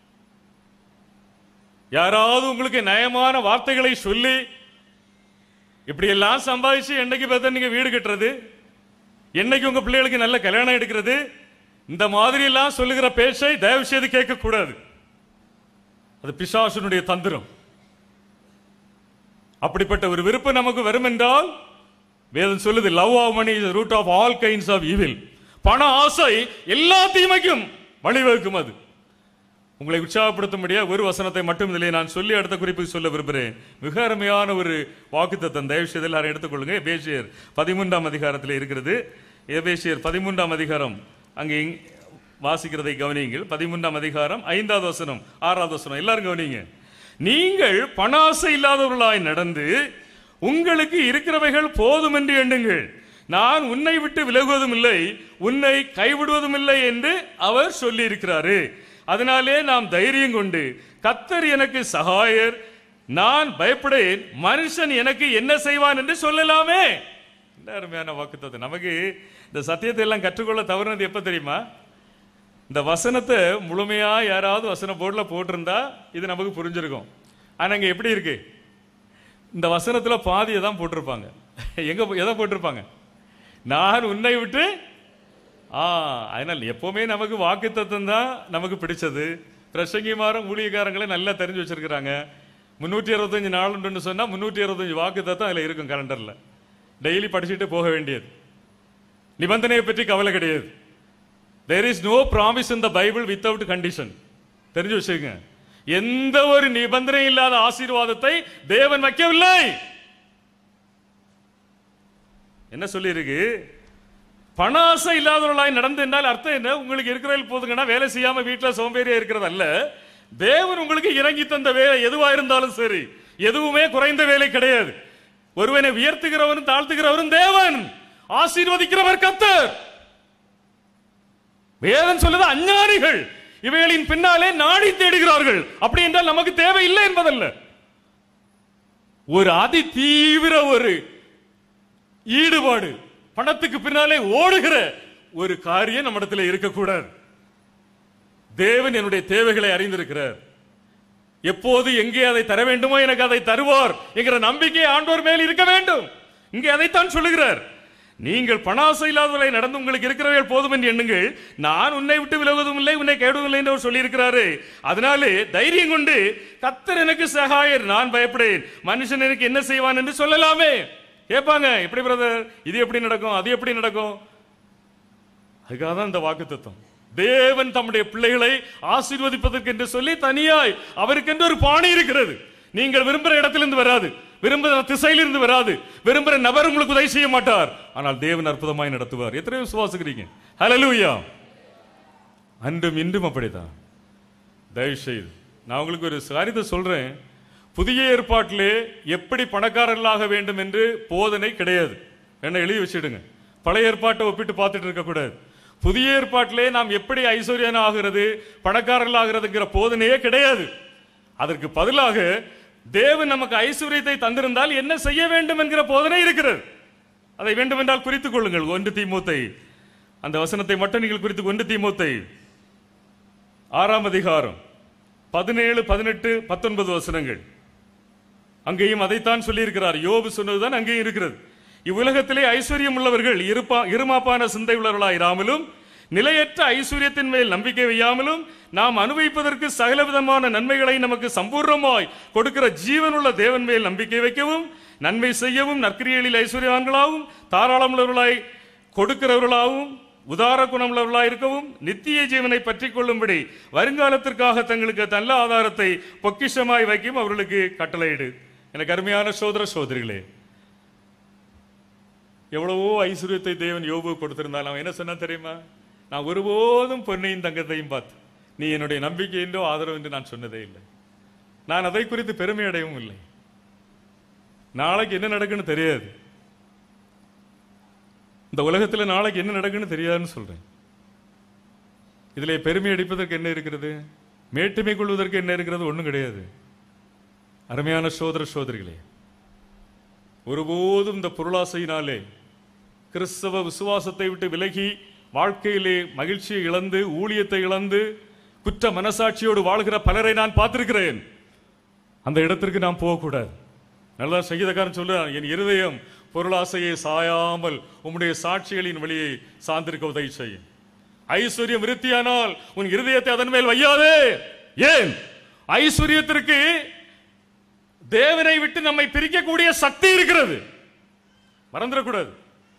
யாராவது உங்களுக்கு நயமான வார்த்தைகளை சொல்லி இப்படி எல்லாம் சம்பாதிச்சு என்னைக்கு பார்த்தா நீங்க வீடு கட்டுறது என்னைக்கு உங்க பிள்ளைகளுக்கு நல்ல கல்யாணம் எடுக்கிறது இந்த மாதிரி எல்லாம் சொல்லுகிற பேச்சை தயவு செய்து கேட்க கூடாது அது பிசாசுனுடைய தந்திரம் அப்படிப்பட்ட ஒரு விருப்பம் நமக்கு வரும் என்றால் வேதம் சொல்லுது love of money is root of all kinds of evil பண ஆசை எல்லா தீமைக்கும் வழிவகுக்கும் அது உங்களை உற்சாகப்படுத்தும்படியா ஒரு வசனத்தை மட்டும் இதிலே நான் சொல்லி அடுத்த குறிப்புக்கு சொல்ல விரும்புகிறேன் மிக அருமையான ஒரு வாக்குத்தத்தம் தயவு செய்து எல்லாரும் எடுத்துக்கொள்ளுங்க எபேசியர் பதிமூன்றாம் அதிகாரத்தில் இருக்கிறது எபேசியர் பதிமூன்றாம் அதிகாரம் அங்கே இங்- வாசிக்கிறதை கவனியுங்கள் பதிமூன்றாம் அதிகாரம் ஐந்தாவது வசனம் ஆறாவது வசனம் எல்லாரும் கவனிங்க நீங்கள் பணாசை இல்லாதவர்களாய் நடந்து உங்களுக்கு இருக்கிறவைகள் போதும் என்று எண்ணுங்கள் நான் உன்னை விட்டு விலகுவதும் இல்லை உன்னை கைவிடுவதும் இல்லை என்று அவர் சொல்லி இருக்கிறாரு அதனாலே நாம் தைரியம் கொண்டு கத்தர் எனக்கு சகாயர் நான் பயப்படேன் மனுஷன் எனக்கு என்ன செய்வான் என்று சொல்லலாமே என்ன அருமையான வாக்குத்தத்தம் நமக்கு இந்த சத்தியத்தை எல்லாம் கற்றுக்கொள்ள தவறுனது எப்ப தெரியுமா இந்த வசனத்தை முழுமையா யாராவது வசன போர்டுல போட்டிருந்தா இது நமக்கு புரிஞ்சிருக்கும் ஆனா இங்க எப்படி இருக்கு இந்த வசனத்துல பாதியை தான் போட்டிருப்பாங்க எங்க போ- எதை போட்டிருப்பாங்க நான் உன்னை விட்டு ஆ அதனால் எப்பவுமே நமக்கு வாக்குத்தத்தம் தான் நமக்கு பிடிச்சது பிரசங்கிமாரும் ஊழியக்காரங்களே நல்லா தெரிஞ்சு வச்சிருக்கிறாங்க முன்னூற்றி அறுபத்தஞ்சு நாளுன்னு சொன்னா முன்னூற்றி அறுபத்தஞ்சு வாக்குத்தத்தம் அதுல இருக்கும் கலண்டர்ல டெய்லி படிச்சுட்டு போக வேண்டியது நிபந்தனையை பற்றி கவலை கிடையாது there is no promise in the Bible without condition தெரிஞ்சு வச்சுக்கோங்க எந்த ஒரு நிபந்தனை இல்லாத ஆசீர்வாதத்தை தேவன் வைக்கவில்லை என்ன சொல்லியிருக்கு பண ஆசை இல்லாதவர்களாய் நடந்து என்றால் அர்த்தம் என்ன உங்களுக்கு இருக்கிறதில் போதுங்கன்னா வேலை செய்யாம வீட்டுல சோம்பேறியா இருக்கிறது அல்ல தேவன் உங்களுக்கு இறங்கி தந்த வேலை எதுவா இருந்தாலும் சரி எதுவுமே குறைந்த வேலை கிடையாது ஒருவனை உயர்த்துகிறவரும் தாழ்த்துகிறவரும் தேவன் ஆசீர்வதிக்கிறவர் கத்தர் வேதம் சொல்லுது அஞ்ஞானிகள் இவைகளின் பின்னாலே நாடி தேடுகிறார்கள் அப்படி என்றால் நமக்கு தேவையில்லை என்பதல்ல ஒரு அதி தீவிர ஒரு ஈடுபாடு பணத்துக்கு பின்னாலே ஓடுகிற ஒரு காரியம் நம்மிடத்தில் இருக்கக்கூடாது தேவன் என்னுடைய தேவைகளை அறிந்திருக்கிறார் எப்போது எங்கே அதை தர வேண்டுமோ எனக்கு அதை தருவார் என்கிற நம்பிக்கை ஆண்டோர் மேல் இருக்க வேண்டும் இங்கே அதைத்தான் சொல்லுகிறார் நீங்கள் பணாசை இல்லாதவர்களை நடந்து உங்களுக்கு இருக்கிறவர்கள் போதும் என்று எண்ணுங்கள் நான் உன்னை விட்டு விலகுவதும் இல்லை உன்னை கைவிடுவதும் இல்லை என்று அவர் சொல்லியிருக்கிறாரு அதனாலே தைரியம் கொண்டு கத்தர் எனக்கு சகாயர் நான் பயப்படேன் மனுஷன் எனக்கு என்ன செய்வான் என்று சொல்லலாமே கேட்பாங்க எப்படி பிரதர் இது எப்படி நடக்கும் அது எப்படி நடக்கும் அதுக்காக தான் இந்த வாக்கு தேவன் தம்முடைய பிள்ளைகளை ஆசீர்வதிப்பதற்கு என்று சொல்லி தனியாய் அவருக்கென்று ஒரு பாணி இருக்கிறது நீங்கள் விரும்புகிற இடத்திலிருந்து வராது விரும்புகிற திசையிலிருந்து வராது விரும்புகிற நபர் உங்களுக்கு உதவி செய்ய மாட்டார் ஆனால் தேவன் அற்புதமாய் நடத்துவார் எத்தனை விசுவாசிக்கிறீங்க ஹalleluya அன்றும் இன்றும் அப்படிதான் தயவு செய்து நான் உங்களுக்கு ஒரு காரியத்தை சொல்றேன் புதிய ஏற்பாட்டிலே எப்படி பணக்காரர்களாக வேண்டும் என்று போதனை கிடையாது என்ன எழுதி வச்சிடுங்க பழைய ஏற்பாட்டை ஒப்பிட்டு பார்த்துட்டு இருக்கக்கூடாது புதிய ஏற்பாட்டிலே நாம் எப்படி ஐஸ்வர்யன் ஆகிறது பணக்காரர்கள் ஆகிறதுங்கிற போதனையே கிடையாது அதற்கு பதிலாக தேவன் நமக்கு ஐஸ்வர்யத்தை தந்திருந்தால் என்ன செய்ய வேண்டும் என்கிற போதனை இருக்கிறது அதை வேண்டுமென்றால் குறித்துக் கொள்ளுங்கள் ஒன்று தீமூத்தை அந்த வசனத்தை மட்டும் நீங்கள் குறித்து ஒன்று தீமூத்தை ஆறாம் அதிகாரம் பதினேழு பதினெட்டு பத்தொன்பது வசனங்கள் அங்கேயும் அதைத்தான் சொல்லியிருக்கிறார் யோபு சொன்னதுதான் அங்கேயும் இருக்கிறது இவ்வுலகத்திலே ஐஸ்வர்யம் உள்ளவர்கள் இருப்பா இருமாப்பான சிந்தை உள்ளவர்களாயிராமலும் நிலையற்ற ஐஸ்வர்யத்தின் மேல் நம்பிக்கை வையாமலும் நாம் அனுபவிப்பதற்கு சகலவிதமான நன்மைகளை நமக்கு சம்பூர்ணமாய் கொடுக்கிற ஜீவனுள்ள தேவன் மேல் நம்பிக்கை வைக்கவும் நன்மை செய்யவும் நற்கிரியலில் ஐஸ்வர்யவான்களாகவும் தாராளமுள்ளவர்களாய் கொடுக்கிறவர்களாகவும் உதார குணமுள்ளவர்களாய் இருக்கவும் நித்திய ஜீவனை பற்றிக் கொள்ளும்படி வருங்காலத்திற்காக தங்களுக்கு நல்ல ஆதாரத்தை பொக்கிஷமாய் வைக்கும் அவர்களுக்கு கட்டளையிடு எனக்கு அருமையான சோதர சோதரிகளே எவ்வளவோ ஐஸ்வர்யத்தை தேவன் யோபு கொடுத்திருந்தால் அவன் என்ன சொன்னா தெரியுமா நான் ஒருபோதும் பொன்னையும் தங்கத்தையும் பார்த்து நீ என்னுடைய நம்பிக்கை என்றோ ஆதரவு என்று நான் சொன்னதே இல்லை நான் அதை குறித்து பெருமை அடையவும் இல்லை நாளைக்கு என்ன நடக்குன்னு தெரியாது இந்த உலகத்துல நாளைக்கு என்ன நடக்குன்னு தெரியாதுன்னு சொல்றேன் இதுல பெருமை அடிப்பதற்கு என்ன இருக்கிறது மேட்டுமை கொள்வதற்கு என்ன இருக்கிறது ஒண்ணும் கிடையாது அருமையான சோதர சோதரிகளே ஒருபோதும் இந்த பொருளாசையினாலே கிறிஸ்தவ விசுவாசத்தை விட்டு விலகி வாழ்க்கையிலே மகிழ்ச்சியை இழந்து ஊழியத்தை இழந்து குற்ற மனசாட்சியோடு வாழ்கிற பலரை நான் பார்த்திருக்கிறேன் அந்த இடத்திற்கு நாம் போகக்கூடாது நல்லா சங்கீதக்காரன் சொல்றான் என் இருதயம் பொருளாசையை சாயாமல் உம்முடைய சாட்சிகளின் வழியை சார்ந்திருக்க உதவி செய்யும் ஐஸ்வர்யம் விருத்தியானால் உன் இருதயத்தை அதன் மேல் வையாதே ஏன் ஐஸ்வர்யத்திற்கு தேவனை விட்டு நம்மை பிரிக்கக்கூடிய சக்தி இருக்கிறது மறந்துடக்கூடாது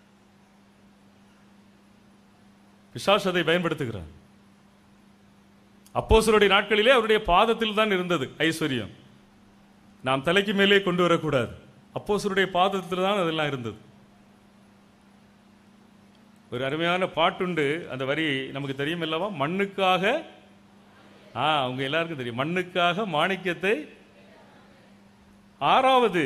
பிசாசு அதை பயன்படுத்துகிறார் அப்போஸ்தலருடைய நாட்களிலே அவருடைய பாதத்தில் தான் இருந்தது ஐஸ்வர்யம் நாம் தலைக்கு மேலே கொண்டு வரக்கூடாது அப்போஸ்தலருடைய பாதத்தில் தான் அதெல்லாம் இருந்தது ஒரு அருமையான பாட்டுண்டு அந்த வரி நமக்கு தெரியும் அல்லவா மண்ணுக்காக ஆ அவங்க எல்லாருக்கும் தெரியும் மண்ணுக்காக மாணிக்கத்தை ஆறாவது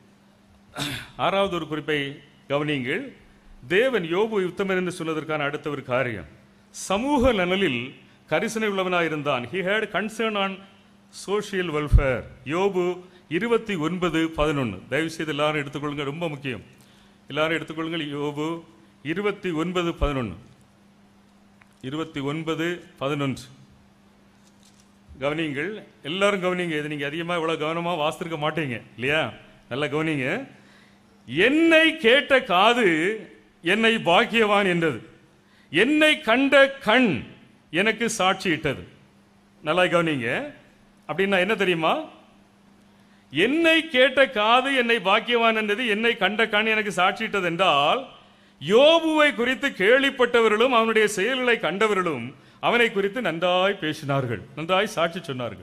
ஆறாவது ஒரு குறிப்பை கவனியுங்கள் தேவன் யோபு யுத்தம் என்று சொன்னதற்கான அடுத்த ஒரு காரியம் சமூக நலனில் கரிசனை உள்ளவனாக இருந்தான் he had concern on social welfare யோபு இருபத்தி ஒன்பது பதினொன்று தயவு செய்து எல்லாரும் எடுத்துக்கொள்ளுங்க ரொம்ப முக்கியம் எல்லாரும் எடுத்துக்கொள்ளுங்கள் யோபு இருபத்தி ஒன்பது பதினொன்று இருபத்தி ஒன்பது பதினொன்று கவனிங்கள் எல்லாரும் கவனிங்க இது நீங்க அதிகமா இவ்வளவு கவனமா வாசித்திருக்க மாட்டீங்க இல்லையா நல்லா கவனிங்க என்னை கேட்ட காது என்னை பாக்கியவான் என்றது என்னை கண்ட கண் எனக்கு சாட்சியிட்டது நல்லா கவனிங்க அப்படின்னா என்ன தெரியுமா என்னை கேட்ட காது என்னை பாக்கியவான் என்றது என்னை கண்ட கண் எனக்கு சாட்சியிட்டது என்றால் யோபுவை குறித்து கேள்விப்பட்டவர்களும் அவனுடைய செயல்களை கண்டவர்களும் அவனை குறித்து நன்றாய் பேசினார்கள் நன்றாய் சாட்சி சொன்னார்கள்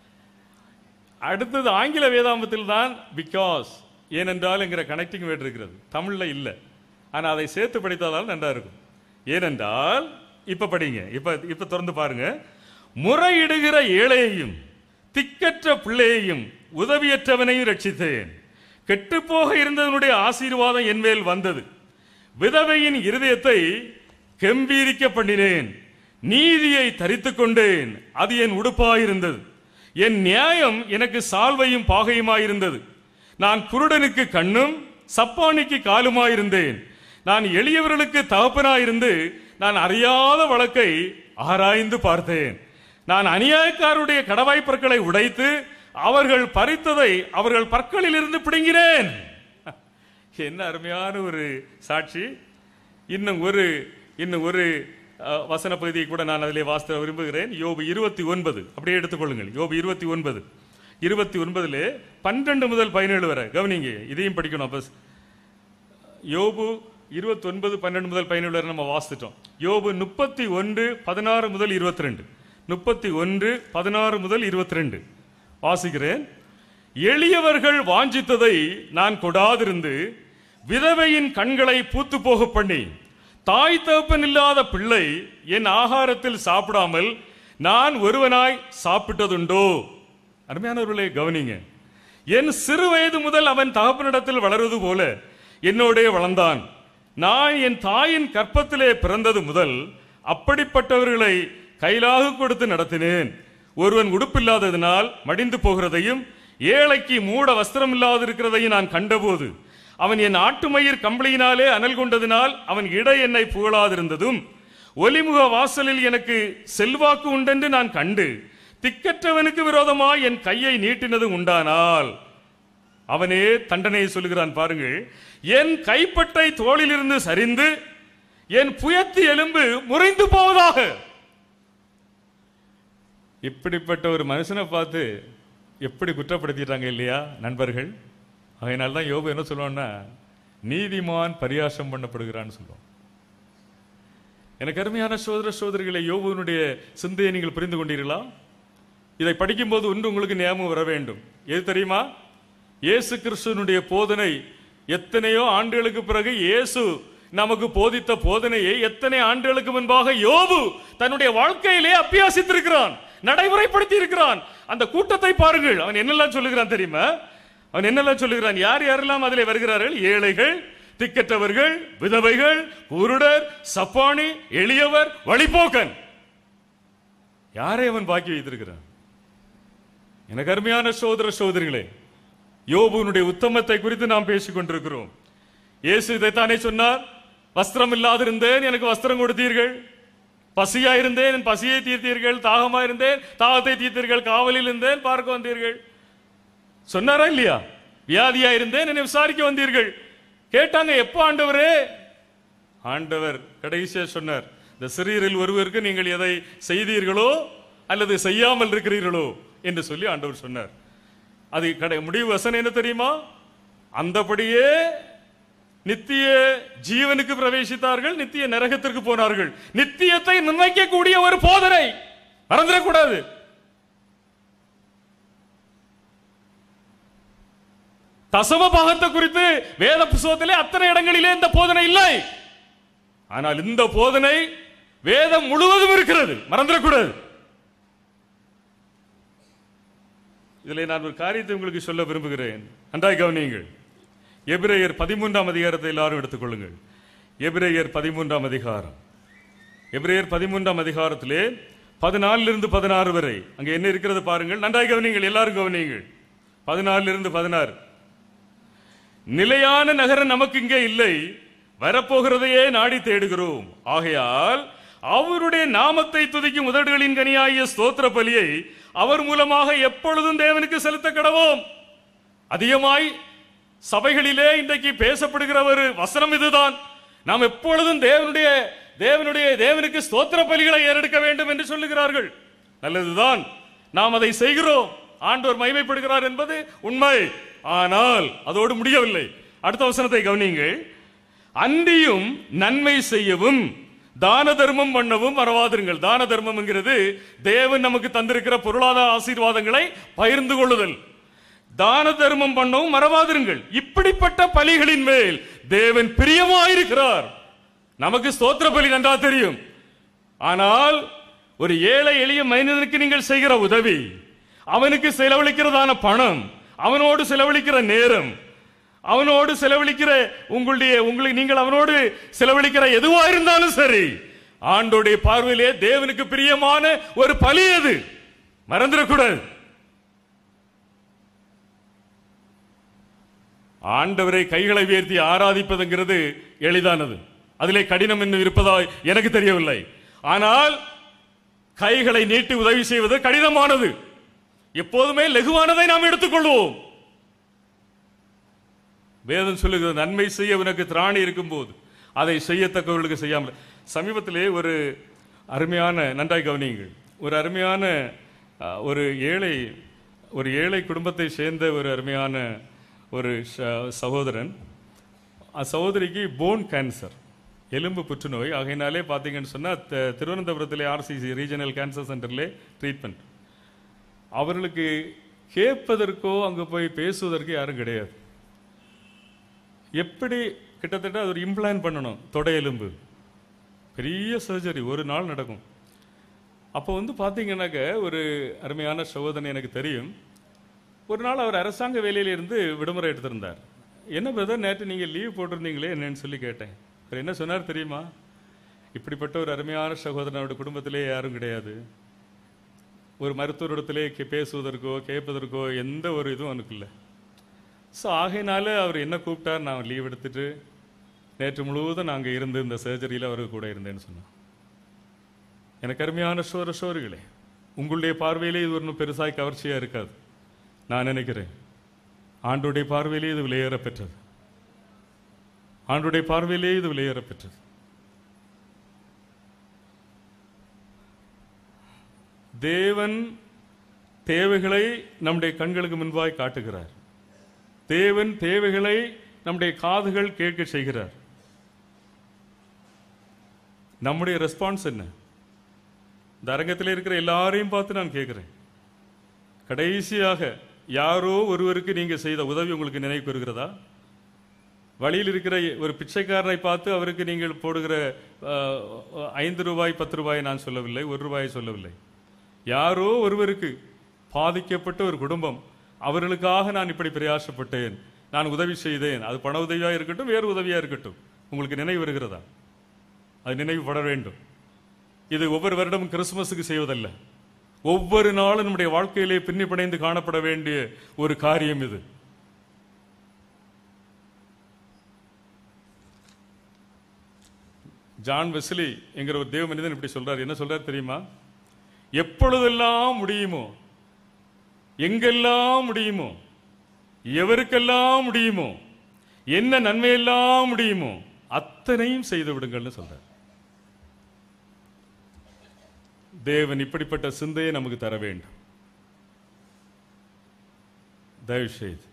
அடுத்தது ஆங்கில வேதாந்தத்தில் தான் பிகாஸ் ஏனென்றால் என்கிற கனெக்டிங் வேர்டு இருக்கிறது தமிழ்ல இல்லை ஆனா அதை சேர்த்து படித்தால் நன்றா இருக்கும் ஏனென்றால் இப்ப படிங்க இப்ப இப்ப திறந்து பாருங்க முறையிடுகிற ஏழையையும் திக்கற்ற பிள்ளையையும் உதவியற்றவனையும் ரட்சித்தேன் கெட்டுப்போக இருந்தவனுடைய ஆசீர்வாதம் என் மேல் வந்தது விதவையின் இருதயத்தை கெம்பீரிக்க பண்ணினேன் நீதியை தரித்துக் கொண்டேன் அது என் உடுப்பாயிருந்தது என் நியாயம் எனக்கு சால்வையும் பாகையுமாயிருந்தது நான் குருடனுக்கு கண்ணும் சப்பானிக்கு காலுமாயிருந்தேன் நான் எளியவர்களுக்கு தகப்பனாயிருந்து நான் அறியாத வழக்கை ஆராய்ந்து பார்த்தேன் நான் அநியாயக்காரருடைய கடவாய் பற்களை உடைத்து அவர்கள் பறித்ததை அவர்கள் பற்களில் இருந்து பிடுங்கினேன் என்ன அருமையான ஒரு சாட்சி இன்னும் ஒரு இன்னும் ஒரு அஹ், வசன பகுதியை கூட நான் அதிலே வாசித்த விரும்புகிறேன் யோபு இருபத்தி ஒன்பது அப்படியே எடுத்துக்கொள்ளுங்கள் யோபு இருபத்தி ஒன்பது இருபத்தி ஒன்பதுல பன்னிரண்டு முதல் பதினேழு வரை கவனிங்க இதையும் படிக்கணும் அப்ப யோபு இருபத்தி ஒன்பது பன்னெண்டு முதல் பதினேழு வரை நம்ம வாசிச்சிட்டோம் யோபு முப்பத்தி ஒன்று பதினாறு முதல் இருபத்தி ரெண்டு முப்பத்தி ஒன்று பதினாறு முதல் இருபத்தி ரெண்டு வாசிக்கிறேன் எளியவர்கள் வாஞ்சித்ததை நான் கொடாதிருந்து விதவையின் கண்களை பூத்து போக பண்ணி தாய் தகப்பன் இல்லாத பிள்ளை என் ஆகாரத்தில் சாப்பிடாமல் நான் ஒருவனாய் சாப்பிட்டதுண்டோ அருமையானவர்களே கவனிங்க என் சிறு வயது முதல் அவன் தகப்பனிடத்தில் வளருவது போல என்னோடே வளர்ந்தான் நான் என் தாயின் கற்பத்திலே பிறந்தது முதல் அப்படிப்பட்டவர்களை கைலாக கொடுத்து நடத்தினேன் ஒருவன் உடுப்பில்லாததினால் மடிந்து போகிறதையும் ஏழைக்கு மூட வஸ்திரம் இல்லாதிருக்கிறதையும் நான் கண்டபோது அவன் என் ஆட்டுமயிர் கம்பளியினாலே அனல் கொண்டதினால் அவன் இடை என்னை புகழாதிருந்ததும் ஒலிமுக வாசலில் எனக்கு செல்வாக்கு உண்டென்று நான் கண்டு திக்கற்றவனுக்கு விரோதமாய் என் கையை நீட்டினது உண்டானால் அவனே தண்டனையை சொல்லுகிறான் பாருங்கள் என் கைப்பட்டை தோளிலிருந்து சரிந்து என் புயத்து எலும்பு முறிந்து போவதாக இப்படிப்பட்ட ஒரு மனுஷனை பார்த்து எப்படி குற்றப்படுத்திட்டாங்க இல்லையா நண்பர்கள் அதனால தான் யோபு என்ன சொல்லுவான்னா நீதிமான் பரியாசம் பண்ணப்படுகிறான்னு சொல்லுவோம் எனக்கு அருமையான சோதர சோதரிகளை யோபுவினுடைய சிந்தையை நீங்கள் புரிந்து கொண்டீர்களா இதை படிக்கும்போது ஒன்று உங்களுக்கு ஞாபகம் வர வேண்டும் எது தெரியுமா இயேசு கிறிஸ்துவனுடைய போதனை எத்தனையோ ஆண்டுகளுக்கு பிறகு இயேசு நமக்கு போதித்த போதனையை எத்தனை ஆண்டுகளுக்கு முன்பாக யோபு தன்னுடைய வாழ்க்கையிலே அபியாசித்திருக்கிறான் நடைமுறைப்படுத்தி இருக்கிறான் அந்த கூட்டத்தை பாருங்கள் அவன் என்னெல்லாம் சொல்லுகிறான் தெரியுமா அவன் என்னெல்லாம் சொல்லுகிறான் யார் யாரெல்லாம் அதிலே வருகிறார்கள் ஏழைகள் திக்கற்றவர்கள் விதவைகள் குருடர் சப்பானி எளியவர் வழிபோக்கன் யாரை அவன் பாக்கி வைத்திருக்கிறான் எனக்கு அருமையான சோதர சோதரிகளே யோபுனுடைய உத்தமத்தை குறித்து நாம் பேசிக் கொண்டிருக்கிறோம் இயேசு இதைத்தானே சொன்னார் வஸ்திரம் இல்லாதிருந்தேன் எனக்கு வஸ்திரம் கொடுத்தீர்கள் பசியா இருந்தேன் என் பசியை தீர்த்தீர்கள் தாகமா இருந்தேன் தாகத்தை தீர்த்தீர்கள் காவலில் இருந்தேன் பார்க்க வந்தீர்கள் சொன்னாரா இல்லையா வியாதியா இருந்தேன் என்னை விசாரிக்க வந்தீர்கள் கேட்டாங்க எப்போ ஆண்டவரே ஆண்டவர் கடைசியா சொன்னார் இந்த சிறியரில் ஒருவருக்கு நீங்கள் எதை செய்தீர்களோ அல்லது செய்யாமல் இருக்கிறீர்களோ என்று சொல்லி ஆண்டவர் சொன்னார் அது கடை முடிவு வசனம் என்ன தெரியுமா அந்தபடியே நித்திய ஜீவனுக்கு பிரவேசித்தார்கள் நித்திய நரகத்திற்கு போனார்கள் நித்தியத்தை நிர்ணயிக்கக்கூடிய ஒரு போதனை மறந்துடக்கூடாது தசம பாகத்தை குறித்து வேத புஸ்தகத்திலே அத்தனை இடங்களிலே இந்த போதனை இல்லை ஆனால் இந்த போதனை வேதம் முழுவதும் இருக்கிறது மறந்துடக்கூடாது இதில் நான் ஒரு காரியத்தை உங்களுக்கு சொல்ல விரும்புகிறேன் நன்றாய் கவனியுங்கள் எபிரேயர் பதிமூன்றாம் அதிகாரத்தை எல்லாரும் எடுத்துக்கொள்ளுங்கள் எபிரேயர் பதிமூன்றாம் அதிகாரம் எபிரேயர் பதிமூன்றாம் அதிகாரத்திலே பதினாலிருந்து பதினாறு வரை அங்கே என்ன இருக்கிறது பாருங்கள் நன்றாய் கவனியுங்கள் எல்லாரும் கவனியுங்கள் பதினாலிருந்து பதினாறு நிலையான நகரம் நமக்கு இங்கே இல்லை வரப்போகிறதையே நாடி தேடுகிறோம் ஆகையால் அவருடைய நாமத்தை துதிக்கும் உதடுகளின் கனியாகிய ஸ்தோத்திர பலியை அவர் மூலமாக எப்பொழுதும் தேவனுக்கு செலுத்த கடவோம் அதிகமாய் சபைகளிலே இன்றைக்கு பேசப்படுகிற ஒரு வசனம் இதுதான் நாம் எப்பொழுதும் தேவனுடைய தேவனுடைய தேவனுக்கு ஸ்தோத்திர பலிகளை ஏறெடுக்க வேண்டும் என்று சொல்லுகிறார்கள் நல்லதுதான் நாம் அதை செய்கிறோம் ஆண்டவர் மகிமைப்படுகிறார் என்பது உண்மை ஆனால் அதோடு முடியவில்லை அடுத்த வசனத்தை கவனியுங்கள் அன்றியும் நன்மை செய்யவும் தான தர்மம் பண்ணவும் மறவாதிருங்கள் தான தர்மம்ங்கிறது தேவன் நமக்கு தந்திருக்கிற பொருளாதார ஆசீர்வாதங்களை பகிர்ந்து கொள்ளுதல் தான தர்மம் பண்ணவும் மறவாதிருங்கள் இப்படிப்பட்ட பலிகளின் மேல் தேவன் பிரியமாயிருக்கிறார் நமக்கு ஸ்தோத்திர பலி நன்றா தெரியும் ஆனால் ஒரு ஏழை எளிய மனிதனுக்கு நீங்கள் செய்கிற உதவி அவனுக்கு செலவழிக்கிறதான பணம் அவனோடு செலவழிக்கிற நேரம் அவனோடு செலவழிக்கிற உங்களுடைய உங்களுக்கு நீங்கள் அவனோடு செலவழிக்கிற எதுவா இருந்தாலும் சரி ஆண்டோடைய பார்வையிலே தேவனுக்கு பிரியமான ஒரு பலி அது மறந்துடக்கூடாது ஆண்டவரை கைகளை உயர்த்தி ஆராதிப்பதுங்கிறது எளிதானது அதிலே கடினம் என்ன இருப்பதா எனக்கு தெரியவில்லை ஆனால் கைகளை நீட்டி உதவி செய்வது கடினமானது எப்போதுமே லகுவானதை நாம் எடுத்துக்கொள்வோம் வேதம் சொல்லுகிறது நன்மை செய்ய உனக்கு திராணி இருக்கும்போது அதை செய்யத்தக்கவர்களுக்கு செய்யாமல் சமீபத்திலே ஒரு அருமையான நன்றாய் கவனியுங்கள் ஒரு அருமையான அஹ், ஒரு ஏழை ஒரு ஏழை குடும்பத்தை சேர்ந்த ஒரு அருமையான ஒரு ச- சகோதரன் அ- சகோதரிக்கு போன் கேன்சர் எலும்பு புற்றுநோய் ஆகையினாலே பார்த்தீங்கன்னு சொன்னால் திருவனந்தபுரத்திலே ஆர்சிசி ரீஜனல் கேன்சர் சென்டர்லே ட்ரீட்மெண்ட் அவர்களுக்கு கேட்பதற்கோ அங்கே போய் பேசுவதற்கு யாரும் கிடையாது எப்படி கிட்டத்தட்ட அது ஒரு இம்ப்ளான் பண்ணணும் தொடை எலும்பு பெரிய சர்ஜரி ஒரு நாள் நடக்கும் அப்போ வந்து பார்த்தீங்கன்னாக்க ஒரு அருமையான சகோதரன் எனக்கு தெரியும் ஒரு நாள் அவர் அரசாங்க வேலையிலிருந்து விடுமுறை எடுத்திருந்தார் என்ன பிரதர் நேற்று நீங்கள் லீவ் போட்டிருந்தீங்களே என்னன்னு சொல்லி கேட்டேன் அவர் என்ன சொன்னார் தெரியுமா இப்படிப்பட்ட ஒரு அருமையான சகோதரன் அவருடைய குடும்பத்திலே யாரும் கிடையாது ஒரு மருத்துவரிடத்திலே கே- பேசுவதற்கோ கேட்பதற்கோ எந்த ஒரு இதுவும் அவனுக்கு இல்லை ஸோ ஆகையினால அவர் என்ன கூப்பிட்டார் நான் லீவ் எடுத்துட்டு நேற்று முழுவதும் நாங்கள் இருந்து இந்த சர்ஜரியில் அவருக்கு கூட இருந்தேன்னு சொன்னான் எனக்கு அருமையான சோர சோறுகளே உங்களுடைய பார்வையிலே இது ஒன்றும் பெருசாய் கவர்ச்சியாக இருக்காது நான் நினைக்கிறேன் ஆண்டுடைய பார்வையிலே இது விலையேற பெற்றது ஆண்டுடைய பார்வையிலே இது விலையேற பெற்றது தேவன் தேவைகளை நம்முடைய கண்களுக்கு முன்பாய் காட்டுகிறார் தேவன் தேவைகளை நம்முடைய காதுகள் கேட்க செய்கிறார் நம்முடைய ரெஸ்பான்ஸ் என்ன இந்த அரங்கத்தில் இருக்கிற எல்லாரையும் பார்த்து நான் கேட்கிறேன் கடைசியாக யாரோ ஒருவருக்கு நீங்க செய்த உதவி உங்களுக்கு நினைவு வருகிறதா வழியில் இருக்கிற ஒரு பிச்சைக்காரனை பார்த்து அவருக்கு நீங்கள் போடுகிற அஹ், ஐந்து ரூபாய் பத்து ரூபாய் நான் சொல்லவில்லை ஒரு ரூபாயை சொல்லவில்லை யாரோ ஒருவருக்கு பாதிக்கப்பட்ட ஒரு குடும்பம் அவர்களுக்காக நான் இப்படி பிரயாசப்பட்டேன் நான் உதவி செய்தேன் அது பண உதவியா இருக்கட்டும் வேறு உதவியா இருக்கட்டும் உங்களுக்கு நினைவு வருகிறதா அது நினைவுபட வேண்டும் இது ஒவ்வொரு வருடமும் கிறிஸ்துமஸுக்கு செய்வதல்ல ஒவ்வொரு நாளும் நம்முடைய வாழ்க்கையிலே பின்னி பிணைந்து காணப்பட வேண்டிய ஒரு காரியம் இது ஜான் வெஸ்லி என்கிற ஒரு தேவ மனிதன் இப்படி சொல்றார் என்ன சொல்றார் தெரியுமா எப்பொழுதெல்லாம் முடியுமோ எங்கெல்லாம் முடியுமோ எவருக்கெல்லாம் முடியுமோ என்ன நன்மையெல்லாம் முடியுமோ அத்தனையும் செய்து விடுங்கள்னு சொல்றார் தேவன் இப்படிப்பட்ட சிந்தையை நமக்கு தர வேண்டும் தயவு செய்து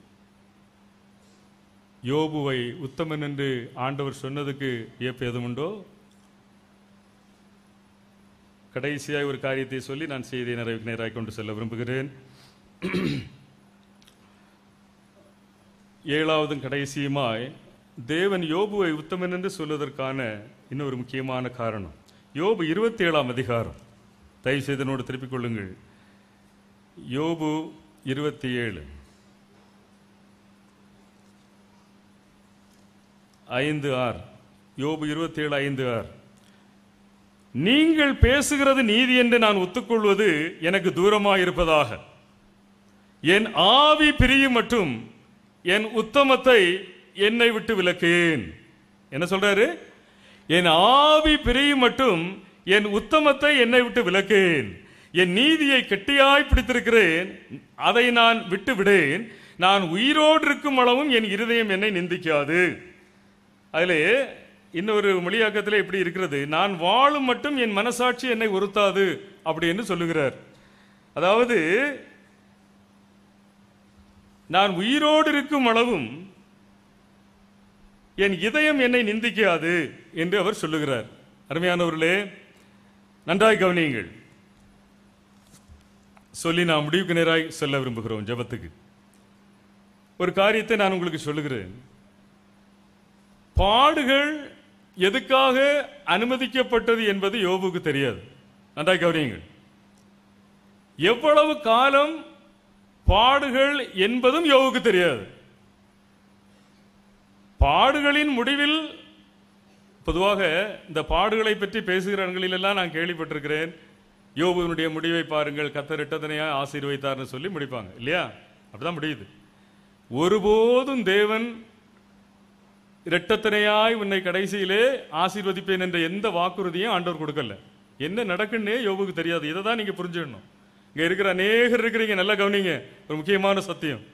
யோபுவை உத்தமன் என்று ஆண்டவர் சொன்னதுக்கு ஏற்ப எதுவும் உண்டோ கடைசியாக ஒரு காரியத்தை சொல்லி நான் செய்தியை நிறைவு நேராக கொண்டு செல்ல விரும்புகிறேன் ஏழாவதும் கடைசியுமாய் தேவன் யோபுவை உத்தமன் என்று சொல்வதற்கான இன்னொரு முக்கியமான காரணம் யோபு இருபத்தி ஏழாம் அதிகாரம் தயவு செய்து என்னோடு திருப்பிக் கொள்ளுங்கள் யோபு இருபத்தி ஏழு ஐந்து ஆறு யோபு இருபத்தி ஏழு ஐந்து ஆறு நீங்கள் பேசுகிறது நீதி என்று நான் ஒத்துக்கொள்வது எனக்கு தூரமாக இருப்பதாக என் ஆவி பிரியும் மற்றும் என் உத்தமத்தை என்னை விட்டு விலக்கேன் என்ன சொல்றாரு என் ஆவி பிரியும் மட்டும் என் உத்தமத்தை என்னை விட்டு விலக்கேன் என் நீதியை கெட்டியாய் பிடித்திருக்கிறேன் அதை நான் விட்டு விடேன் நான் உயிரோடு இருக்கும் அளவும் என் இருதயம் என்னை நிந்திக்காது அதிலே இன்னொரு மொழியாக்கத்தில் இப்படி இருக்கிறது நான் வாழும் மட்டும் என் மனசாட்சி என்னை உறுத்தாது அப்படி என்று சொல்லுகிறார் அதாவது நான் உயிரோடு இருக்கும் அளவும் என் இதயம் என்னை நிந்திக்காது என்று அவர் சொல்லுகிறார் அருமையானவர்களே நன்றாய் கவனியுங்கள் சொல்லி நான் முடிவுக்கு நேராய் செல்ல விரும்புகிறோம் ஜெபத்துக்கு ஒரு காரியத்தை நான் உங்களுக்கு சொல்லுகிறேன் பாடுகள் எதுக்காக அனுமதிக்கப்பட்டது என்பது யோபுக்கு தெரியாது நன்றாய் கவனியுங்கள் எவ்வளவு காலம் பாடுகள் என்பதும் யோவுக்கு தெரியாது பாடுகளின் முடிவில் பொதுவாக இந்த பாடுகளை பற்றி பேசுகிற இடங்களிலெல்லாம் நான் கேள்விப்பட்டிருக்கிறேன் யோபுவினுடைய முடிவை பாருங்கள் கத்தர் இட்டதனையா ஆசீர்வைத்தார்னு சொல்லி முடிப்பாங்க இல்லையா அப்படிதான் முடியுது ஒருபோதும் தேவன் இரட்டத்தனையாய் உன்னை கடைசியிலே ஆசீர்வதிப்பேன் என்ற எந்த வாக்குறுதியும் ஆண்டவர் கொடுக்கல என்ன நடக்குன்னே யோபுக்கு தெரியாது இதை தான் நீங்க புரிஞ்சுக்கணும் இங்க இருக்கிற அநேகர் இருக்கிறீங்க நல்லா கவனிங்க ஒரு முக்கியமான சத்தியம்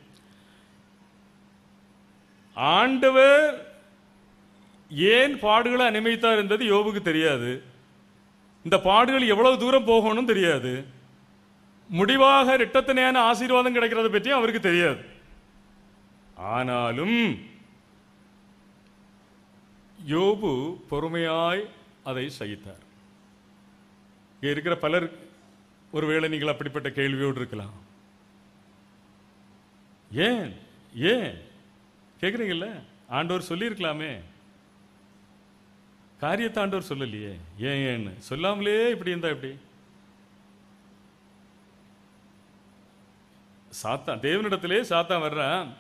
ஆண்டவர் ஏன் பாடுகளை அனுமதித்தார் என்பது யோபுக்கு தெரியாது இந்த பாடுகள் எவ்வளவு தூரம் போகணும் தெரியாது முடிவாக இரட்டத்தனையான ஆசீர்வாதம் கிடைக்கிறத பற்றியும் அவருக்கு தெரியாது ஆனாலும் யோபு பொறுமையாய் அதை சகித்தார் இங்க இருக்கிற பலர் ஒருவேளை நீங்கள் அப்படிப்பட்ட கேள்வியோடு இருக்கலாம் ஏன் ஏன் கேக்குறீங்கல்ல ஆண்டவர் சொல்லியிருக்கலாமே காரியத்தை ஆண்டவர் சொல்லலையே ஏன் ஏன்னு சொல்லாமலே இப்படி இருந்தா எப்படி சாத்தான் தேவனிடத்திலே சாத்தான் வர்றான்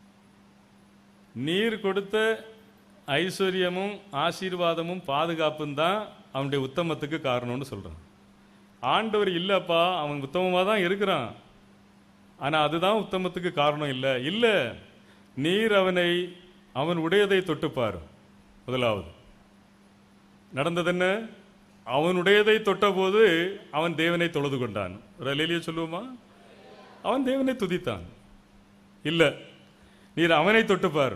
நீர் கொடுத்த ஐஸ்வர்யமும் ஆசீர்வாதமும் பாதுகாப்பும் தான் அவனுடைய உத்தமத்துக்கு காரணம்னு சொல்றான் ஆண்டவர் இல்லப்பா அவன் உத்தமமாக தான் இருக்கிறான் ஆனா அதுதான் உத்தமத்துக்கு காரணம் இல்லை இல்லை நீர் அவனை அவன் உடையதை தொட்டுப்பார் முதலாவது நடந்தது என்ன அவனுடையதை தொட்டபோது அவன் தேவனை தொழுது கொண்டான் ஒரு அலையிலேயே சொல்லுவோமா அவன் தேவனை துதித்தான் இல்ல நீர் அவனை தொட்டுப்பார்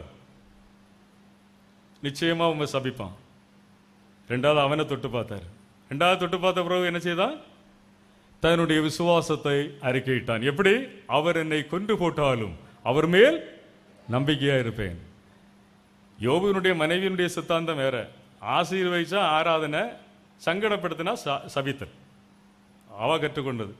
நிச்சயமா உங்க சபிப்பான் ரெண்டாவது அவனை தொட்டு பார்த்தார் ரெண்டாவது தொட்டு பார்த்த பிறகு என்ன செய்தான் தன்னுடைய விசுவாசத்தை அறிக்கையிட்டான் எப்படி அவர் என்னை கொண்டு போட்டாலும் அவர் மேல் நம்பிக்கையா இருப்பேன் யோபுவினுடைய மனைவியினுடைய சித்தாந்தம் வேற ஆசீர்வதிச்சா ஆராதனை சங்கடப்படுத்தினா ச- சபித்தல் அவ கற்றுக்கொண்டது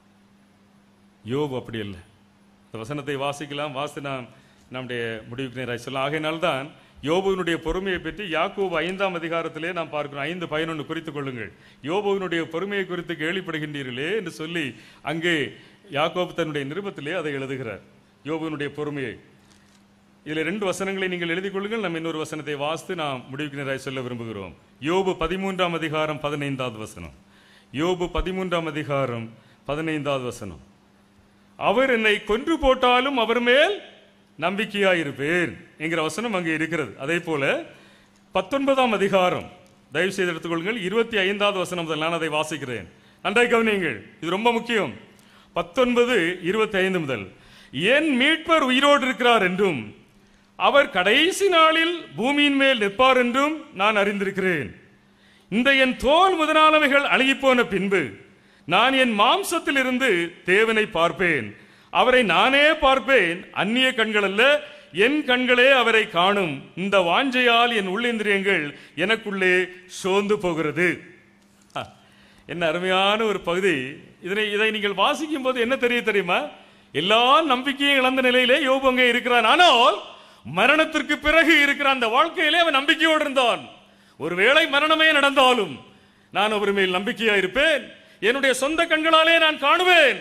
யோபு அப்படி இல்லை இந்த வசனத்தை வாசிக்கலாம் வாசி நாம் நம்முடைய முடிவுக்கு நேராக சொல்லலாம் ஆகையினால்தான் யோபுவினுடைய பொறுமையை பற்றி யாக்கோபு ஐந்தாம் அதிகாரத்திலே நாம் பார்க்கிறோம் ஐந்து பதினொன்று குறித்துக் கொள்ளுங்கள் யோபுவினுடைய பொறுமையை குறித்து கேள்விப்படுகின்றீர்களே என்று சொல்லி அங்கே யாக்கோபு தன்னுடைய நிருபத்திலே அதை எழுதுகிறார் யோபுவினுடைய பொறுமையை இதில் ரெண்டு வசனங்களை நீங்கள் எழுதிக் கொள்ளுங்கள் நம்ம இன்னொரு வசனத்தை வாசித்து நாம் முடிவுக்கு நேராக சொல்ல விரும்புகிறோம் யோபு பதிமூன்றாம் அதிகாரம் பதினைந்தாவது வசனம் யோபு பதிமூன்றாம் அதிகாரம் பதினைந்தாவது வசனம் அவர் என்னை கொன்று போட்டாலும் அவர் மேல் நம்பிக்கையாயிருப்பேன் என்கிற வசனம் அங்கே இருக்கிறது அதே போல பத்தொன்பதாம் அதிகாரம் தயவு செய்து எடுத்துக்கொள்ளுங்கள் இருபத்தி ஐந்தாவது வசனம் முதல் நான் அதை வாசிக்கிறேன் நன்றாய் கவனியுங்கள் இது ரொம்ப முக்கியம் பத்தொன்பது இருபத்தி ஐந்து முதல் என் மீட்பர் உயிரோடு இருக்கிறார் என்றும் அவர் கடைசி நாளில் பூமியின் மேல் நிற்பார் என்றும் நான் அறிந்திருக்கிறேன் இந்த என் தோல் முதலானவைகள் அழுகிப்போன பின்பு நான் என் மாம்சத்தில் இருந்து தேவனை பார்ப்பேன் அவரை நானே பார்ப்பேன் அந்நிய கண்கள் அல்ல என் கண்களே அவரை காணும் இந்த வாஞ்சையால் என் உள்ளிந்திரியங்கள் எனக்குள்ளே சோர்ந்து போகிறது ஆ, என்ன அருமையான ஒரு பகுதி இதனை இதை நீங்கள் வாசிக்கும் போது என்ன தெரிய தெரியுமா எல்லா நம்பிக்கையும் இழந்த நிலையிலே யோபு அங்கே இருக்கிறான் ஆனால் மரணத்திற்கு பிறகு இருக்கிற அந்த வாழ்க்கையிலே அவன் நம்பிக்கையோடு இருந்தான் ஒருவேளை மரணமே நடந்தாலும் நான் அவர் மேல் நம்பிக்கையா இருப்பேன் என்னுடைய சொந்த கண்களாலே நான் காணுவேன்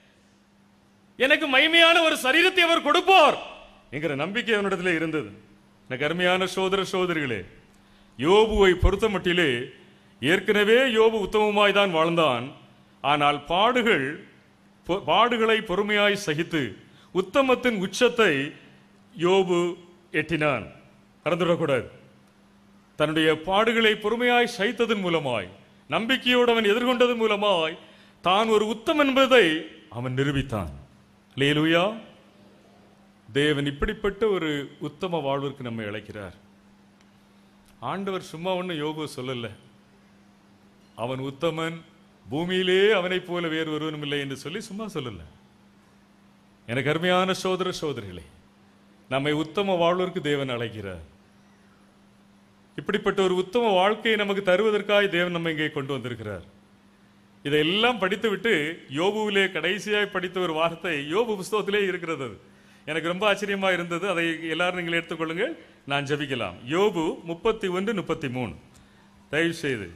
எனக்கு மகிமையான ஒரு சரீரத்தை அவர் கொடுப்பார் என்கிற நம்பிக்கை அவனிடத்தில் இருந்தது எனக்கு அருமையான சோதர சோதரிகளே யோபுவை பொறுத்த மட்டிலே ஏற்கனவே யோபு உத்தமமாய் தான் வாழ்ந்தான் ஆனால் பாடுகள் பொ- பாடுகளை பொறுமையாய் சகித்து உத்தமத்தின் உச்சத்தை யோபு எட்டினான் மறந்துவிடக்கூடாது தன்னுடைய பாடுகளை பொறுமையாய் சகித்ததன் மூலமாய் நம்பிக்கையோடு அவன் எதிர்கொண்டதன் மூலமாய் தான் ஒரு உத்தம் என்பதை அவன் நிரூபித்தான் லேலுயா தேவன் இப்படிப்பட்ட ஒரு உத்தம வாழ்விற்கு நம்மை அழைக்கிறார் ஆண்டவர் சும்மா ஒன்றும் யோபு சொல்லல அவன் உத்தமன் பூமியிலே அவனைப் போல வேறு ஒருவனும் இல்லை என்று சொல்லி சும்மா சொல்லல எனக்கு அருமையான சோதர சோதரிகளே நம்மை உத்தம வாழ்விற்கு தேவன் அழைக்கிறார் இப்படிப்பட்ட ஒரு உத்தம வாழ்க்கையை நமக்கு தருவதற்காக தேவன் நம்ம இங்கே கொண்டு வந்திருக்கிறார் இதையெல்லாம் படித்துவிட்டு யோபுவிலே கடைசியாய் படித்த ஒரு வார்த்தை யோபு புஸ்தகத்திலே இருக்கிறது அது. எனக்கு ரொம்ப ஆச்சரியமா இருந்தது அதை எல்லாரும் நீங்கள் எடுத்துக்கொள்ளுங்கள் நான் ஜெபிக்கலாம் யோபு முப்பத்தி ஒன்று முப்பத்தி மூணு தயவு செய்து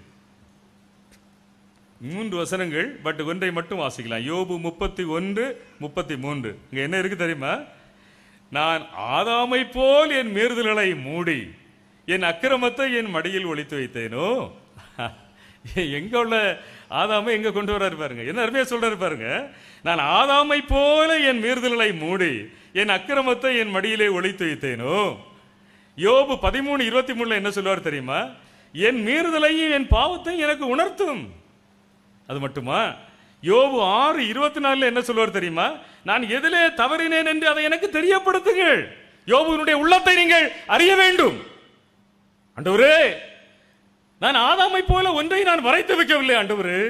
மூன்று வசனங்கள் பட் ஒன்றை மட்டும் வாசிக்கலாம் யோபு முப்பத்தி ஒன்று முப்பத்தி மூன்று இங்க என்ன இருக்கு தெரியுமா நான் ஆதாமை போல் என் மீறுதல்களை மூடி என் அக்கிரமத்தை என் மடியில் ஒளித்து வைத்தேனோ எங்க உள்ள ஆதாமை எங்க கொண்டு வர்றாரு பாருங்க என்ன அருமையா சொல்றாரு பாருங்க நான் ஆதாமை போல என் மீறுதல்களை மூடி என் அக்கிரமத்தை என் மடியிலே ஒளித்து வைத்தேனோ யோபு பதிமூணு இருபத்தி மூணுல என்ன சொல்லுவார் தெரியுமா என் மீறுதலையும் என் பாவத்தையும் எனக்கு உணர்த்தும் அது மட்டுமா யோபு ஆறு இருபத்தி நாலுல என்ன சொல்லுவார் தெரியுமா நான் எதிலே தவறினேன் என்று அதை எனக்கு தெரியப்படுத்துங்கள் யோபுவினுடைய உள்ளத்தை நீங்கள் அறிய வேண்டும் ஆண்டவரே நான் ஆதாமை போல ஒன்றை நான் வரைத்து வைக்கவில்லை ஆண்டவரே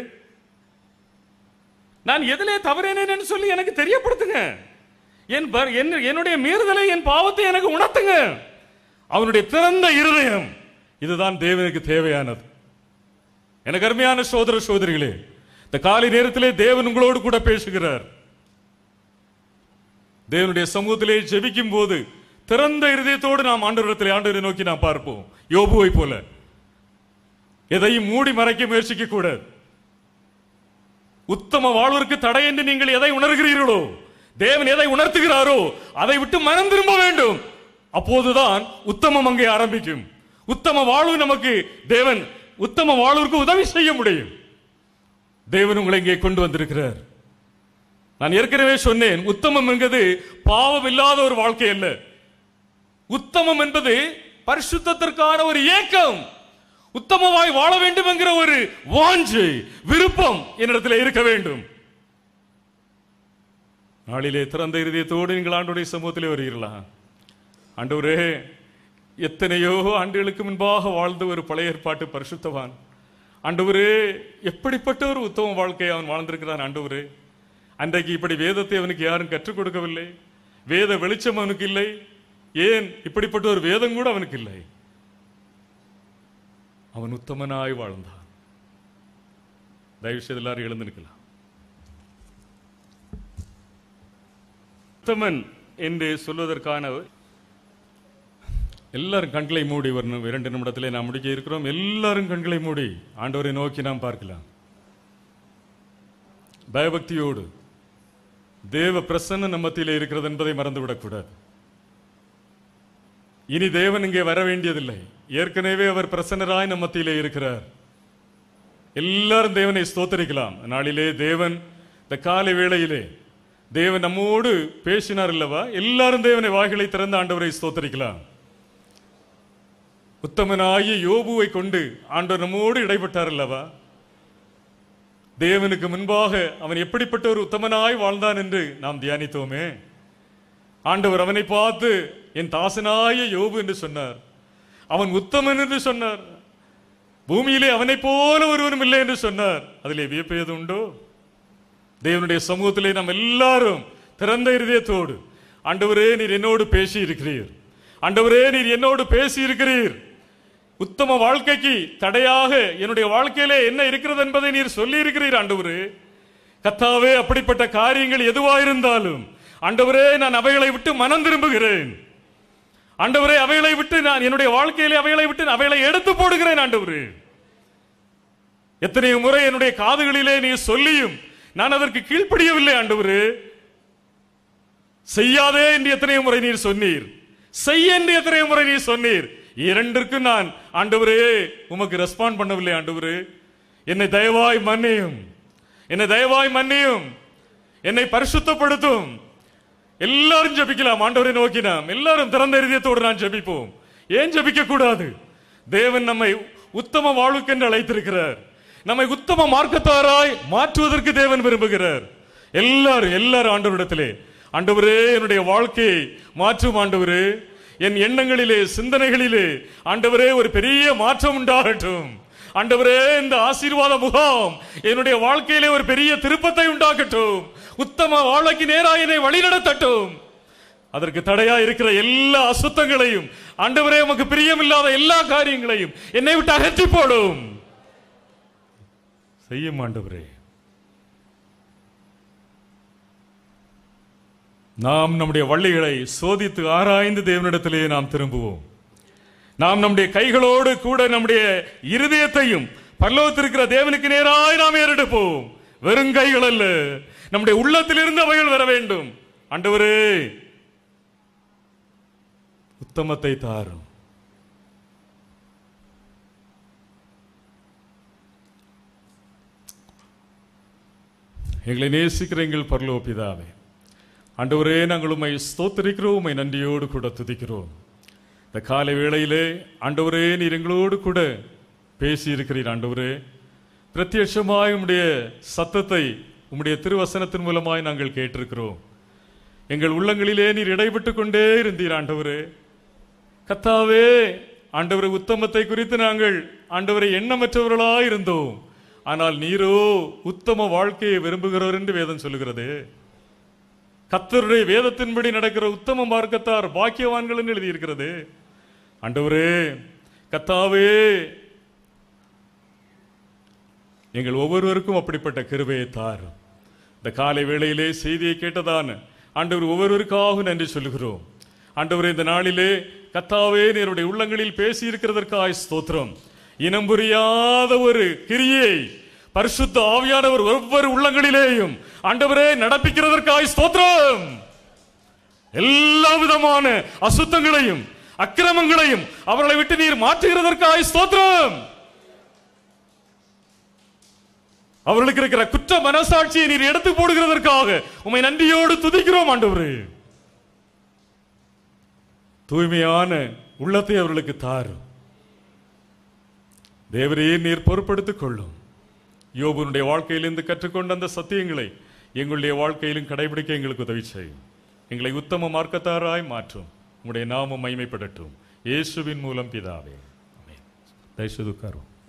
நான் எதிலே தவறினேன் என்று சொல்லி எனக்கு தெரியப்படுத்துங்க என் பர்- என்- என்னுடைய மீறுதலை என் பாவத்தை எனக்கு உணர்த்துங்க அவனுடைய திறந்த இருதயம் இதுதான் தேவனுக்கு தேவையானது எனக்கு அருமையான சோதர சோதரிகளே இந்த காலை நேரத்திலே தேவன் உங்களோடு கூட பேசுகிறார் தேவனுடைய சமூகத்திலே ஜெபிக்கும் போது திறந்த இருதயத்தோடு நாம் ஆண்டவரத்திலே ஆண்டவரை நோக்கி நாம் பார்ப்போம் யோபுவை போல எதையும் மூடி மறைக்க முயற்சிக்க கூடாது உத்தம வாழ்விற்கு தடை என்று நீங்கள் எதை உணர்கிறீர்களோ தேவன் எதை உணர்த்துகிறாரோ அதை விட்டு மனம் திரும்ப வேண்டும் அப்போதுதான் உத்தமம் அங்கே ஆரம்பிக்கும் உத்தம வாழ்வு நமக்கு தேவன் உத்தம வாழ்விற்கு உதவி செய்ய முடியும் தேவன் உங்களை இங்கே கொண்டு வந்திருக்கிறார் நான் ஏற்கனவே சொன்னேன் உத்தமம் என்பது பாவம் இல்லாத ஒரு வாழ்க்கை அல்ல உத்தமம் என்பது பரிசுத்தத்திற்கான ஒரு ஏக்கம் உத்தமமாய் வாழ வேண்டும் என்கிற ஒரு வாஞ்சை விருப்பம் என்னிடத்தில் இருக்க வேண்டும் நாளிலே திறந்த இருதயத்தோடு நீங்கள் ஆண்டுடைய சமூகத்திலே வருகிறீர்களா ஆண்டவரே எத்தனையோ ஆண்டுகளுக்கு முன்பாக வாழ்ந்த ஒரு பழைய ஏற்பாட்டு பரிசுத்தவான் ஆண்டவரே எப்படிப்பட்ட ஒரு உத்தம வாழ்க்கையை அவன் வாழ்ந்திருக்கிறான் ஆண்டவரே அன்றைக்கு இப்படி வேதத்தை அவனுக்கு யாரும் கற்றுக் கொடுக்கவில்லை வேத வெளிச்சம் அவனுக்கு இல்லை ஏன் இப்படிப்பட்ட ஒரு வேதம் கூட அவனுக்கு இல்லை அவன் உத்தமனாய் வாழ்ந்தான் தயவு செய்து எல்லாரும் எழுந்து நிற்கலாம் உத்தமன் என்று சொல்வதற்கான எல்லாரும் கண்களை மூடி வரணும் இரண்டு நிமிடத்திலே நாம் முடிக்க இருக்கிறோம் எல்லாரும் கண்களை மூடி ஆண்டவரை நோக்கி நாம் பார்க்கலாம் பயபக்தியோடு தேவ பிரசன்ன நம்ம மத்தியிலே இருக்கிறது என்பதை மறந்துவிடக்கூடாது இனி தேவன் இங்கே வர வேண்டியதில்லை ஏற்கனவே அவர் பிரசன்னராய் நம்ம மத்தியிலே இருக்கிறார் எல்லாரும் தேவனை ஸ்தோத்தரிக்கலாம் நாளிலே தேவன் இந்த காலை வேளையிலே தேவன் நம்மோடு பேசினார் அல்லவா எல்லாரும் தேவனை வாய்களை திறந்து ஆண்டவரை ஸ்தோத்தரிக்கலாம் உத்தமனாகிய யோபுவை கொண்டு ஆண்டவர் நம்மோடு இடைப்பட்டார் அல்லவா தேவனுக்கு முன்பாக அவன் எப்படிப்பட்ட ஒரு உத்தமனாய் வாழ்ந்தான் என்று நாம் தியானித்தோமே ஆண்டவர் அவனை பார்த்து என் தாசனாய யோபு என்று சொன்னார் அவன் உத்தமன் என்று சொன்னார் பூமியிலே அவனைப் போல ஒருவனும் இல்லை என்று சொன்னார் அதிலே வியப்பு ஏது உண்டோ தேவனுடைய சமூகத்திலே நாம் எல்லாரும் திறந்த இருதயத்தோடு ஆண்டவரே நீர் என்னோடு பேசி இருக்கிறீர் ஆண்டவரே நீர் என்னோடு பேசி இருக்கிறீர் உத்தம வாழ்க்கைக்கு தடையாக என்னுடைய வாழ்க்கையிலே என்ன இருக்கிறது என்பதை நீர் சொல்லி இருக்கிறீர் ஆண்டவரே கத்தாவே அப்படிப்பட்ட காரியங்கள் எதுவாயிருந்தாலும் ஆண்டவரே நான் அவைகளை விட்டு மனம் திரும்புகிறேன் ஆண்டவரே அவைகளை விட்டு நான் என்னுடைய வாழ்க்கையிலே அவைகளை விட்டு அவைகளை எடுத்து போடுகிறேன் ஆண்டவரே எத்தனை முறை என்னுடைய காதுகளிலே நீ சொல்லியும் நான் அதற்கு கீழ்ப்படியவில்லை ஆண்டவரே செய்யாதே என்று எத்தனை முறை நீர் சொன்னீர் செய்ய என்று எத்தனை முறை நீர் சொன்னீர் இரண்டிற்கும் நான் ஆண்டவரே உமக்கு ரெஸ்பாண்ட் பண்ணவில்லை ஆண்டவரே என்னை தயவாய் மன்னியும் என்னை தயவாய் மன்னியும் என்னை பரிசுத்தப்படுத்தும் எல்லாரும் ஜெபிக்கலாம் ஆண்டவரை நோக்கி நாம் எல்லாரும் திறந்த இதயத்தோடு நான் ஜெபிப்போம் ஏன் ஜெபிக்க கூடாது தேவன் நம்மை உத்தம வாழ்வுக்கென்று அழைத்திருக்கிறார் நம்மை உத்தம மார்க்கத்தாராய் மாற்றுவதற்கு தேவன் விரும்புகிறார் எல்லாரும் எல்லாரும் ஆண்டவரிடத்திலே ஆண்டவரே என்னுடைய வாழ்க்கையை மாற்றும் ஆண்டவரே என் எண்ணங்களிலே சிந்தனைகளிலே ஆண்டவரே ஒரு பெரிய மாற்றம் உண்டாகட்டும் ஆண்டவரே இந்த ஆசீர்வாத முகாம் என்னுடைய வாழ்க்கையிலே ஒரு பெரிய திருப்பத்தை உண்டாக்கட்டும் உத்தம வாழ்க்கைக்கு நேராக என்னை வழிநடத்தட்டும் அதற்கு தடையா இருக்கிற எல்லா அசுத்தங்களையும் ஆண்டவரே உமக்கு பிரியமில்லாத எல்லா காரியங்களையும் என்னை விட்டு அகற்றி போடும் செய்யும் ஆண்டவரே நாம் நம்முடைய வள்ளிகளை சோதித்து ஆராய்ந்து தேவனிடத்திலே நாம் திரும்புவோம் நாம் நம்முடைய கைகளோடு கூட நம்முடைய இருதயத்தையும் பல்லவத்திருக்கிற தேவனுக்கு நேராய் நாம் ஏறெடுப்போம் வெறும் கைகள் அல்ல நம்முடைய உள்ளத்திலிருந்து அவைகள் வர வேண்டும் ஆண்டவரே உத்தமத்தை தாரும் எங்களை நேசிக்கிற எங்கள் பரலோ பிதாவே ஆண்டவரே நாங்கள் உம்மை ஸ்தோத்திரிக்கிறோம் உம்மை நன்றியோடு கூட துதிக்கிறோம் இந்த காலை வேளையிலே ஆண்டவரே நீர் எங்களோடு கூட பேசி இருக்கிறீர் ஆண்டவரே பிரத்யட்சமாய் உம்முடைய சத்தத்தை உம்முடைய திருவசனத்தின் மூலமாய் நாங்கள் கேட்டிருக்கிறோம் எங்கள் உள்ளங்களிலே நீர் இடைப்பட்டு கொண்டே இருந்தீர் ஆண்டவரே கத்தாவே ஆண்டவரை உத்தமத்தை குறித்து நாங்கள் ஆண்டவரை எண்ணமற்றவர்களாய் இருந்தோம் ஆனால் நீரோ உத்தம வாழ்க்கையை விரும்புகிறவர் என்று வேதம் சொல்லுகிறது கத்தருடைய வேதத்தின்படி நடக்கிற உத்தம மார்க்கத்தார் பாக்கியவான்கள் என்று எழுதியிருக்கிறது ஆண்டவரே கத்தாவே எங்கள் ஒவ்வொருவருக்கும் அப்படிப்பட்ட கிருபையை தார் இந்த காலை வேளையிலே செய்தியை கேட்டதான ஆண்டவர் ஒவ்வொருவருக்காக நன்றி சொல்லுகிறோம் ஆண்டவரே இந்த நாளிலே கத்தாவே நீருடைய உள்ளங்களில் பேசி இருக்கிறதற்காய் ஸ்தோத்திரம் இனம் புரியாத ஒரு கிரியை பரிசுத்த ஆவியானவர் ஒவ்வொரு உள்ளங்களிலேயும் ஆண்டவரே நடப்பிக்கிறதற்காய் ஸ்தோத்திரம் எல்லா விதமான அசுத்தங்களையும் அக்கிரமங்களையும் அவர்களை விட்டு நீர் மாற்றுகிறதற்காய் ஸ்தோத்திரம் அவர்களுக்கு இருக்கிற குற்ற மனசாட்சியை நீர் எடுத்து போடுகிறதற்காக உம்மை நன்றியோடு துதிக்கிறோம் ஆண்டவரே தூய்மையான உள்ளத்தை அவர்களுக்கு தாரும் தேவரையே நீர் பொறுப்படுத்திக் கொள்ளும் யோபனுடைய வாழ்க்கையிலிருந்து கற்றுக்கொண்ட அந்த சத்தியங்களை எங்களுடைய வாழ்க்கையிலும் கடைபிடிக்க எங்களுக்கு உதவி செய்யும் எங்களை உத்தம மார்க்கத்தாராய் மாற்றும் உங்களுடைய நாமம் மைமைப்படட்டும் இயேசுவின் மூலம் பிதாவே ஆமென். தயவு செய்து உட்காரும்